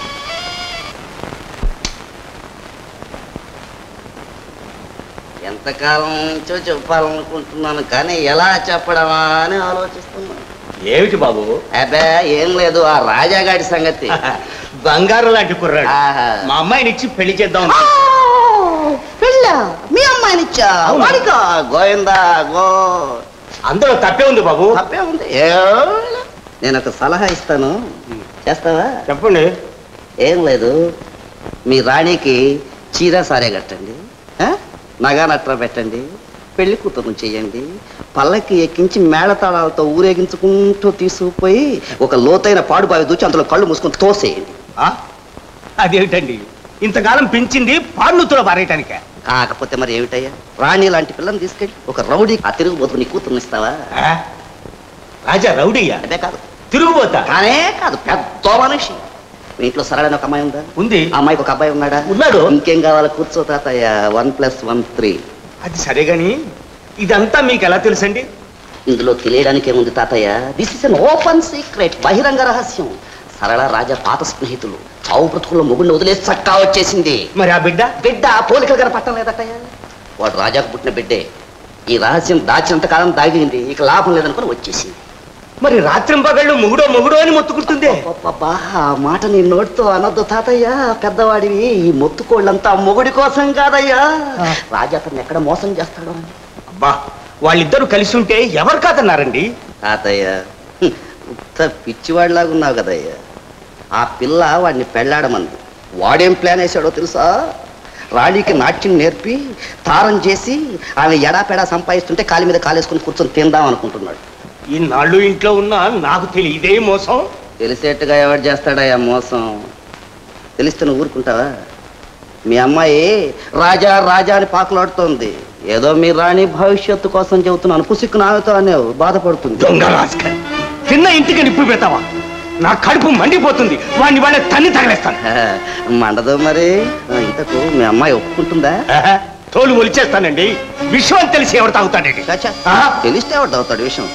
ఎంతకాలం నుంచో చెప్పాలనుకుంటున్నాను కానీ ఎలా చెప్పడమా అని ఆలోచిస్తున్నాను ఏమిటి బాబు అబ్బే ఏం లేదు ఆ రాజాగాడి సంగతి బంగారు లాంటి కుర్రాడు మా అమ్మాయిని ఇచ్చి పెళ్లి చేద్దాం పెళ్ళ మీ అమ్మాయినిచ్చా వాడికా గోవిందా గో అందులో తప్పే ఉంది బాబు తప్పే ఉంది నేను ఒక సలహా ఇస్తాను చేస్తావా చెప్పండి ఏం లేదు మీ రాణికి చీర సారే కట్టండి ఆ? నగా నట్ర పెట్టండి పెళ్లి కూతురు చెయ్యండి పల్లకి ఎక్కించి మేళతాళాలతో ఊరేగించుకుంటూ తీసుకుపోయి ఒక లోతైన పాడుబావి దూచి అందులో కళ్ళు మూసుకొని తోసేయండి అదేమిటండి ఇంతకాలం పెంచింది పాడుతులో పారేయటానికే కాకపోతే మరి ఏమిటయ్యా రాణి లాంటి పిల్లని తీసుకెళ్ళి ఒక రౌడీ ఆ తిరుగుబోతు నీ కూతుర్ని ఇస్తావా రాజా రౌడీయా అదే కాదు తిరుగుబోతా కానే కాదు పెద్ద మనిషి మీ ఇంట్లో సరైన ఒక అమ్మాయి ఉందా ఉంది ఆ అమ్మాయికి ఒక అబ్బాయి ఉన్నాడా ఉన్నాడు. ఇంకేం కావాలి కూర్చో తాతయ్య వన్ ప్లస్ వన్ త్రీ అది సరే గాని ఇదంతా మీకు ఎలా తెలుసండి ఇందులో తెలియడానికి ఏముంది తాతయ్య this is an open secret బహిరంగ రహస్యం సరళ రాజా పాత స్నేహితులు చావు బ్రతుకుల్లో మొగుడిని వదిలేసి చక్కా వచ్చేసింది మరి ఆ బిడ్డ బిడ్డ పోలికలు కనపట్టం లేదటయ్య వాడు రాజాకు పుట్టిన బిడ్డే ఈ రహస్యం దాచినంత కాలం దాగింది ఇక లాభం లేదనుకుని వచ్చేసింది మరి రాత్రింపగళ్ళు మొగుడో మొగుడో అని మొత్తుకుంటుందే అబ్బా ఆ మాట నీ నోటితో అనొద్దు తాతయ్య పెద్దవాడివి ఈ మొత్తుకోళ్ళంతా మొగుడి కోసం కాదయ్యా రాజా అతన్ని ఎక్కడ మోసం చేస్తాడో అని అబ్బా వాళ్ళిద్దరూ కలిసి ఉంటే ఎవరు కాదన్నారండి తాతయ్య హ్మ్, ఉత్త పిచ్చివాడిలాగా ఉన్నావు కదయ్యా ఆ పిల్ల వాడిని పెళ్ళాడమంది వాడేం ప్లాన్ వేశాడో తెలుసా రాణికి నాట్యం నేర్పి తారం చేసి ఆమె ఎడాపెడా సంపాదిస్తుంటే కాలి మీద కాలేసుకుని కూర్చొని తిందాం అనుకుంటున్నాడు ఈ నాళ్ళు ఇంట్లో ఉన్నా నాకు తెలియదే మోసం తెలిసేట్టుగా ఎవరు చేస్తాడయ్యా మోసం తెలిస్తే నువ్వు ఊరుకుంటావా మీ అమ్మాయి రాజా రాజా అని పాకులాడుతోంది ఏదో మీ రాణి భవిష్యత్తు కోసం చెబుతున్నాను పుసిక్కు నాతో అనేవు బాధపడుతుంది దొంగ రాజకీయ చిన్న ఇంటికి నిప్పు పెడతావా నా కడుపు మండిపోతుంది వాడిని వాళ్ళ తన్ని తగలేస్తాను మండదు మరి ఆ, ఇంతకు మీ అమ్మాయి ఒప్పుకుంటుందా ఆహా, తోలు ఒలిచేస్తానండి విషయం తెలిసి ఎవరు తాగుతాడండి తెలిస్తే ఎవరు తాగుతాడు విషయం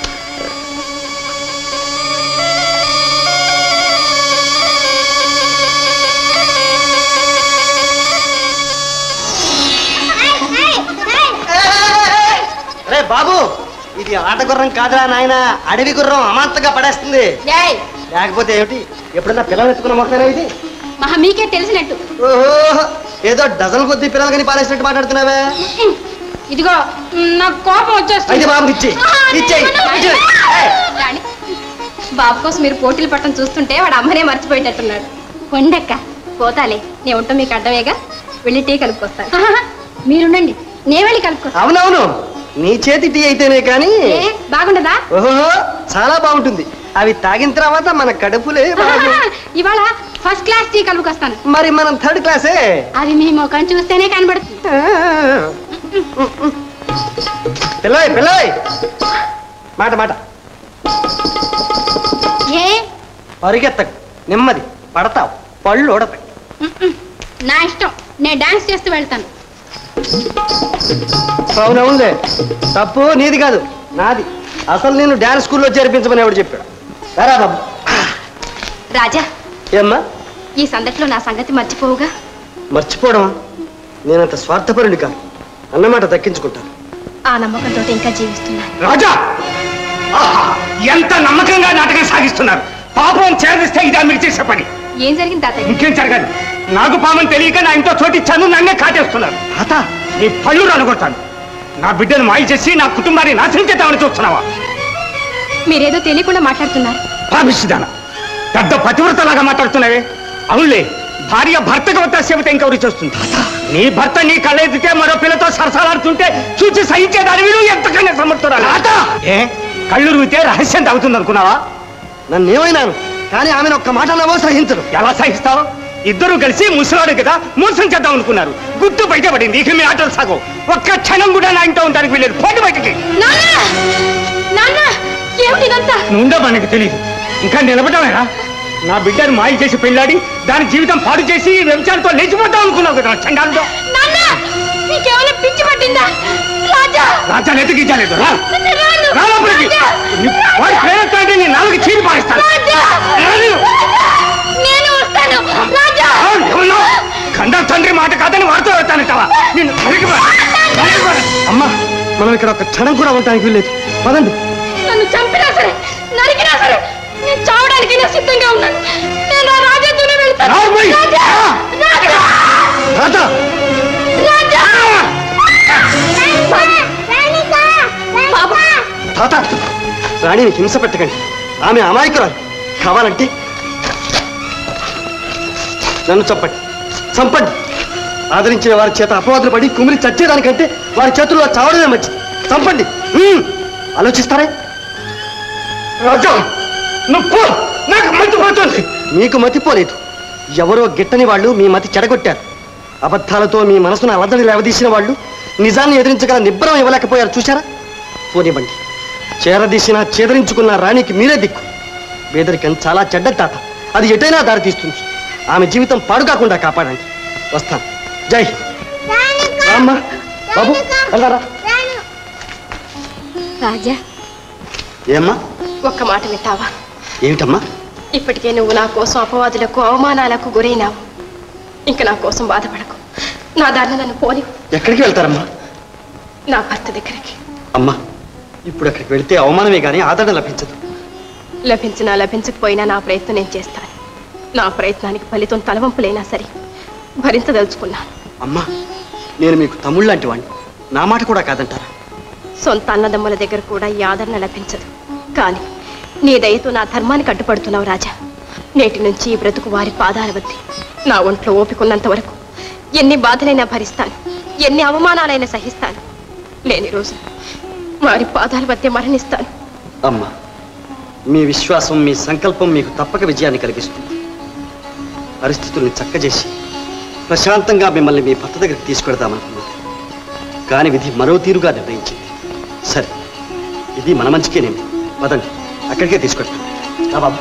రే బాబు ఇది ఆట గుర్రం కాదురా నాయన అడవి గుర్రం అమాంతంగా పడేస్తుంది ఏయ్, లేకపోతే ఏమిటి ఎప్పుడన్నా పిల్లలు ఎత్తుకున్న మొక్కరా ఇది మహా మీకే తెలిసినట్టు ఓహో ఏదో డజన్ కొద్ది పిల్లలు కానీ పాలేసినట్టు మాట్లాడుతున్నావే ఇదిగో మ్, నాకు కోపం వచ్చేస్తుంది అయితే బాబుకి ఇచ్చేయ్. ఇచ్చేయ్. ఇచ్చేయ్. రాణి, బాబు కోసం మీరు పోటీలు పట్టడం చూస్తుంటే వాడు అమ్మనే మర్చిపోయేటట్టున్నాడు కొండక్క పోతాలే నేను ఉంటా మీకు అడ్డమేగా వెళ్ళి టీ కలుపుకొస్తాను మీరుండండి నేను వెళ్ళి కలుపుకొస్తాను అవునవును నీ చేతి టీ అయితేనే కానీ ఏ, బాగుండదా ఓహో చాలా బాగుంటుంది అవి తాగిన తర్వాత మన కడుపులే బాగు ఇవాళ ఫస్ట్ క్లాస్ టీ కలుపుకొస్తాను మరి మనం థర్డ్ క్లాసే అది మీ ముఖం చూస్తేనే కనబడుతుంది పిల్లయ్ పిల్లయ్ మాట మాట ఏ పరిగెత్తకు నెమ్మది పడతావు పళ్ళు ఓడతాయి నా ఇష్టం నేను డాన్స్ చేస్తూ వెళ్తాను అవునవునులే తప్పు నీది కాదు నాది అసలు నేను డాన్స్ స్కూల్లో చేర్పించమని ఎవడు చెప్పాడు సరే బాబు రాజా ఏమ్మా ఈ సందట్లో నా సంగతి మర్చిపోవుగా మర్చిపోవడమా నేనంత స్వార్థపరుని కాదు అన్నమాట దక్కించుకుంటాను ఆ నమ్మకంతో ఇంకా జీవిస్తున్నాను రాజా ఆహా, ఎంత నమ్మకంగా నాటకం సాగిస్తున్నారు పాపం చేరిస్తే ఇదా మీరు చేసే పని ఏం జరిగింది తాతయ్య ఇంకేం జరగదు నాకు పామని తెలియక నా ఇంట్లో చోటిచ్చాను నన్నే కాటేస్తున్నారు తాత నీ పళ్ళు రనుకొడతాను నా బిడ్డను మాయ చేసి నా కుటుంబాన్ని నాశనం చేద్దామని చూస్తున్నావా మీరేదో తెలియకుండా మాట్లాడుతున్నారు పాపిస్తుదాన పెద్ద పతివ్రతలాగా మాట్లాడుతున్నావే అవునులే భార్య భర్తకు వద్ద చెబితే ఇంకెవరు చేస్తుంది నీ భర్త నీ కళ్ళెదితే మరో పిల్లతో సరసాలాడుతుంటే చూసి సహించేదాని వీడు ఎంతకన్నా సమర్థురాలు ఏ కళ్ళు రువితే రహస్యం తగ్గుతుంది అనుకున్నావా నన్ను ఏమైనాను కానీ ఆమెను ఒక్క మాట నవో సహించరు ఎలా సహిస్తావు ఇద్దరు కలిసి ముసలాడు కదా మోసం చేద్దాం అనుకున్నారు గుర్తు బయటపడింది ఇక మీ ఆటలు సాగు ఒక్క క్షణం కూడా నా ఇంట్లో ఉండడానికి వీలేదు పోటీ బయటికి నాన్న ఏమిటి ఇదంతా నుండో మనకు తెలియదు ఇంకా నిలబడమేనా నా బిడ్డను మాయ చేసి పెళ్ళాడి దాని జీవితం పాడు చేసి వ్యవసాయంతో లేచిపోతాం అనుకున్నావు కదా చండాలతో నాన్న నీకేమైనా పిచ్చి పట్టిందా రాజా రాజా ఎత్తుకించలేదు రా రాను. రా లోపలికి. రాజా! నీ- వాడి ప్రేమతో అయితే నీ నాలుగు చీరి పారేస్తాను రాజా! రాను. నేను వస్తాను రాజా ఆ, ఎవరు? కంద తండ్రి మాట కాదని వాడితో వెళ్తానంటావా నిన్ను నరికి పా- నరికి పా. అమ్మా మనం ఇక్కడ ఒక క్షణం కూడా ఉండడానికి వీల్లేదు పదండి నన్ను చంపినా సరే నరికినా సరే నేను చావడానికి నేను సిద్ధంగా ఉన్నాను నేను ఆ రాజాతోనే వెళ్తాను రాబోయ్! రాజా! రాజా! రాజా రాజా! బాబు, తాత రాణిని హింస పెట్టకండి ఆమె అమాయకురాలు కావాలంటే నన్ను చంపండి చంపండి ఆదరించిన వారి చేత అపవాదులు పడి కుమిలి చచ్చేదానికంటే వారి చేతుల్లో చావడమే మంచిది చంపండి హ్మ్. ఆలోచిస్తారే రాజా నువ్వు పో. నాకు మంచి పోతుంది మీకు మతిపోలేదు ఎవరో గిట్టని వాళ్ళు మీ మతి చెడగొట్టారు అబద్ధాలతో మీ మనసును అలదడి లేవదీసిన వాళ్ళు నిజాన్ని ఎదిరించగల నిబ్బరం ఇవ్వలేకపోయారు చూశారా పోనివ్వండి చేరదీసిన చేదరించుకున్న రాణికి మీరే దిక్కు పేదరికం చాలా చెడ్డ తాత అది ఎటైనా దారితీస్తుంది ఆమె జీవితం పాడు కాకుండా కాపాడండి వస్తాను జై హింద్. రామ్మా బాబు వెళ్ళారా రాజా ఏమ్మా ఒక్క మాట వింటావా ఏమిటమ్మా ఇప్పటికే నువ్వు నా కోసం అపవాదులకు అవమానాలకు గురైనావు ఇంకా నా కోసం బాధపడకు నా దారిని నన్ను పోని ఎక్కడికి వెళ్తారమ్మా నా భర్త దగ్గరికి అమ్మా ఇప్పుడు అక్కడికి వెళితే అవమానమే కానీ ఆదరణ లభించదు లభించినా లభించకపోయినా నా ప్రయత్నం నేను చేస్తాను నా ప్రయత్నానికి ఫలితం తలవంపులైనా సరే భరించదలుచుకున్నాను అమ్మా నేను మీకు తమ్ముళ్ళు లాంటి వాడిని నా మాట కూడా కాదంటారా సొంత అన్నదమ్ముల దగ్గర కూడా ఈ ఆదరణ లభించదు కానీ నీ దయతో నా ధర్మానికి అడ్డుపడుతున్నావు రాజా నేటి నుంచి ఈ బ్రతుకు వారి పాదాల వద్ది నా ఒంట్లో ఓపికన్నంత వరకు ఎన్ని బాధలైనా భరిస్తాను ఎన్ని అవమానాలైనా సహిస్తాను లేని రోజు వారి పాదాల వద్దే మరణిస్తాను అమ్మా మీ విశ్వాసం మీ సంకల్పం మీకు తప్పక విజయాన్ని కలిగిస్తుంది పరిస్థితుల్ని చక్కజేసి ప్రశాంతంగా మిమ్మల్ని మీ భర్త దగ్గరికి తీసుకెడదామనుకున్నాను కానీ విధి మరో తీరుగా నిర్ణయించింది సరే ఇది మన మంచికేనేమి పదండి అక్కడికే తీసుకెళ్తాను రా బాబు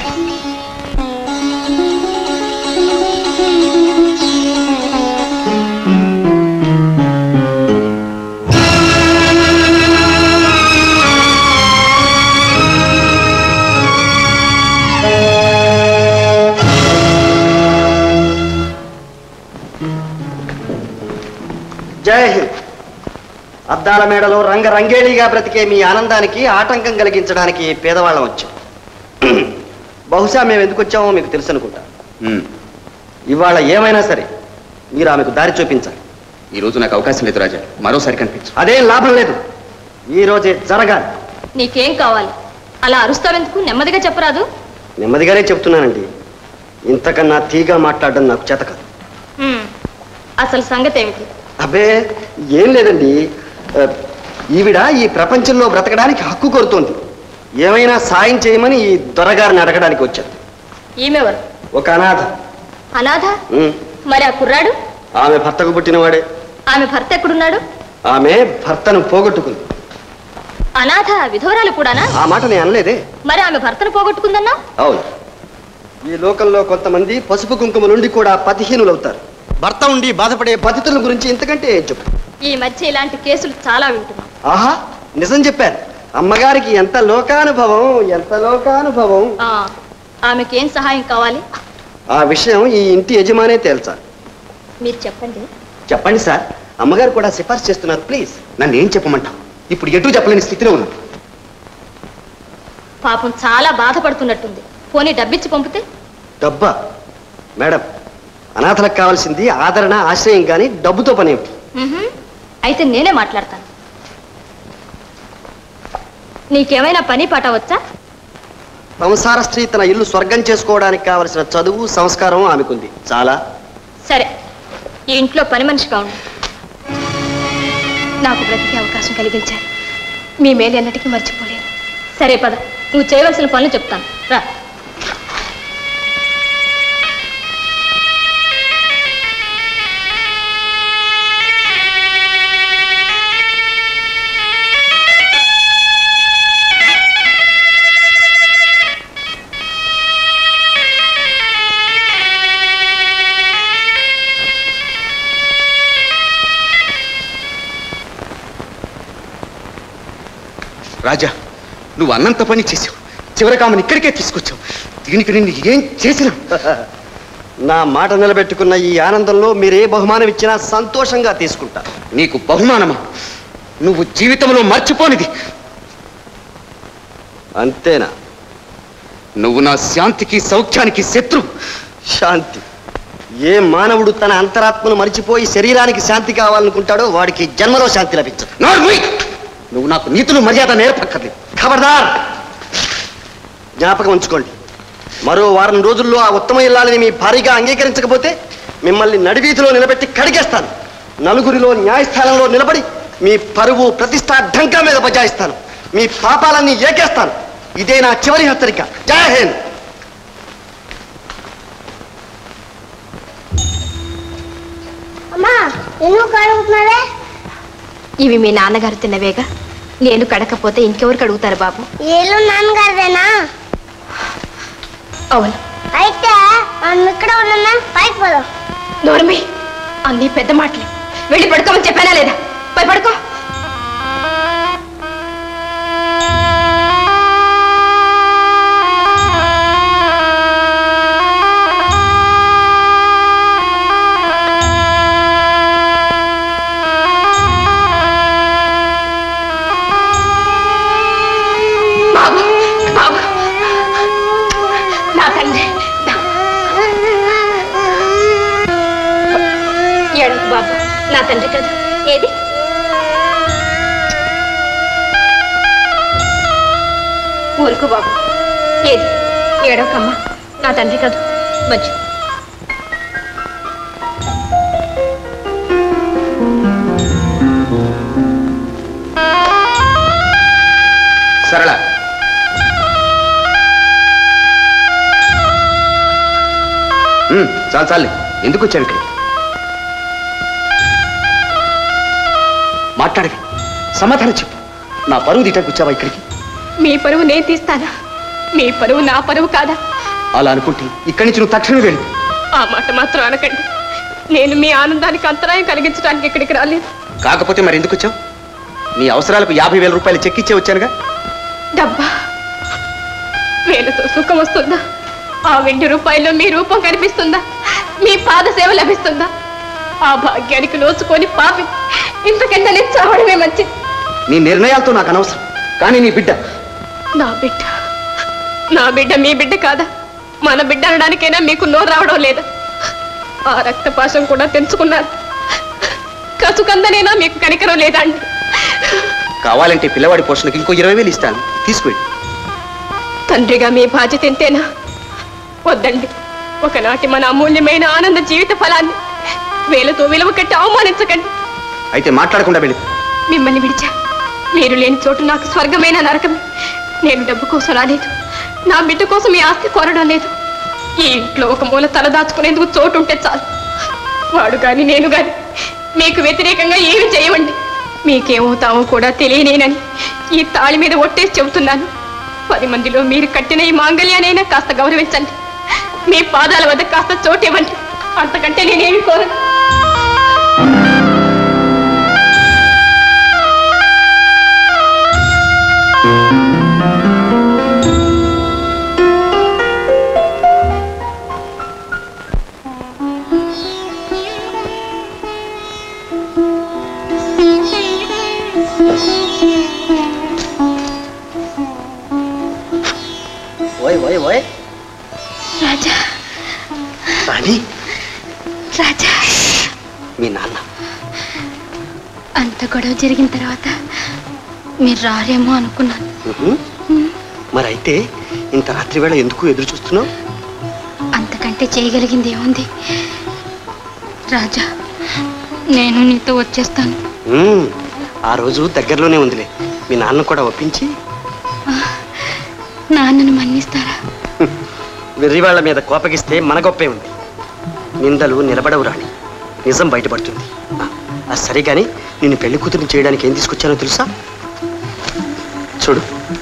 జై హింద్ అద్దాల మేడలో రంగ రంగేళిగా బ్రతికే మీ ఆనందానికి ఆటంకం కలిగించడానికి పేదవాళ్ళం వచ్చాం బహుశా మేము ఎందుకు వచ్చామో మీకు తెలుసు అనుకుంటా ఇవాళ ఏమైనా సరే మీరు ఆమెకు దారి చూపించాలి ఈ రోజు నాకు అవకాశం లేదు రాజా మరోసారి కనిపించు అదేం లాభం లేదు ఈ రోజే జరగాలి నీకేం కావాలి అలా అరుస్తావెందుకు నెమ్మదిగా చెప్పరాదు నెమ్మదిగానే చెప్తున్నానండి ఇంతకన్నా తీగా మాట్లాడడం నాకు చేత కాదు హ్మ్. అసలు సంగతి ఏమిటి అబ్బే ఏం లేదండి ఆ, ఈవిడ ఈ ప్రపంచంలో బ్రతకడానికి హక్కు కోరుతోంది ఏమైనా సాయం చేయమని ఈ దొరగారిని అడగడానికి వచ్చాను ఈమెవరు ఒక అనాథ అనాథ ఉమ్, మరి ఆ కుర్రాడు ఆమె భర్తకు పుట్టినవాడే ఆమె భర్త ఎక్కడున్నాడు ఆమె భర్తను పోగొట్టుకుంది అనాథ విధవరాలు కూడానా ఆ మాట నేను అనలేదే మరి ఆమె భర్తను పోగొట్టుకుందన్నా అవును ఈ లోకంలో కొంతమంది పసుపు కుంకుమ నుండి కూడా పతిహీనులవుతారు భర్త ఉండి బాధపడే పతితుల గురించి ఇంతకంటే ఏం చెప్పు ఈ మధ్య ఇలాంటి కేసులు చాలా వింటున్నాం ఆహా నిజం చెప్పారు అమ్మగారికి ఎంత లోకానుభవం ఎంత లోకానుభవం ఆ, ఆమెకేం సహాయం కావాలి ఆ విషయం ఈ ఇంటి యజమానే తేల్చాలి మీరు చెప్పండి చెప్పండి సార్ అమ్మగారు కూడా సిఫార్సు చేస్తున్నారు ప్లీజ్ నన్ను ఏం చెప్పమంటావు ఇప్పుడు ఎటు చెప్పలేని స్థితిలో ఉన్నా పాపం చాలా బాధపడుతున్నట్టుంది పోనీ డబ్బిచ్చి పంపితే డబ్బా మేడం అనాథలకు కావాల్సింది ఆదరణ ఆశ్రయం కానీ డబ్బుతో పని ఏమిటి మ్మ్హ్మ్. అయితే నేనే మాట్లాడతాను నీకేమైనా పని పాట వచ్చా సంసార స్త్రీ తన ఇల్లు స్వర్గం చేసుకోవడానికి కావలసిన చదువు సంస్కారం ఆమెకుంది చాలా సరే ఈ ఇంట్లో పని మనిషిగా ఉండు నాకు బ్రతికే అవకాశం కలిగించారు మీ మేలు ఎన్నటికీ మర్చిపోలేను సరే పద నువ్వు చేయవలసిన పనులు చెప్తాను రా రాజా నువ్వు అన్నంత పని చేసావు చివరికి ఆమెను ఇక్కడికే తీసుకొచ్చావు దీనికి నిన్ను ఏం చేసిన నా మాట నిలబెట్టుకున్న ఈ ఆనందంలో మీరు ఏ బహుమానం ఇచ్చినా సంతోషంగా తీసుకుంటా నీకు బహుమానమా నువ్వు జీవితంలో మర్చిపోనిది అంతేనా నువ్వు నా శాంతికి సౌఖ్యానికి శత్రు శాంతి ఏ మానవుడు తన అంతరాత్మను మరిచిపోయి శరీరానికి శాంతి కావాలనుకుంటాడో వాడికి జన్మలో శాంతి లభించదు నోర్మూయ్! నువ్వు నాకు నీతులు మర్యాద నేర్పక్కర్లేదు ఖబర్దార్ జ్ఞాపకం ఉంచుకోండి మరో వారం రోజుల్లో ఆ ఉత్తమ ఇల్లాలని మీ భారీగా అంగీకరించకపోతే మిమ్మల్ని నడివీధిలో నిలబెట్టి కడిగేస్తాను నలుగురిలో న్యాయస్థానంలో నిలబడి మీ పరువు ప్రతిష్ట ఢంకా మీద బజాయిస్తాను మీ పాపాలన్నీ ఏకేస్తాను ఇదే నా చివరి హెచ్చరిక జై హింద్ అమ్మా ఎందుకు కడుగుతున్నావే ఇవి మీ నాన్నగారు తిన్నవేగా నేను కడకపోతే ఇంకెవరు కడుగుతారు బాబు ఏళ్ళు నాన్నగారిదేనా అవును అయితే మనం ఇక్కడ ఉన్నా పైకి పోదాం నోర్మి అన్ని పెద్ద మాటలే వెళ్ళి పడుకోమని చెప్పానా లేదా పోయి పడుకో బాబు బాబు నా తండ్రి ఏడవకు బాబు నా తండ్రి కదా ఏది ఊరుకు బాబు ఏది ఏడవకమ్మా నా తండ్రి కదా మంచి సరళ ఉమ్, చాలు చాలే ఎందుకు వచ్చావు ఇక్కడ మాట్లాడవి సమాధానం చెప్పు నా పరువు దిటకు వచ్చావా ఇక్కడికి మీ పరువు నేను తీస్తానా మీ పరువు నా పరువు కాదా అలా అనుకుంటే ఇక్కడి నుంచి నువ్వు తక్షణమే వెళ్ళు ఆ మాట మాత్రం అనకండి నేను మీ ఆనందానికి అంతరాయం కలిగించడానికి ఇక్కడికి రాలేదు కాకపోతే మరి ఎందుకు వచ్చావు నీ అవసరాలకు యాభై వేల రూపాయలు చెక్ ఇచ్చే వచ్చానుగా డబ్బా వేలతో సుఖం వస్తుందా ఆ వెండి రూపాయల్లో మీ రూపం కనిపిస్తుందా మీ పాద సేవ లభిస్తుందా ఆ భాగ్యానికి నోచుకొని పాపి ఇంతకంటే నేను చావడమే మంచిది నీ నిర్ణయాలతో నాకు అనవసరం కానీ నీ బిడ్డ నా బిడ్డ నా బిడ్డ మీ బిడ్డ కాదా మన బిడ్డ అనడానికైనా మీకు నోరు రావడం లేదా ఆ రక్తపాశం కూడా తెంచుకున్నారు కసుకందనైనా మీకు కనికరం లేదా అండి కావాలంటే పిల్లవాడి పోషణకి ఇంకో ఇరవై వేలు ఇస్తాను తీసుకువెళ్ళు తండ్రిగా మీ బాధ్యత ఎంతేనా వద్దండి ఒకనాటి మన అమూల్యమైన ఆనంద జీవిత ఫలాన్ని వేలతో విలువ కట్టి అవమానించకండి అయితే మాట్లాడకుండా వెళ్ళి మిమ్మల్ని విడిచా మీరు లేని చోటు నాకు స్వర్గమైన నరకమే నేను డబ్బు కోసం రాలేదు నా బిడ్డ కోసం ఈ ఆస్తి కోరడం లేదు ఈ ఇంట్లో ఒక మూల తల దాచుకునేందుకు చోటు ఉంటే చాలు వాడు గాని నేను గాని మీకు వ్యతిరేకంగా ఏమి చేయమండి మీకేమవుతామో కూడా తెలియనేనని ఈ తాళి మీద ఒట్టేసి చెబుతున్నాను పది మందిలో మీరు కట్టిన ఈ మాంగళ్యానైనా కాస్త గౌరవించండి మీ పాదాల వద్ద కాస్త చోటు ఇవ్వండి అంతకంటే నేనేమి కోరను ఓయ్ ఓయ్ ఓయ్ రాజా రాణి రాజా మీ నాన్న అంత గొడవ జరిగిన తర్వాత మీరు రారేమో అనుకున్నాను ఉహు. మరి అయితే ఇంత రాత్రి వేళ ఎందుకు ఎదురు చూస్తున్నావు అంతకంటే చేయగలిగింది ఏముంది రాజా నేను నీతో వచ్చేస్తాను ఉమ్, ఆ రోజు దగ్గరలోనే ఉందిలే మీ నాన్న కూడా ఒప్పించి నాన్నను మన్నిస్తారా వెర్రివాళ్ల మీద కోపగిస్తే మన గొప్పే ఉంది నిందలు నిలబడవు రాణి నిజం బయటపడుతుంది ఆ, ఆ సరే కానీ నిన్ను పెళ్లి కూతురిని చేయడానికి ఏం తీసుకొచ్చానో తెలుసా చూడు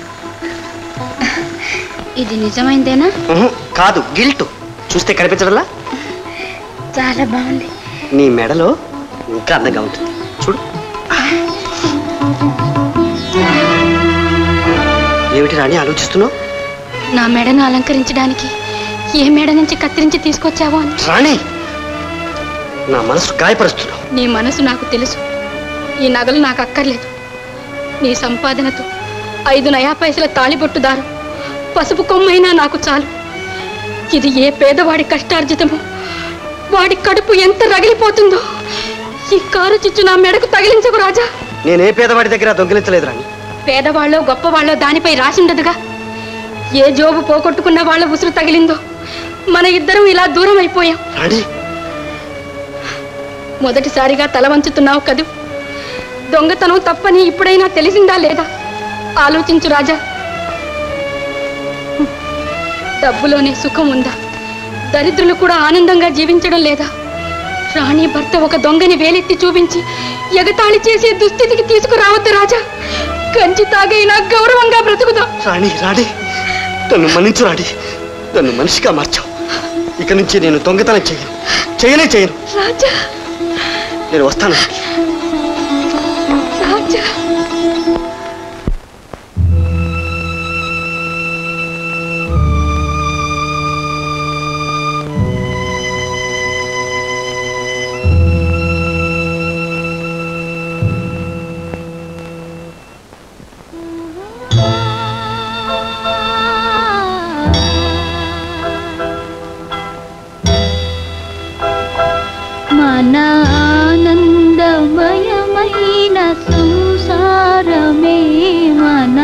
ఇది నిజమైందేనా ఉహు, కాదు గిల్ట్ చూస్తే కనిపించడలా చాలా బాగుంది నీ మెడలో ఇంకా అందంగా ఉంటుంది చూడు ఏమిటి రాణి ఆలోచిస్తున్నావు నా మెడను అలంకరించడానికి ఏ మెడ నుంచి కత్తిరించి తీసుకొచ్చావో అని రాణి నా మనసు గాయపరుస్తున్నావు నీ మనసు నాకు తెలుసు ఈ నగలు నాకు అక్కర్లేదు నీ సంపాదనతో ఐదు నయా పైసల తాళిబొట్టుదారు పసుపు కొమ్మైనా నాకు చాలు ఇది ఏ పేదవాడి కష్టార్జితమో వాడి కడుపు ఎంత రగిలిపోతుందో ఈ కారు చిచ్చు నా మెడకు తగిలించకు రాజా నేనే పేదవాడి దగ్గర దొంగిలించలేదు రాణి పేదవాళ్ళో గొప్పవాళ్ళో దానిపై రాసిండదుగా ఏ జోబు పోగొట్టుకున్న వాళ్ళ ఉసురు తగిలిందో మన ఇద్దరం ఇలా దూరం అయిపోయాం రాణి మొదటిసారిగా తల వంచుతున్నావు కదూ దొంగతనం తప్పని ఇప్పుడైనా తెలిసిందా లేదా ఆలోచించు రాజా డబ్బులోనే సుఖం ఉందా దరిద్రులు కూడా ఆనందంగా జీవించడం లేదా రాణి భర్త ఒక దొంగని వేలెత్తి చూపించి ఎగతాళి చేసే దుస్థితికి తీసుకురావద్దు రాజా కంచి తాగైనా గౌరవంగా బ్రతుకుదాం రాణి రాణి తను మన్నించు రాణి తను మనిషిగా మార్చావు ఇక నుంచి నేను దొంగతనం చేయను చేయనే చేయను రాజా నేను వస్తాను రాజా మన ఆనందమయమైన సంసారమే మన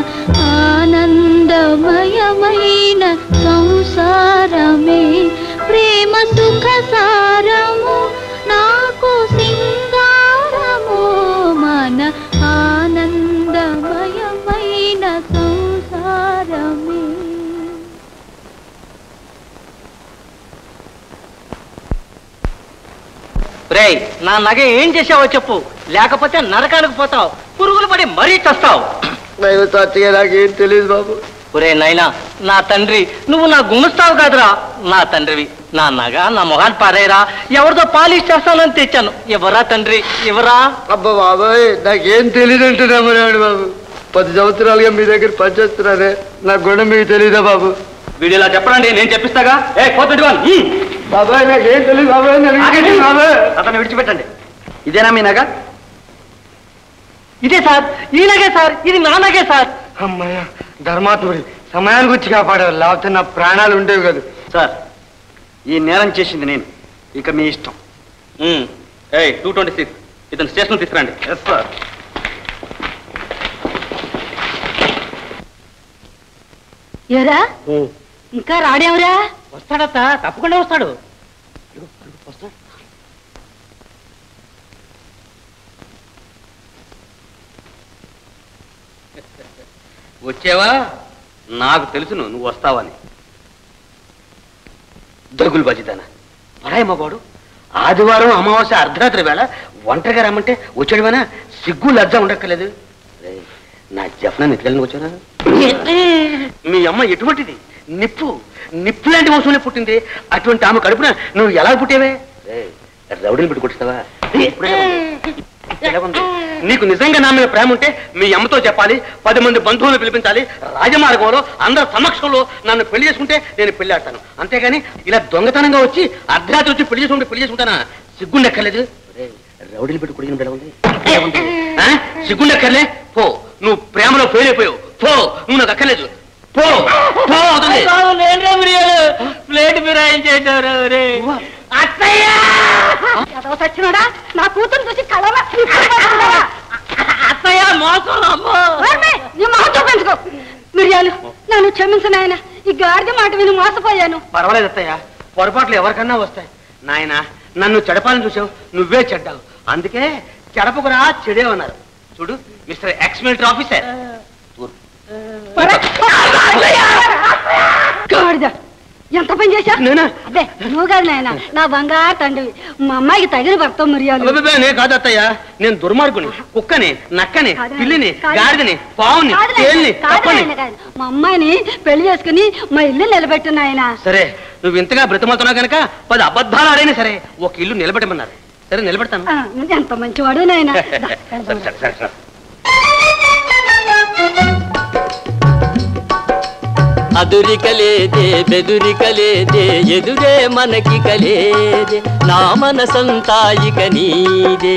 ఆనందమయమైన సంసారమే ప్రేమ సుఖ సారము నాకు సింగారము మన ఆనందమయమైన సంసారమే రేయ్ నా నగ ఏం చేసావో చెప్పు లేకపోతే నరకానికి పోతావు పురుగులు పడి మరీ చస్తావు నాకేం తెలియదు బాబు ఒరే నాయనా నా తండ్రి నువ్వు నా గుమస్తావు కాదురా నా తండ్రివి నా నగ నా మొహాన్ పారేరా ఎవరితో పాలిష్ చేస్తానని తెచ్చాను ఎవరా తండ్రి ఎవరా అబ్బా బాబాయ్ నాకేం తెలియదు అంటున్నామన్నాడు బాబు పది సంవత్సరాలుగా మీ దగ్గర పనిచేస్తున్నారే నా గుణం మీకు తెలియదా బాబు వీడు ఇలా చెప్పడండి నేను చెప్పిస్తాగా ఏ పోతుంది బాబాయ్ నాకేం తెలియదు బాబాయ్ ఆగండి. బాబాయ్ అతను విడిచిపెట్టండి ఇదేనా మీ నగ ఇదే సార్ ఈ నగే సార్ ఇది నా నగే సార్ అమ్మయ్య ధర్మాత్ముడి సమయానికి వచ్చి కాపాడారు లేకపోతే నా ప్రాణాలు ఉండేవి కదా సార్ ఈ నేరం చేసింది నేను ఇక మీ ఇష్టం ఏ టూ ట్వంటీ సిక్స్ ఇతను స్టేషన్ తీసుకురండి ఎస్ సార్ ఎరా ఇంకా రాడేవరా వస్తాడత్త తప్పకుండా వస్తాడు వచ్చేవా నాకు తెలుసును నువ్వు వస్తావని దగులు బజిదానా పరాయి మగవాడు ఆదివారం అమావాస్య అర్ధరాత్రి వేళ ఒంటరిగా రమ్మంటే వచ్చాడువేనా సిగ్గు లజ్జ ఉండక్కర్లేదు రేయ్, నా జఫనాన్ని ఎత్తుకెళ్ళని వచ్చానా మీ అమ్మ ఎటువంటిది నిప్పు నిప్పు లాంటి వంశంలో పుట్టింది అటువంటి ఆమె కడుపున నువ్వు ఎలా పుట్టేవే రేయ్, రౌడీని పెట్టి కొట్టిస్తావా ఎప్పుడే ఉంది. ఎలా ఉంది? నీకు నిజంగా నా మీద ప్రేమ ఉంటే మీ అమ్మతో చెప్పాలి పది మంది బంధువులను పిలిపించాలి రాజమార్గంలో అందరి సమక్షంలో నన్ను పెళ్లి చేసుకుంటే నేను పెళ్లి ఆడతాను అంతేగాని ఇలా దొంగతనంగా వచ్చి అర్ధరాత్రి వచ్చి పెళ్లి చేసుకుంటే పెళ్లి చేసుకుంటానా సిగ్గుండెక్కర్లేదు రేయ్, రౌడీని పెట్టి కొడిగిన బిడ ఉంది ఎలా ఉంది? ఆ? సిగ్గుండెక్కర్లే పో నువ్వు ప్రేమలో ఫెయిల్ అయిపోయావు పో నువ్వు నాకు అక్కర్లేదు పో పో అవుతుంది ప్లేట్ మీరు ఏం చేశారు అత్తయ్య ఎదవ సచ్చినోడా నా కూతురు చూసి కలవ అత్తయ్య మోసం అమ్మో నీ మాట చూపించుకో మిరియాలు నన్ను క్షమించు నాయన ఈ గాడిద మాట విని మోసపోయాను పర్వాలేదు అత్తయ్య పొరపాట్లు ఎవరికన్నా వస్తాయి నాయన నన్ను చెడపాలని చూసావు నువ్వే చెడ్డావు అందుకే చెడపకురా చెడే ఉన్నారు చూడు మిస్టర్ ఎక్స్ మిలిటరీ ఆఫీసర్ గాడిద ఎంత పని చేశా అదే నువ్వు కాదు నాయన నా బంగారు తండ్రి మా అమ్మాయికి తగిన భర్త మిరియాలు అబ్బబ్బే, నే కాదు అత్తయ్య నేను దుర్మార్గుని కుక్కని నక్కని కాదు, పిల్లిని కాదు. గాడిదని పావుని కాదు నాయనా, తేలిని కాదు తప్పని నాయనా, కాదు. మా అమ్మాయిని పెళ్లి చేసుకుని మా ఇల్లు నిలబెట్టు నాయన సరే నువ్వు ఇంతగా బ్రతమవుతున్నావు కనుక పది అబద్ధాలు ఆడైనా సరే ఒక ఇల్లు నిలబెట్టమన్నారు సరే నిలబెడతాను ఎంత మంచివాడు నాయన సరే సరే సరే సరే అదురికలేదే బెదురికలేదే ఎదురే మనకి కలేదే నా మనసంతాయిక నీదే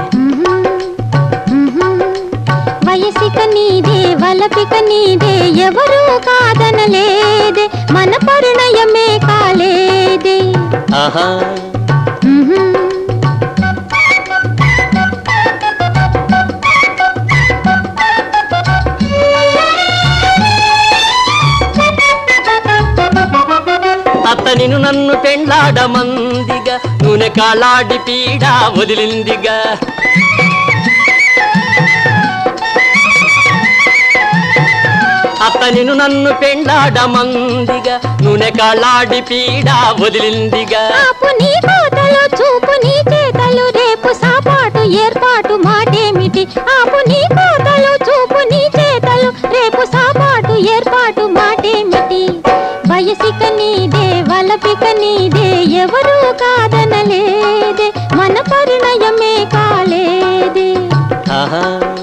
వయసిక నీదే వలపిక నీదే ఎవరూ కాదనలేదే మన పరిణయమే కాలేదే ఆహా అతనిను నన్ను పెండ్లాడమందిగా నూనె కాళ్ళాడి పీడ వదిలిందిగా అతనిను నన్ను పెండ్లాడమందిగా నూనె కాళ్ళాడి పీడ వదిలిందిగా ఆపు నీ కోతలో చూపు నీ చేతలు రేపు సాపాటు ఏర్పాటు మాటేమిటి ఆపు నీ కోతలో చూపు నీ చేతలు రేపు సాపాటు ఏర్పాటు మాటేమిటి వయసిక నీదే వలపిక నీదే ఎవరూ కాదనలేదే మన పరిణయమే కాలేదే ఆహా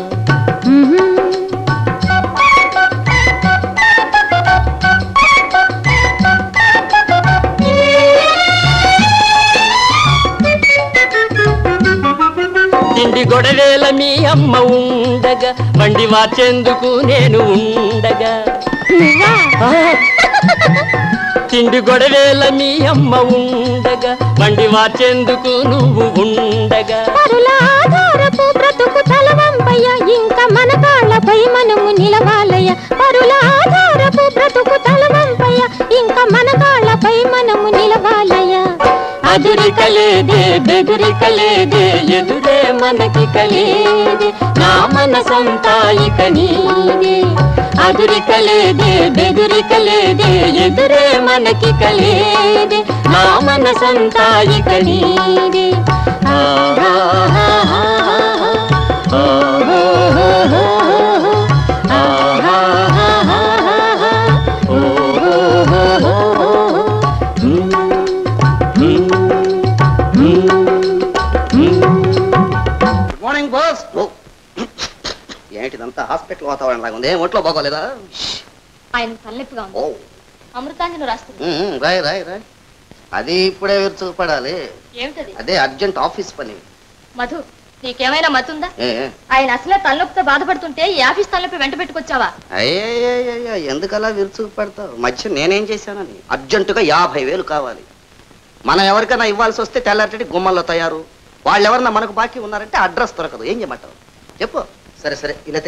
తిండి గొడవేల మీ అమ్మ ఉండగా బండి వాచేందుకు నేను ఉండగా ఆ! తిండి గొడవేల మీ అమ్మ ఉండగా బండి వాచేందుకు నువ్వు ఉండగా పరుల ఆధారపు బ్రతుకు తలవంపయ్య ఇంకా మన కాళ్ళపై మనము నిలవాలయ్య పరుల ఆధారపు బ్రతుకు తలవంపయ్య ఇంకా మన కాళ్ళపై మనము నిలవాలయ్య అదురికలేదే బెదురికలేదే ఎదురే మనకి కలేదే నా మనసంతాయిక నీదే అదురికలేదే బెదురికలేదే ఎదురే మనకి కలేదే నా మనసంతాయిక నీదే ఆహా మార్నింగ్ బాస్ ఏంటిదంతా హాస్పిటల్ వాతావరణం లాగా ఉంది ఏం ఒంట్లో బాగోలేదా ఆయన తలనొప్పిగా ఉంది ఓ అమృతాంజను రాస్తుంది ఉమ్, రాయ్ రాయ్ రాయ్ అది ఇప్పుడే విరుచుకుపడాలి ఏమిటది అదే అర్జెంట్ ఆఫీస్ పని మధు నీకేమైనా మతుందా ఏ ఆయన అసలే తలనొప్పితో బాధపడుతుంటే ఈ ఆఫీస్ తలనొప్పి వెంట పెట్టుకొచ్చావా అయ్యయ్యయ్యయ్య ఎందుకు అలా విరుచుకుపడతావు మధ్య నేనేం చేశానని అర్జెంటుగా యాభై వేలు కావాలి మనం ఎవరికైనా ఇవ్వాల్సి వస్తే తెల్లారి గుమ్మల్లో తయారు వాళ్ళు ఎవరన్నా మనకు బాకీ ఉన్నారంటే అడ్రస్ దొరకదు ఏం చేయమంటావు చెప్పు సరే సరే ఇలా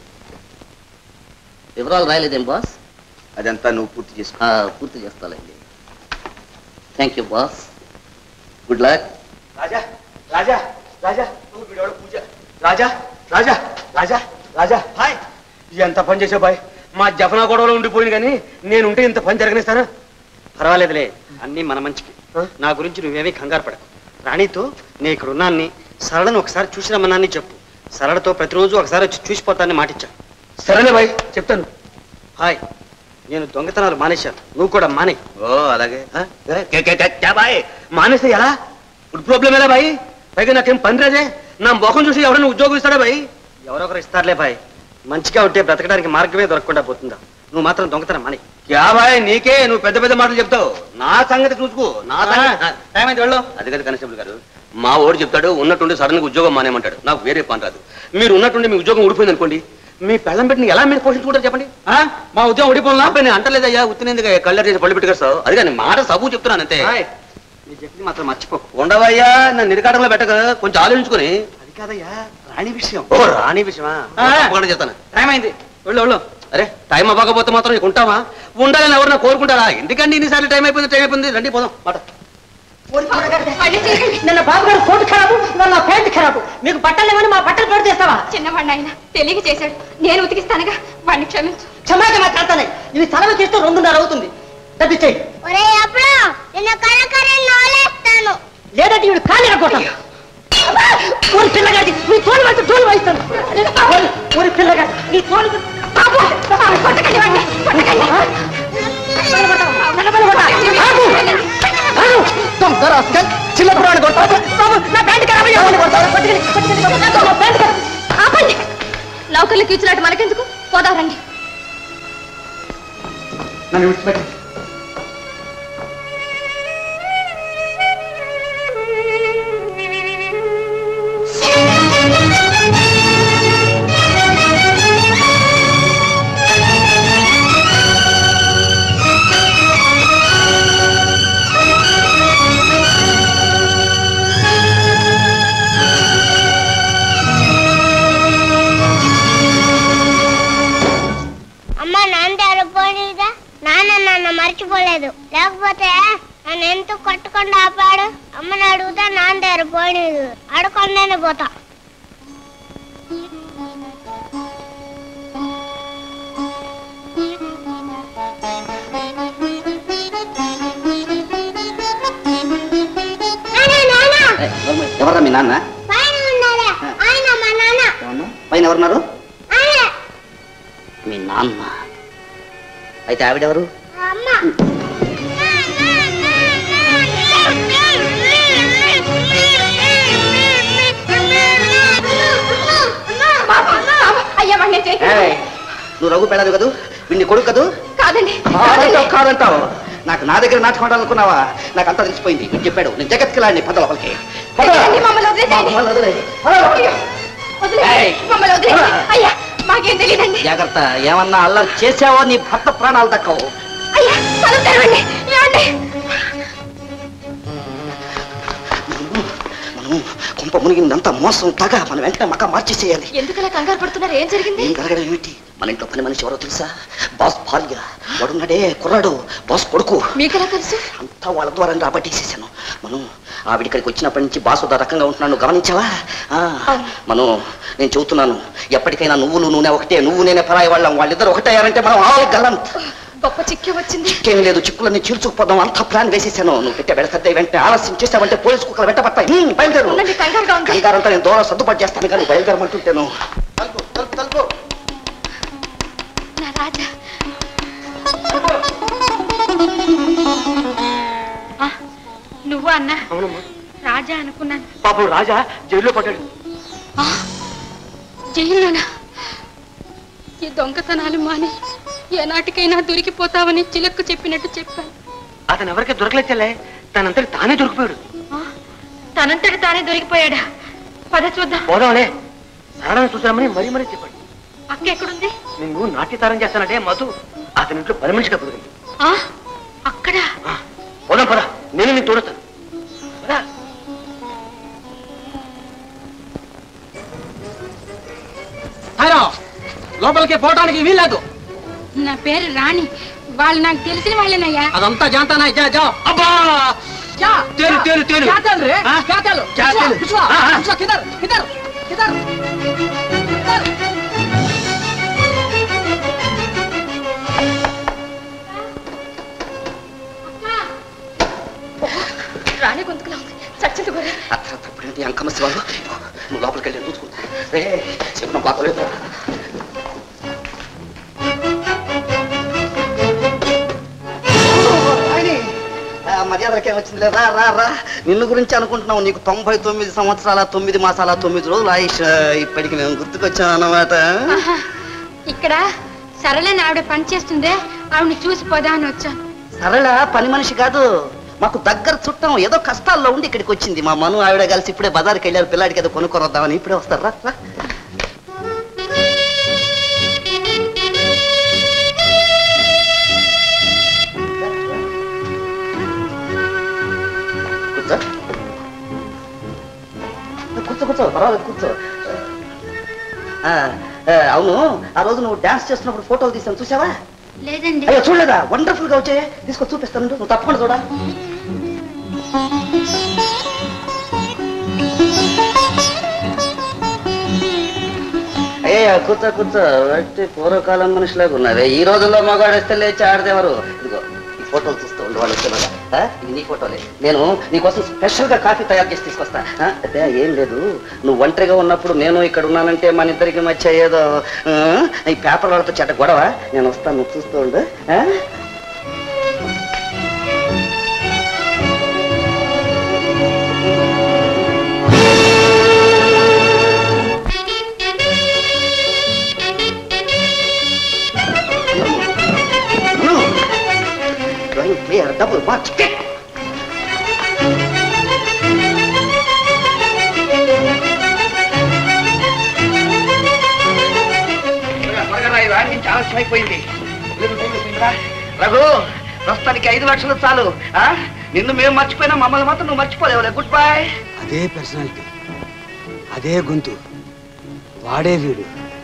వివరాలు రాయలేదేం బాస్ అదంతా నువ్వు పూర్తి చేసుకో ఆ, పూర్తి చేస్తానండి thank you boss good luck Raja రాజా రాజా ఓ వీడెవడో పూజ రాజా రాజా రాజా రాజా హాయ్ ఎంత పని చేసావు బాయ్ మా జఫనా గొడవలో ఉండిపోయింది కానీ నేను ఉంటే ఇంత పని జరగనిస్తానా పర్వాలేదులే అన్నీ మన మంచికి నా గురించి నువ్వేమీ కంగారు పడకు రాణితో నేను ఇక్కడ ఉన్నాన్ని సరళను ఒకసారి చూసి రమ్మన్నాన్ని చెప్పు సరళతో ప్రతిరోజు ఒకసారి వచ్చి చూసిపోతానని మాటిచ్చా సరేలే బాయ్ చెప్తాను హాయ్ నేను దొంగతనాలు మానేశాను నువ్వు కూడా మానే ఓ అలాగే ఆ? ఏ, కే- కే- కే- కే బాయ్ మానేస్తే ఎలా ఫుడ్ ప్రాబ్లం ఎలా బాయ్ పైగా నాకేం పని రాజే నా ముఖం చూసి ఎవరైనా ఉద్యోగం ఇస్తాడా బాయ్ ఎవరొకరు ఇస్తారులే బాయ్ మంచిగా ఉంటే బ్రతకడానికి మార్గమే దొరకకుండా పోతుందా నువ్వు మాత్రం దొంగతనం మానే క్యా బాయ్ నీకే నువ్వు పెద్ద పెద్ద మాటలు చెప్తావు నా సంగతి చూసుకో నా సంగతి టైం అయితే వెళ్ళు అది కదా కానిస్టేబుల్ గారు మా ఓడు చెప్తాడు ఉన్నట్టుండి సడన్ గా ఉద్యోగం మానేమంటాడు నాకు వేరే పని రాదు మీరు ఉన్నట్టుండి మీ ఉద్యోగం ఊడిపోయింది అనుకోండి మీ పెళ్ళం పెట్టిన ఎలా మీరు పోషించుకుంటారు చెప్పండి ఆ? మా ఉద్యోగం ఊడిపోయినా నేను అంటలేదయ్యా ఉత్తినేందుకు కళ్ళర్ చేసి పళ్ళు పెట్టుకొస్తావు అది కానీ మాట సబు చెప్తున్నాను అంతే నీ చెప్పింది మాత్రం మర్చిపోకు ఉండవయ్యా నన్ను నిరకాటంలో పెట్టక కొంచెం ఆలోచించుకుని అది కాదయ్యా రాణి విషయం ఓ రాణి విషయమా ఆ. తప్పకుండా చెప్తాను టైం అయింది వెళ్ళు వెళ్ళు అరే టైం అవ్వకపోతే మాత్రం నీకు ఉంటావా ఉండాలని ఎవరన్నా కోరుకుంటారా ఎందుకండి ఇన్నిసార్లు టైం అయిపోయింది టైం అయిపోయింది రండి పోదాం మాట నిన్న బాబు గారు కోటు ఖరాబు ఇవాళ నా ప్యాంట్ ఖరాబు మీకు బట్టలు లేవని మా బట్టలు పాడు చేస్తావా చిన్నవాడిని ఆయన తెలియక చేశాడు నేను ఉతికిస్తానుగా వాడిని క్షమించు క్షమాక్షమా చేస్తానే ఇవి సెలవు చేస్తే రెండున్నర అవుతుంది డబ్బిచ్చేయి ఒరే అప్పుడు నిన్న కరకరే నోలేస్తాను లేదంటే ఇవి కాలి కొట్టాం ఊరి పిల్లగాడి నీ తోలు వచ్చి తోలు వాయిస్తాను ఊరి- ఊరి పిల్లగాడి నీ తోలు బాబు కొట్టకండి వాడిని, కొట్టకండి. నల్లబల్ల కొట్ట. ఆగు. ఆగు. దొంగ రాస్కల్. చిన్న పురాణి కొడతావు. బాబు, నా ప్యాంట్ ఖరాబ్ అయ్యి ఎవరిని కొడతావు? పట్టుకెళ్ళి, పట్టుకెళ్ళి బాబు. నా ప్యాంట్ ఖరాబ్. ఆపండి నౌకర్లకు ఇచ్చినట్టు మనకెందుకు పోదాం రండి నన్ను విడిచిపెట్టి అమ్మ నాన్న పోనీదా నాన్న నన్ను మర్చిపోలేదు లేకపోతే నన్ను ఎందుకు కొట్టకుండా ఆపాడు అమ్మని అడుగుతా నాన్న దగ్గర పోనీదు అడగకుండానే పోతా ఎవరా మీ నాన్న పైన ఉన్నారా ఆయన మా నాన్న ఎవరు? పైన ఎవరున్నారు ఆయన మీ నాన్న అయితే ఆవిడెవరు అమ్మ అయ్యా వాడిని చేయి ఏయ్, నువ్వు రఘు పెళ్ళదు కదూ వీడిని కొడుకు కదూ కాదండి కాదంటావు కాదంటావు నాకు నా దగ్గర నాటకం ఆడాలనుకున్నావా నాకు అంతా తెలిసిపోయింది వీడు చెప్పాడు నేను జగత్కిలాడిని పద లోపలికి పద. వదిలేయండి, మమ్మల్ని వదిలేసేయండి. మమ్మల్ని వదిలేయ్. అయ్యో, వదిలేయండి. ఏయ్. మమ్మల్ని వదిలేయండి. అయ్యా మాకేం తెలియదండి జాగ్రత్త ఏమన్నా అల్లరి చేసావో నీ భర్త ప్రాణాలు దక్కవు అయ్యా తలుపు తెరవండి ఏమండి మనం కుంప మునిగిందంతా మోసం తగా మనం వెంటనే మక్క మార్చేసేయాలి ఎందుకలా కంగారు పడుతున్నారు ఏం జరిగింది ఏం కలగడం ఏమిటి మన ఇంట్లో పని మనిషి ఎవరో తెలుసా బాస్ భార్య వాడున్నాడే కుర్రాడు బాస్ కొడుకు మీకెలా తెలుసు అంతా వాళ్ళ ద్వారా రాబట్టేసేసాను మనం ఆవిడ ఇక్కడికి వచ్చినప్పటి నుంచి బాస్ ఒక రకంగా ఉంటున్నాను గమనించావా ఆ, మనం నేను చెబుతున్నాను ఎప్పటికైనా నువ్వులు నూనె ఒకటే నువ్వు నేనే పరాయి వాళ్ళం వాళ్ళిద్దరు ఒకటయ్యారంటే మనం ఆల్ గల్లంత్ గొప్ప చిక్కి వచ్చింది చిక్కేం లేదు చిక్కులన్నీ చీల్చుకుపోదాం అంతా ప్లాన్ వేసేసాను నువ్వు పెట్టే బెడసద్దే వెంటనే ఆలస్యం చేసావంటే పోలీసు కుక్కలు వెంటబడతాయి హ్మ్, బయలుదేరు ఉండండి, కంగారుగా ఉంది. కంగారంతా నేను దూరం సర్దుబాటు చేస్తాను కానీ బయలుదేరమంటుంటాను తలుపు తలుపు తలుపు నా రాజా ఆ, నువ్వు అన్నా రాజా అనుకున్నాను పాపం రాజా జైల్లో పడ్డాడు జైల్లోనా ఈ దొంగతనాలు మాని ఏనాటికైనా దొరికిపోతావని చిలక్కు చెప్పినట్టు చెప్పాను అతను ఎవరికి దొరకలేచ్చలే తనంతటి తానే దొరికిపోయాడు తనంతటి తానే దొరికిపోయాడా పద చూద్దాం పోదాంలే సరళను చూసామని మరీ మరీ చెప్పాడు అక్క ఎక్కడుంది నిన్ను నాట్యతారం చేస్తానంటే మధు అతని ఇంట్లో పని మనిషిగా కుదిరింది ఆ, అక్కడ పోదాం పద నేను నేను తోడుతాను హలో లోపలికి పోవటానికి వీల్లేదు నా పేరు రాణి వాళ్ళు నాకు తెలిసిన వాళ్ళేనయ్యా అదంతా జాంతానా జా జా అబ్బా क्या तेल, तेल, तेल। क्या तेल रे हाँ? क्या तेल क्या पिछवा, तेल? पिछवा, हाँ, हाँ। पिछवा, किधर किधर किधर किधर రాణి గొంతుకులా ఉంది చచ్చింది గొర్రె అప్పుడేంటి అంకమ్మ శివాలు నువ్వు లోపలికి వెళ్ళి చూసుకుంటా రే చెప్పిన బాగోలేదు మర్యాదలకేం వచ్చింది రా రా రా నిన్ను గురించి అనుకుంటున్నావు నీకు తొంభై తొమ్మిది సంవత్సరాల తొమ్మిది మాసాల తొమ్మిది రోజులు ఆయుష్ ఇప్పటికి మేము గుర్తుకొచ్చాను అన్నమాట ఇక్కడ సరళని ఆవిడ పని చేస్తుందే ఆవిడని చూసి పోదామని వచ్చాను సరళ పని మనిషి కాదు మాకు దగ్గర చుట్టం ఏదో కష్టాల్లో ఉండి ఇక్కడికి వచ్చింది మా మను ఆవిడ కలిసి ఇప్పుడే బజార్కి వెళ్ళారు పిల్లాడికి ఏదో కొనుక్కొని వద్దామని ఇప్పుడే వస్తారు రా రా కూర్చో పర్వాలేదు కూర్చో ఆ, ఆ, అవును ఆ రోజు నువ్వు డాన్స్ చేస్తున్నప్పుడు ఫోటోలు తీసాను చూసావా లేదండి అయ్యో చూడలేదా వండర్ఫుల్ గా వచ్చాయి తీసుకొని చూపిస్తాను నువ్వు తప్పకుండా చూడా అయ్యా కూర్చో కూర్చో వచ్చి పూర్వకాలం మనుషులాగా ఉన్నది ఈ రోజుల్లో మగాడు వస్తే లేచి ఆడదేవారు ఇదిగో ఈ ఫోటోలు చూస్తూ ఉండు వాళ్ళు వచ్చేలాగా ఆ, ఇది నీ ఫోటోలే నేను నీకోసం స్పెషల్ గా కాఫీ తయారు చేసి తీసుకొస్తా ఆ, అదే ఏం లేదు నువ్వు ఒంటరిగా ఉన్నప్పుడు నేను ఇక్కడ ఉన్నానంటే మన ఇద్దరికి మధ్య ఏదో ఆ, ఈ పేపర్ వాళ్ళతో చెడ్డ గొడవ నేను వస్తాను నువ్వు చూస్తూ ఉండు ఆ? Drawing clear, double watch, kick! ఆలస్యం అయిపోయింది రఘు ప్రస్తుతానికి ఐదు లక్షలు చాలు ఆ? నిన్ను మేము మర్చిపోయినా మమ్మల్ని మాత్రం నువ్వు మర్చిపోలేవులే గుడ్ బై అదే పర్సనాలిటీ అదే గొంతు వాడే వీడు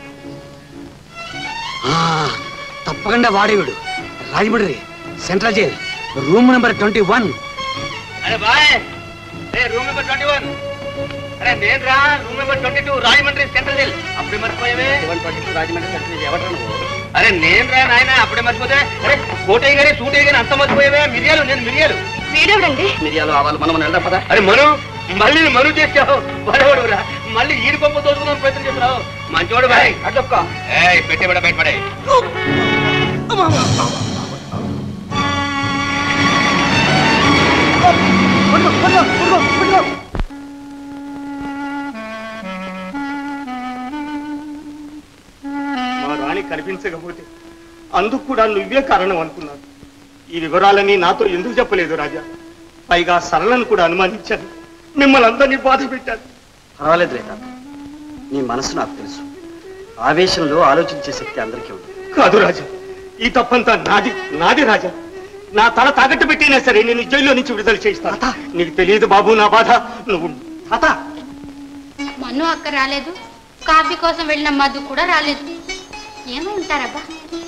ఆ, తప్పకుండా వాడే వీడు Rajahmundry central jail room number twenty one అరే బాయ్ రే రూమ్ నెంబర్ ట్వంటీ వన్ అరే నేను రా room number twenty two Rajahmundry central jail అప్పుడే మర్చిపోయావే ట్వంటీ టూ రాజమండ్రి సెంట్రల్ ఎవరు నువ్వు అరే నేను రా నాయన అప్పుడే మర్చిపోతే అరే కోటయ్య గారి సూటయ్య గారి అంత మర్చిపోయావే మిరియాలు నేను మిరియాలు వీడెవడండి మిరియాలు ఆవాలి మనం వెళ్దాం పదా అరే మను మళ్ళీ నువ్వు మను చేసావు వాడేవాడు రా మళ్ళీ ఈడి పంపు దోచుకుందాం ప్రయత్నం చేస్తున్నావు మంచివాడు బాయ్ అడ్డొక్క ఏ పెట్టేవాడ బయటపడే మా రాణి కనిపించకపోతే అందుకు కూడా నువ్వే కారణం అనుకున్నాను ఈ వివరాలన్నీ నాతో ఎందుకు చెప్పలేదు రాజా పైగా సరళను కూడా అనుమానించాను మిమ్మల్ని అందరినీ బాధ పెట్టాను పర్వాలేదు రేఖ నీ మనసు నాకు తెలుసు ఆవేశంలో ఆలోచించే శక్తి అందరికీ ఉంది కాదు రాజా ఈ తప్పంతా నాది నాది రాజా నా తల తాకట్టు పెట్టినా సరే నేను జైల్లో నుంచి విడుదల చేస్తాను నీకు తెలియదు బాబు నా బాధ నువ్వు తాత మన్ను అక్క రాలేదు కాఫీ కోసం వెళ్ళిన మధు కూడా రాలేదు ఏమై ఉంటారబ్బా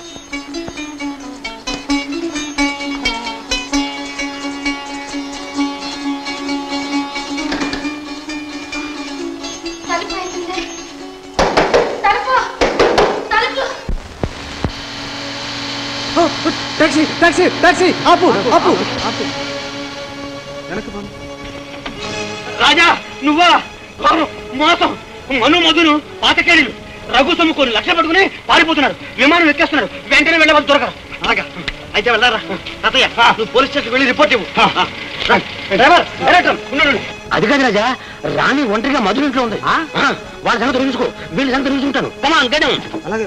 తలుపు వేసింది. తలుపు తలుపు టాక్సీ టాక్సీ టాక్సీ ఆపు ఆపు రాజా నువ్వా వారు మోసం మను మధును పాతకేళ్ళు రఘు సొమ్ము కొన్ని లక్షలు పట్టుకుని పారిపోతున్నారు విమానం ఎక్కేస్తున్నారు వెంటనే వెళ్ళవద్దు దొరకరు అలాగా అయితే వెళ్ళారా తాతయ్య నువ్వు పోలీస్ స్టేషన్ వెళ్ళి రిపోర్ట్ ఇవ్వు డ్రైవర్ డైరెక్టర్ ఉన్నాడు అది కాదు రాజా రాణి ఒంటరిగా మధుర ఇంట్లో ఉంది ఆ, వాళ్ళ సంగతి చూసుకో వీళ్ళ సంగతి చూసుకుంటాను కమాన్ గడం అలాగే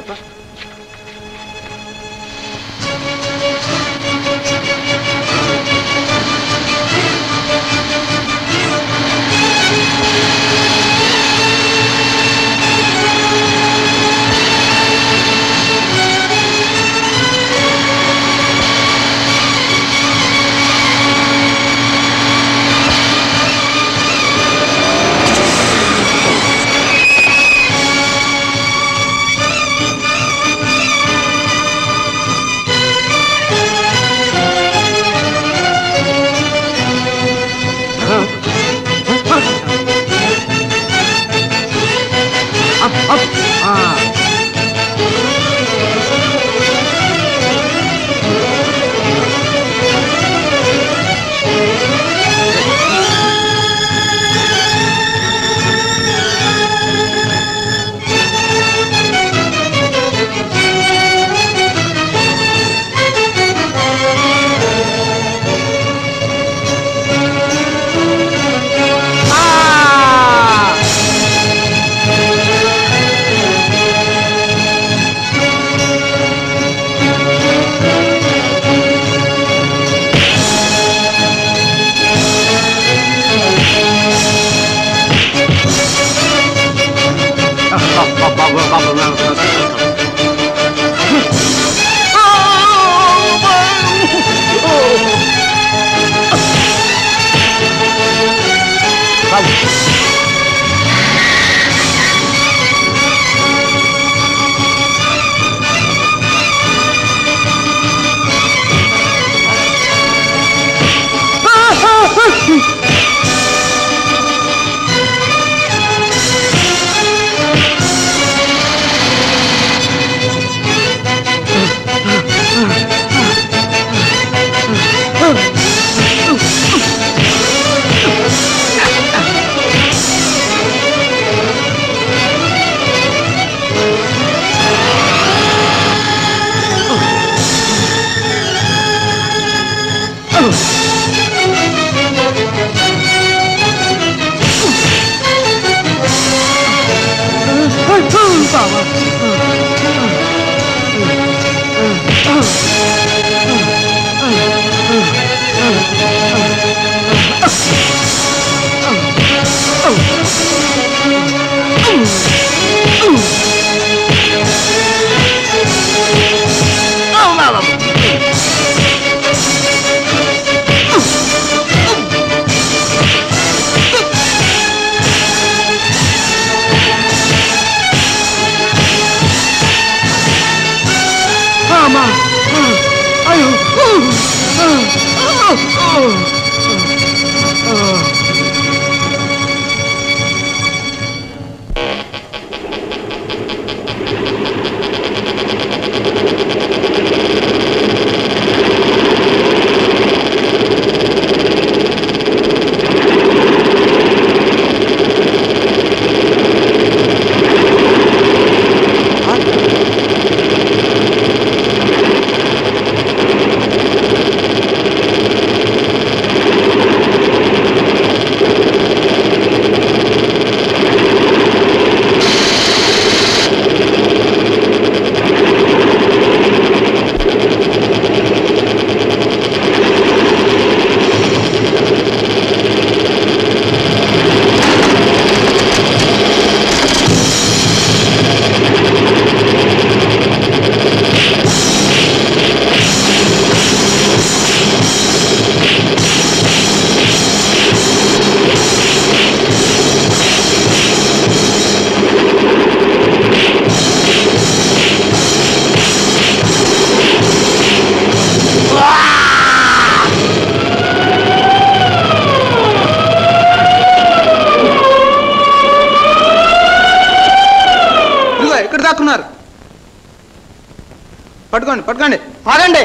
పట్టుకోండి పట్టుకోండి ఆగండి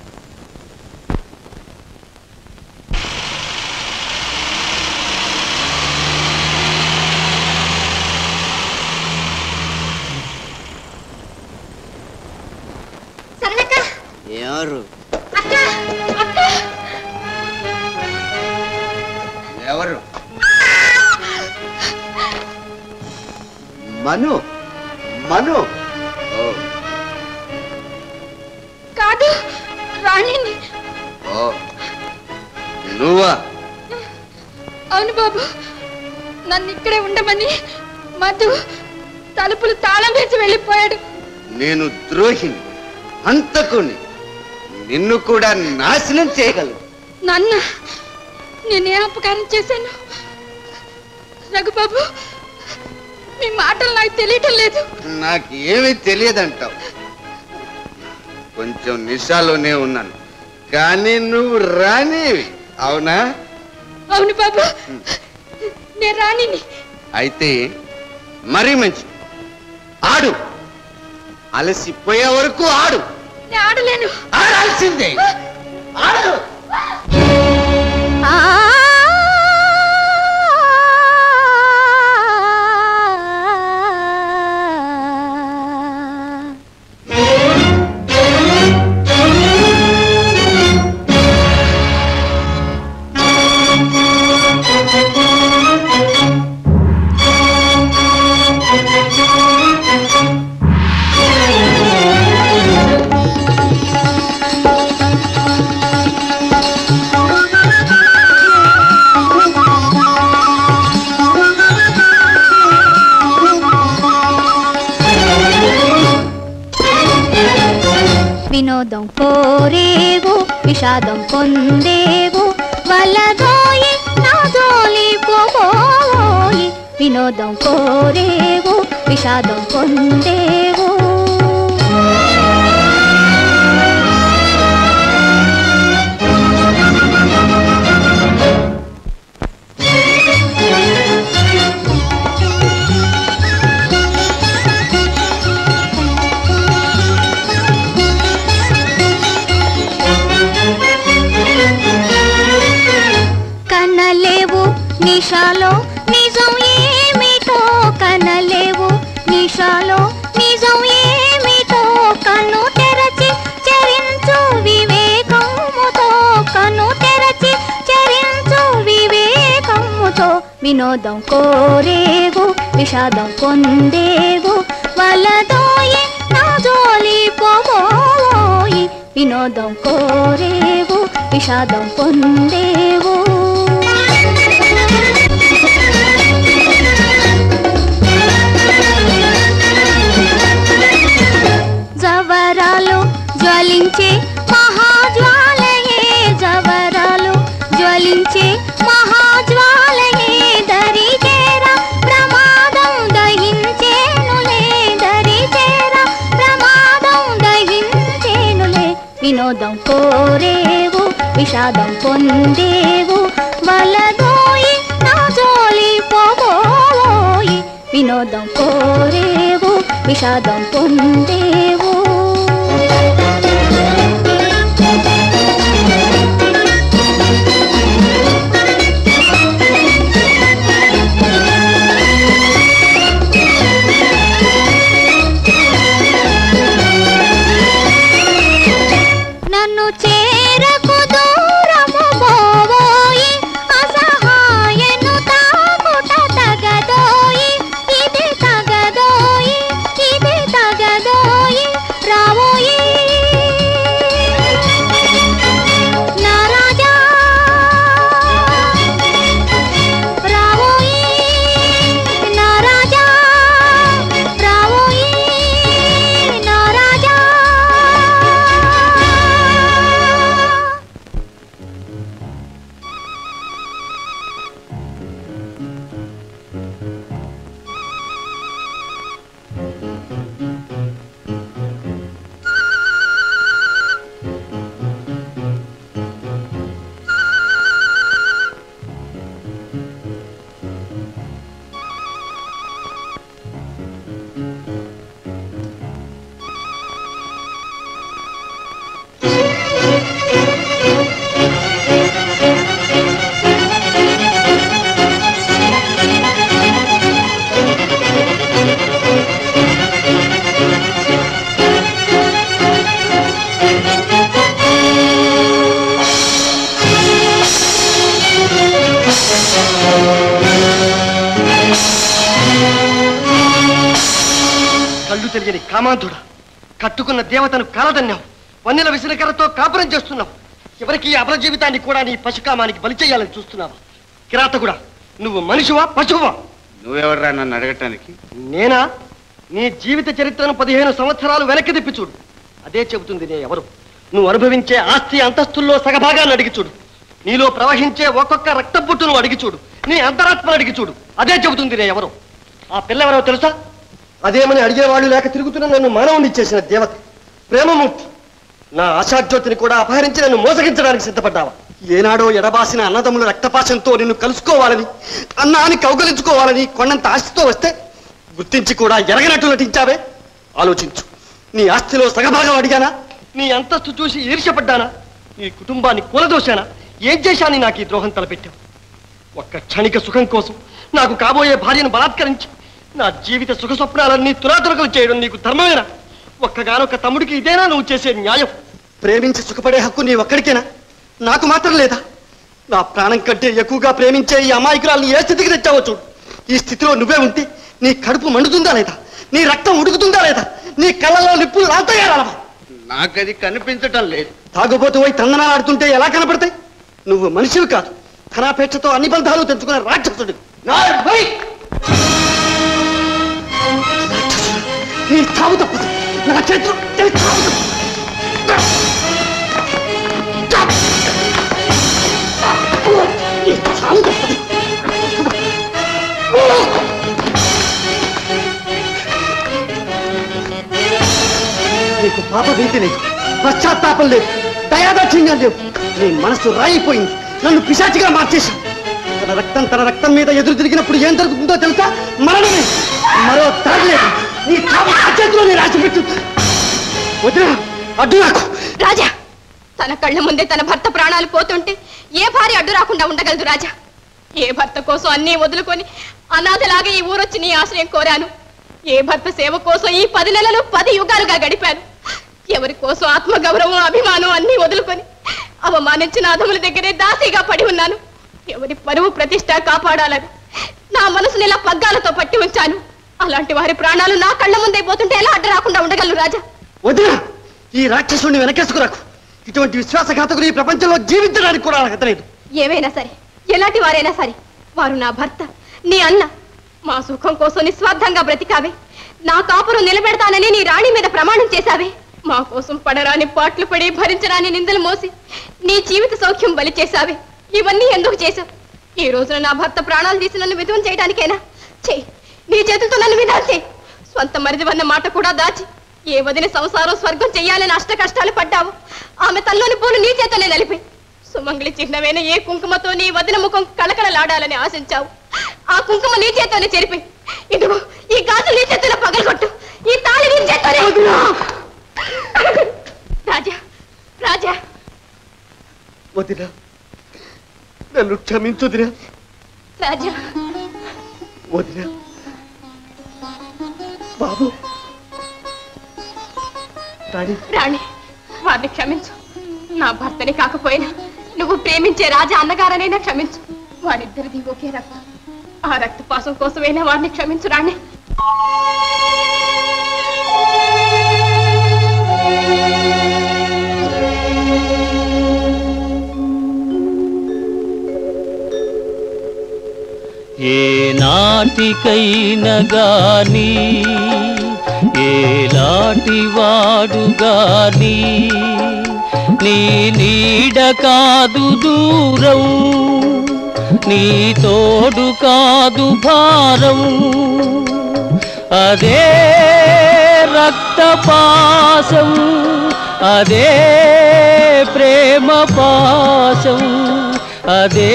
సరళక్క ఎవరు అక్క అక్క ఎవరు మను మను ఓ కాదు రాణిని ఓ నువ్వా అవును బాబు నన్ను ఇక్కడే ఉండమని మధు తలుపులు తాళం వేసి వెళ్ళిపోయాడు నేను ద్రోహిని అంతకుని నిన్ను కూడా నాశనం చేయగలను నన్ను నేనే అపకారం చేశాను రఘుబాబు మీ మాటలు నాకు తెలియటం లేదు నాకు ఏమీ తెలియదంటావు కొంచెం నిశాలోనే ఉన్నాను కానీ నువ్వు రానివి అవునా అవును బాబు నేను రాణిని అయితే మరీ మంచి ఆడు అలసిపోయే వరకు ఆడు నేను ఆడలేను ఆడాల్సిందే ఆడు వినోదం కోరేవు విషాదం పొందేవు వలదోయి నా జోలి పోబోయి వినోదం కోరేవు విషాదం పొందేవు కనలేవు నిషాలో నిజం ఏమిటో కనలేవు నిషాలో నిజం ఏమిటో కన్ను తెరచి చరించు వివేకముతో కన్ను తెరచి చరించు వివేకముతో వినోదం కోరేవు విషాదం పొందేవు వలదోయి నా జోలి పోబోయి వినోదం కోరేవు విషాదం పొందేవు జవరాలు జ్వలించే మహాజ్వాలయే జవరాలు జ్వలించే మహాజ్వాలయే దరి చేర ప్రమాదం దహించేనులే దరి చేర ప్రమాదం దహించేనులే వినోదం కోరేవు విషాదం పొందేవు వలదోయి నా జోలి పోబోయి వినోదం కోరేవు విషాదం పొందేవు నన్ను చేరకు దూరము పోవోయి అసహాయను తాకుట తగదోయి ఇది తగదోయి ఇది తగదోయి కళ్ళు తెలియని కామాంధుడా కట్టుకున్న దేవతను కాలదన్నావు వన్నెల విసినకరతో కాపురం చేస్తున్నావు చివరికి ఈ అపర జీవితాన్ని కూడా నీ పశుకామానికి బలి చేయాలని చూస్తున్నావా కిరాతకుడా నువ్వు మనిషివా పశువా నువ్వెవర్రా నన్ను అడగటానికి నేనా నీ జీవిత చరిత్రను పదిహేను సంవత్సరాలు వెనక్కి తిప్పి చూడు అదే చెబుతుంది నే ఎవరు నువ్వు అనుభవించే ఆస్తి అంతస్తుల్లో సగభాగాన్ని అడిగి చూడు నీలో ప్రవహించే ఒక్కొక్క రక్తబుట్టును అడిగి చూడు నీ అంతరాత్మను అడిగి చూడు అదే చెబుతుంది నే ఎవరు ఆ పిల్లెవరో తెలుసా అదేమని అడిగేవాళ్ళు లేక తిరుగుతున్న నన్ను మానవుని చేసిన దేవత ప్రేమమూర్తి నా ఆశాజ్యోతిని కూడా అపహరించి నన్ను మోసగించడానికి సిద్ధపడ్డావా ఏనాడో ఎడబాసిన అన్నదమ్ముల రక్తపాశంతో నిన్ను కలుసుకోవాలని అన్నాన్ని కౌగలించుకోవాలని కొండంత ఆస్తితో వస్తే గుర్తించి కూడా ఎరగనట్టు నటించావే ఆలోచించు నీ ఆస్తిలో సగభాగం అడిగానా నీ అంతస్తు చూసి ఈర్ష్యపడ్డానా నీ కుటుంబాన్ని కూలదోశానా ఏం చేశాని నాకు ఈ ద్రోహం తలపెట్టావు ఒక్క క్షణిక సుఖం కోసం నాకు కాబోయే భార్యను బలాత్కరించి నా జీవిత సుఖ స్వప్నాలన్నీ తురాతురకలు చేయడం నీకు ధర్మమేనా ఒక్కగానొక్క తమ్ముడికి ఇదేనా నువ్వు చేసే న్యాయం ప్రేమించి సుఖపడే హక్కు నీ ఒక్కడికేనా నాకు మాత్రం లేదా నా ప్రాణం కంటే ఎక్కువగా ప్రేమించే ఈ అమాయకురాల్ని ఏ స్థితికి తెచ్చావో చూడు ఈ స్థితిలో నువ్వే ఉంటే నీ కడుపు మండుతుందా లేదా నీ రక్తం ఉడుకుతుందా లేదా నీ కళ్ళలో నిప్పులు రాతయ్యారా నాకది కనిపించటం లేదు తాగుబోతు పోయి తందనాలాడుతుంటే ఎలా కనపడతాయి నువ్వు మనిషివి కాదు ధనాపేక్షతో అన్ని బంధాలు తెంచుకున్న రాక్షసుడు నీ తావు తప్పదు నా చేతులు నీ చావు తప్పదు. నీ చావు తప్పదు. నీకు పాప భీతి లేదు పశ్చాత్తాపం లేదు దయాదాక్షిణ్యం లేవు నీ మనసు రాయిపోయింది నన్ను పిశాచిగా మార్చేశావు తన రక్తం తన రక్తం మీద ఎదురు తిరిగినప్పుడు ఏం జరుగుతుందో తెలుసా మరణమే మరో దారి లేదు నీ చావు నా చేతిలో రాసి పెట్టు వదిన అడ్డు నాకు రాజా తన కళ్ళ ముందే తన భర్త ప్రాణాలు పోతుంటే ఏ భార్య అడ్డు రాకుండా ఉండగలదు రాజా ఏ భర్త కోసం అన్నీ వదులుకొని అనాథలాగా ఈ ఊరొచ్చి నీ ఆశ్రయం కోరాను ఏ భర్త సేవ కోసం ఈ పది నెలలు పది యుగాలుగా గడిపాను ఎవరి కోసం ఆత్మగౌరవం అభిమానం అన్నీ వదులుకొని అవమానించిన అధముల దగ్గరే దాసిగా పడి ఉన్నాను ఎవరి పరువు ప్రతిష్ట కాపాడాలని నా మనసుని ఇలా పగ్గాలతో పట్టి ఉంచాను అలాంటి వారి ప్రాణాలు నా కళ్ళ ముందే పోతుంటే ఎలా అడ్డు రాకుండా ఉండగలరు రాజా వదిన ఈ రాక్షసుడిని వెనకేసుకురాకు ఇటువంటి విశ్వాసఘాతకులు ఈ ప్రపంచంలో జీవించడానికి కూడా అర్హత లేదు ఏమైనా సరే ఎలాంటి వారైనా సరే వారు నా భర్త నీ అన్న మా సుఖం కోసం నిస్వార్థంగా బ్రతికావే నా కాపురం నిలబెడతానని నీ రాణి మీద ప్రమాణం చేశావే మా కోసం పడరాని పాట్లు పడి భరించరాని నిందలు మోసి నీ జీవిత సౌఖ్యం బలి చేశావే ఇవన్నీ ఎందుకు చేశావు ఈ రోజున నా భర్త ప్రాణాలు తీసి నన్ను విధవం చేయడానికైనా చెయ్యి నీ చేతులతో నన్ను విధాలు చేయి స్వంత మరిదివన్న మాట కూడా దాచి ఏ వదిన సంసారం స్వర్గం చెయ్యాలని అష్ట కష్టాలు పడ్డావు ఆమె తల్లోని పూలు నీ చేతనే నలిపి సుమంగళి చిహ్నమైన ఏ కుంకుమతో నీ వదిన ముఖం కళకళలాడాలని ఆశించావు ఆ కుంకుమ నీ చేతోనే చెరిపి ఇదిగో ఈ గాజు నీ చేతిలో పగలగొట్టు ఈ తాళి నీ చేతోనే రాజా రాజా వదిన నన్ను క్షమించు వదిన రాజా వదిన బాబు రాణి రాణి వారిని క్షమించు నా భర్తని కాకపోయినా నువ్వు ప్రేమించే రాజా అన్నగారనైనా క్షమించు వారిద్దరిది ఒకే రక్తం ఆ రక్తపాసం కోసమైనా వారిని క్షమించు రాణి ఏ నాటికైనా గాని ఏలాంటి వాడు గాని నీ నీడ కాదు దూరం నీ తోడు కాదు భారం అదే రక్తపాసం అదే ప్రేమ పాశం అదే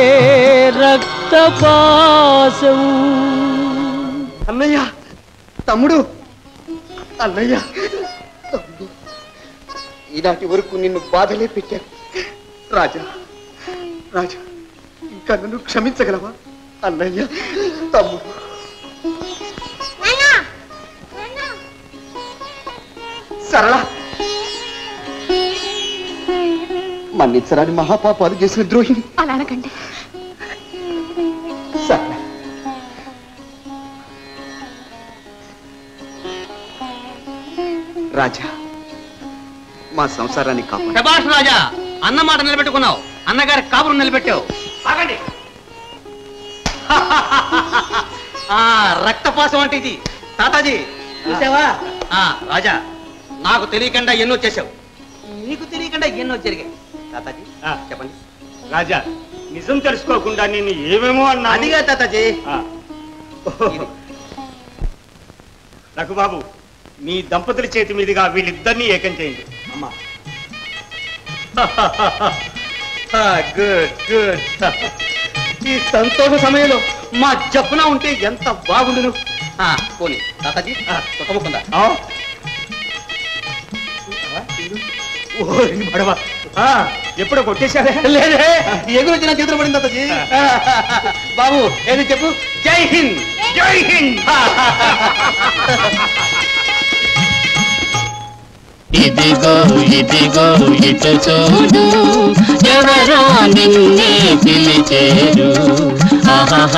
రక్తపాసం అన్నయ్య తమ్ముడు అన్నయ్య తమ్ముడు ఈనాటి వరకు నిన్ను బాధలే పెట్టాను రాజా రాజా ఇంకా నన్ను క్షమించగలవా అన్నయ్య తమ్ముడు సరళ మన్నించరాని మహాపాపాలు చేసిన ద్రోహిని అలా అనకండి రాజా మా సంసారాన్ని కాపాడు ప్రభాష్ రాజా అన్న మాట నిలబెట్టుకున్నావు అన్నగారి కాపురం నిలబెట్టావు ఆగండి ఆ రక్తపాసం అంటే ఇది తాతాజీ చూసావా ఆ రాజా నాకు తెలియకుండా ఎన్నో చేసావు నీకు తెలియకుండా ఎన్నో జరిగాయి తాతాజీ చెప్పండి రాజా నిజం తెలుసుకోకుండా నేను ఏమేమో అన్నా అదిగా తాతాజీ రఘుబాబు మీ దంపతుల చేతి మీదుగా వీళ్ళిద్దరినీ ఏకం చేయండి అమ్మా గుడ్ గుడ్ ఈ సంతోష సమయంలో మా జప్పున ఉంటే ఎంత బాగుండును ఆ, పోనీ తాతాజీ తప్పకుండా ఎప్పుడు కొట్టేశారే లేదే ఎగురు వచ్చిన చేతులు పడింది తాతాజీ బాబు ఏది చెప్పు జై హింద్ జై హింద్ ఇదిగో ఇదిగో ఇటు చూడు ఎవరో నిన్నే పిలిచేరు ఆహా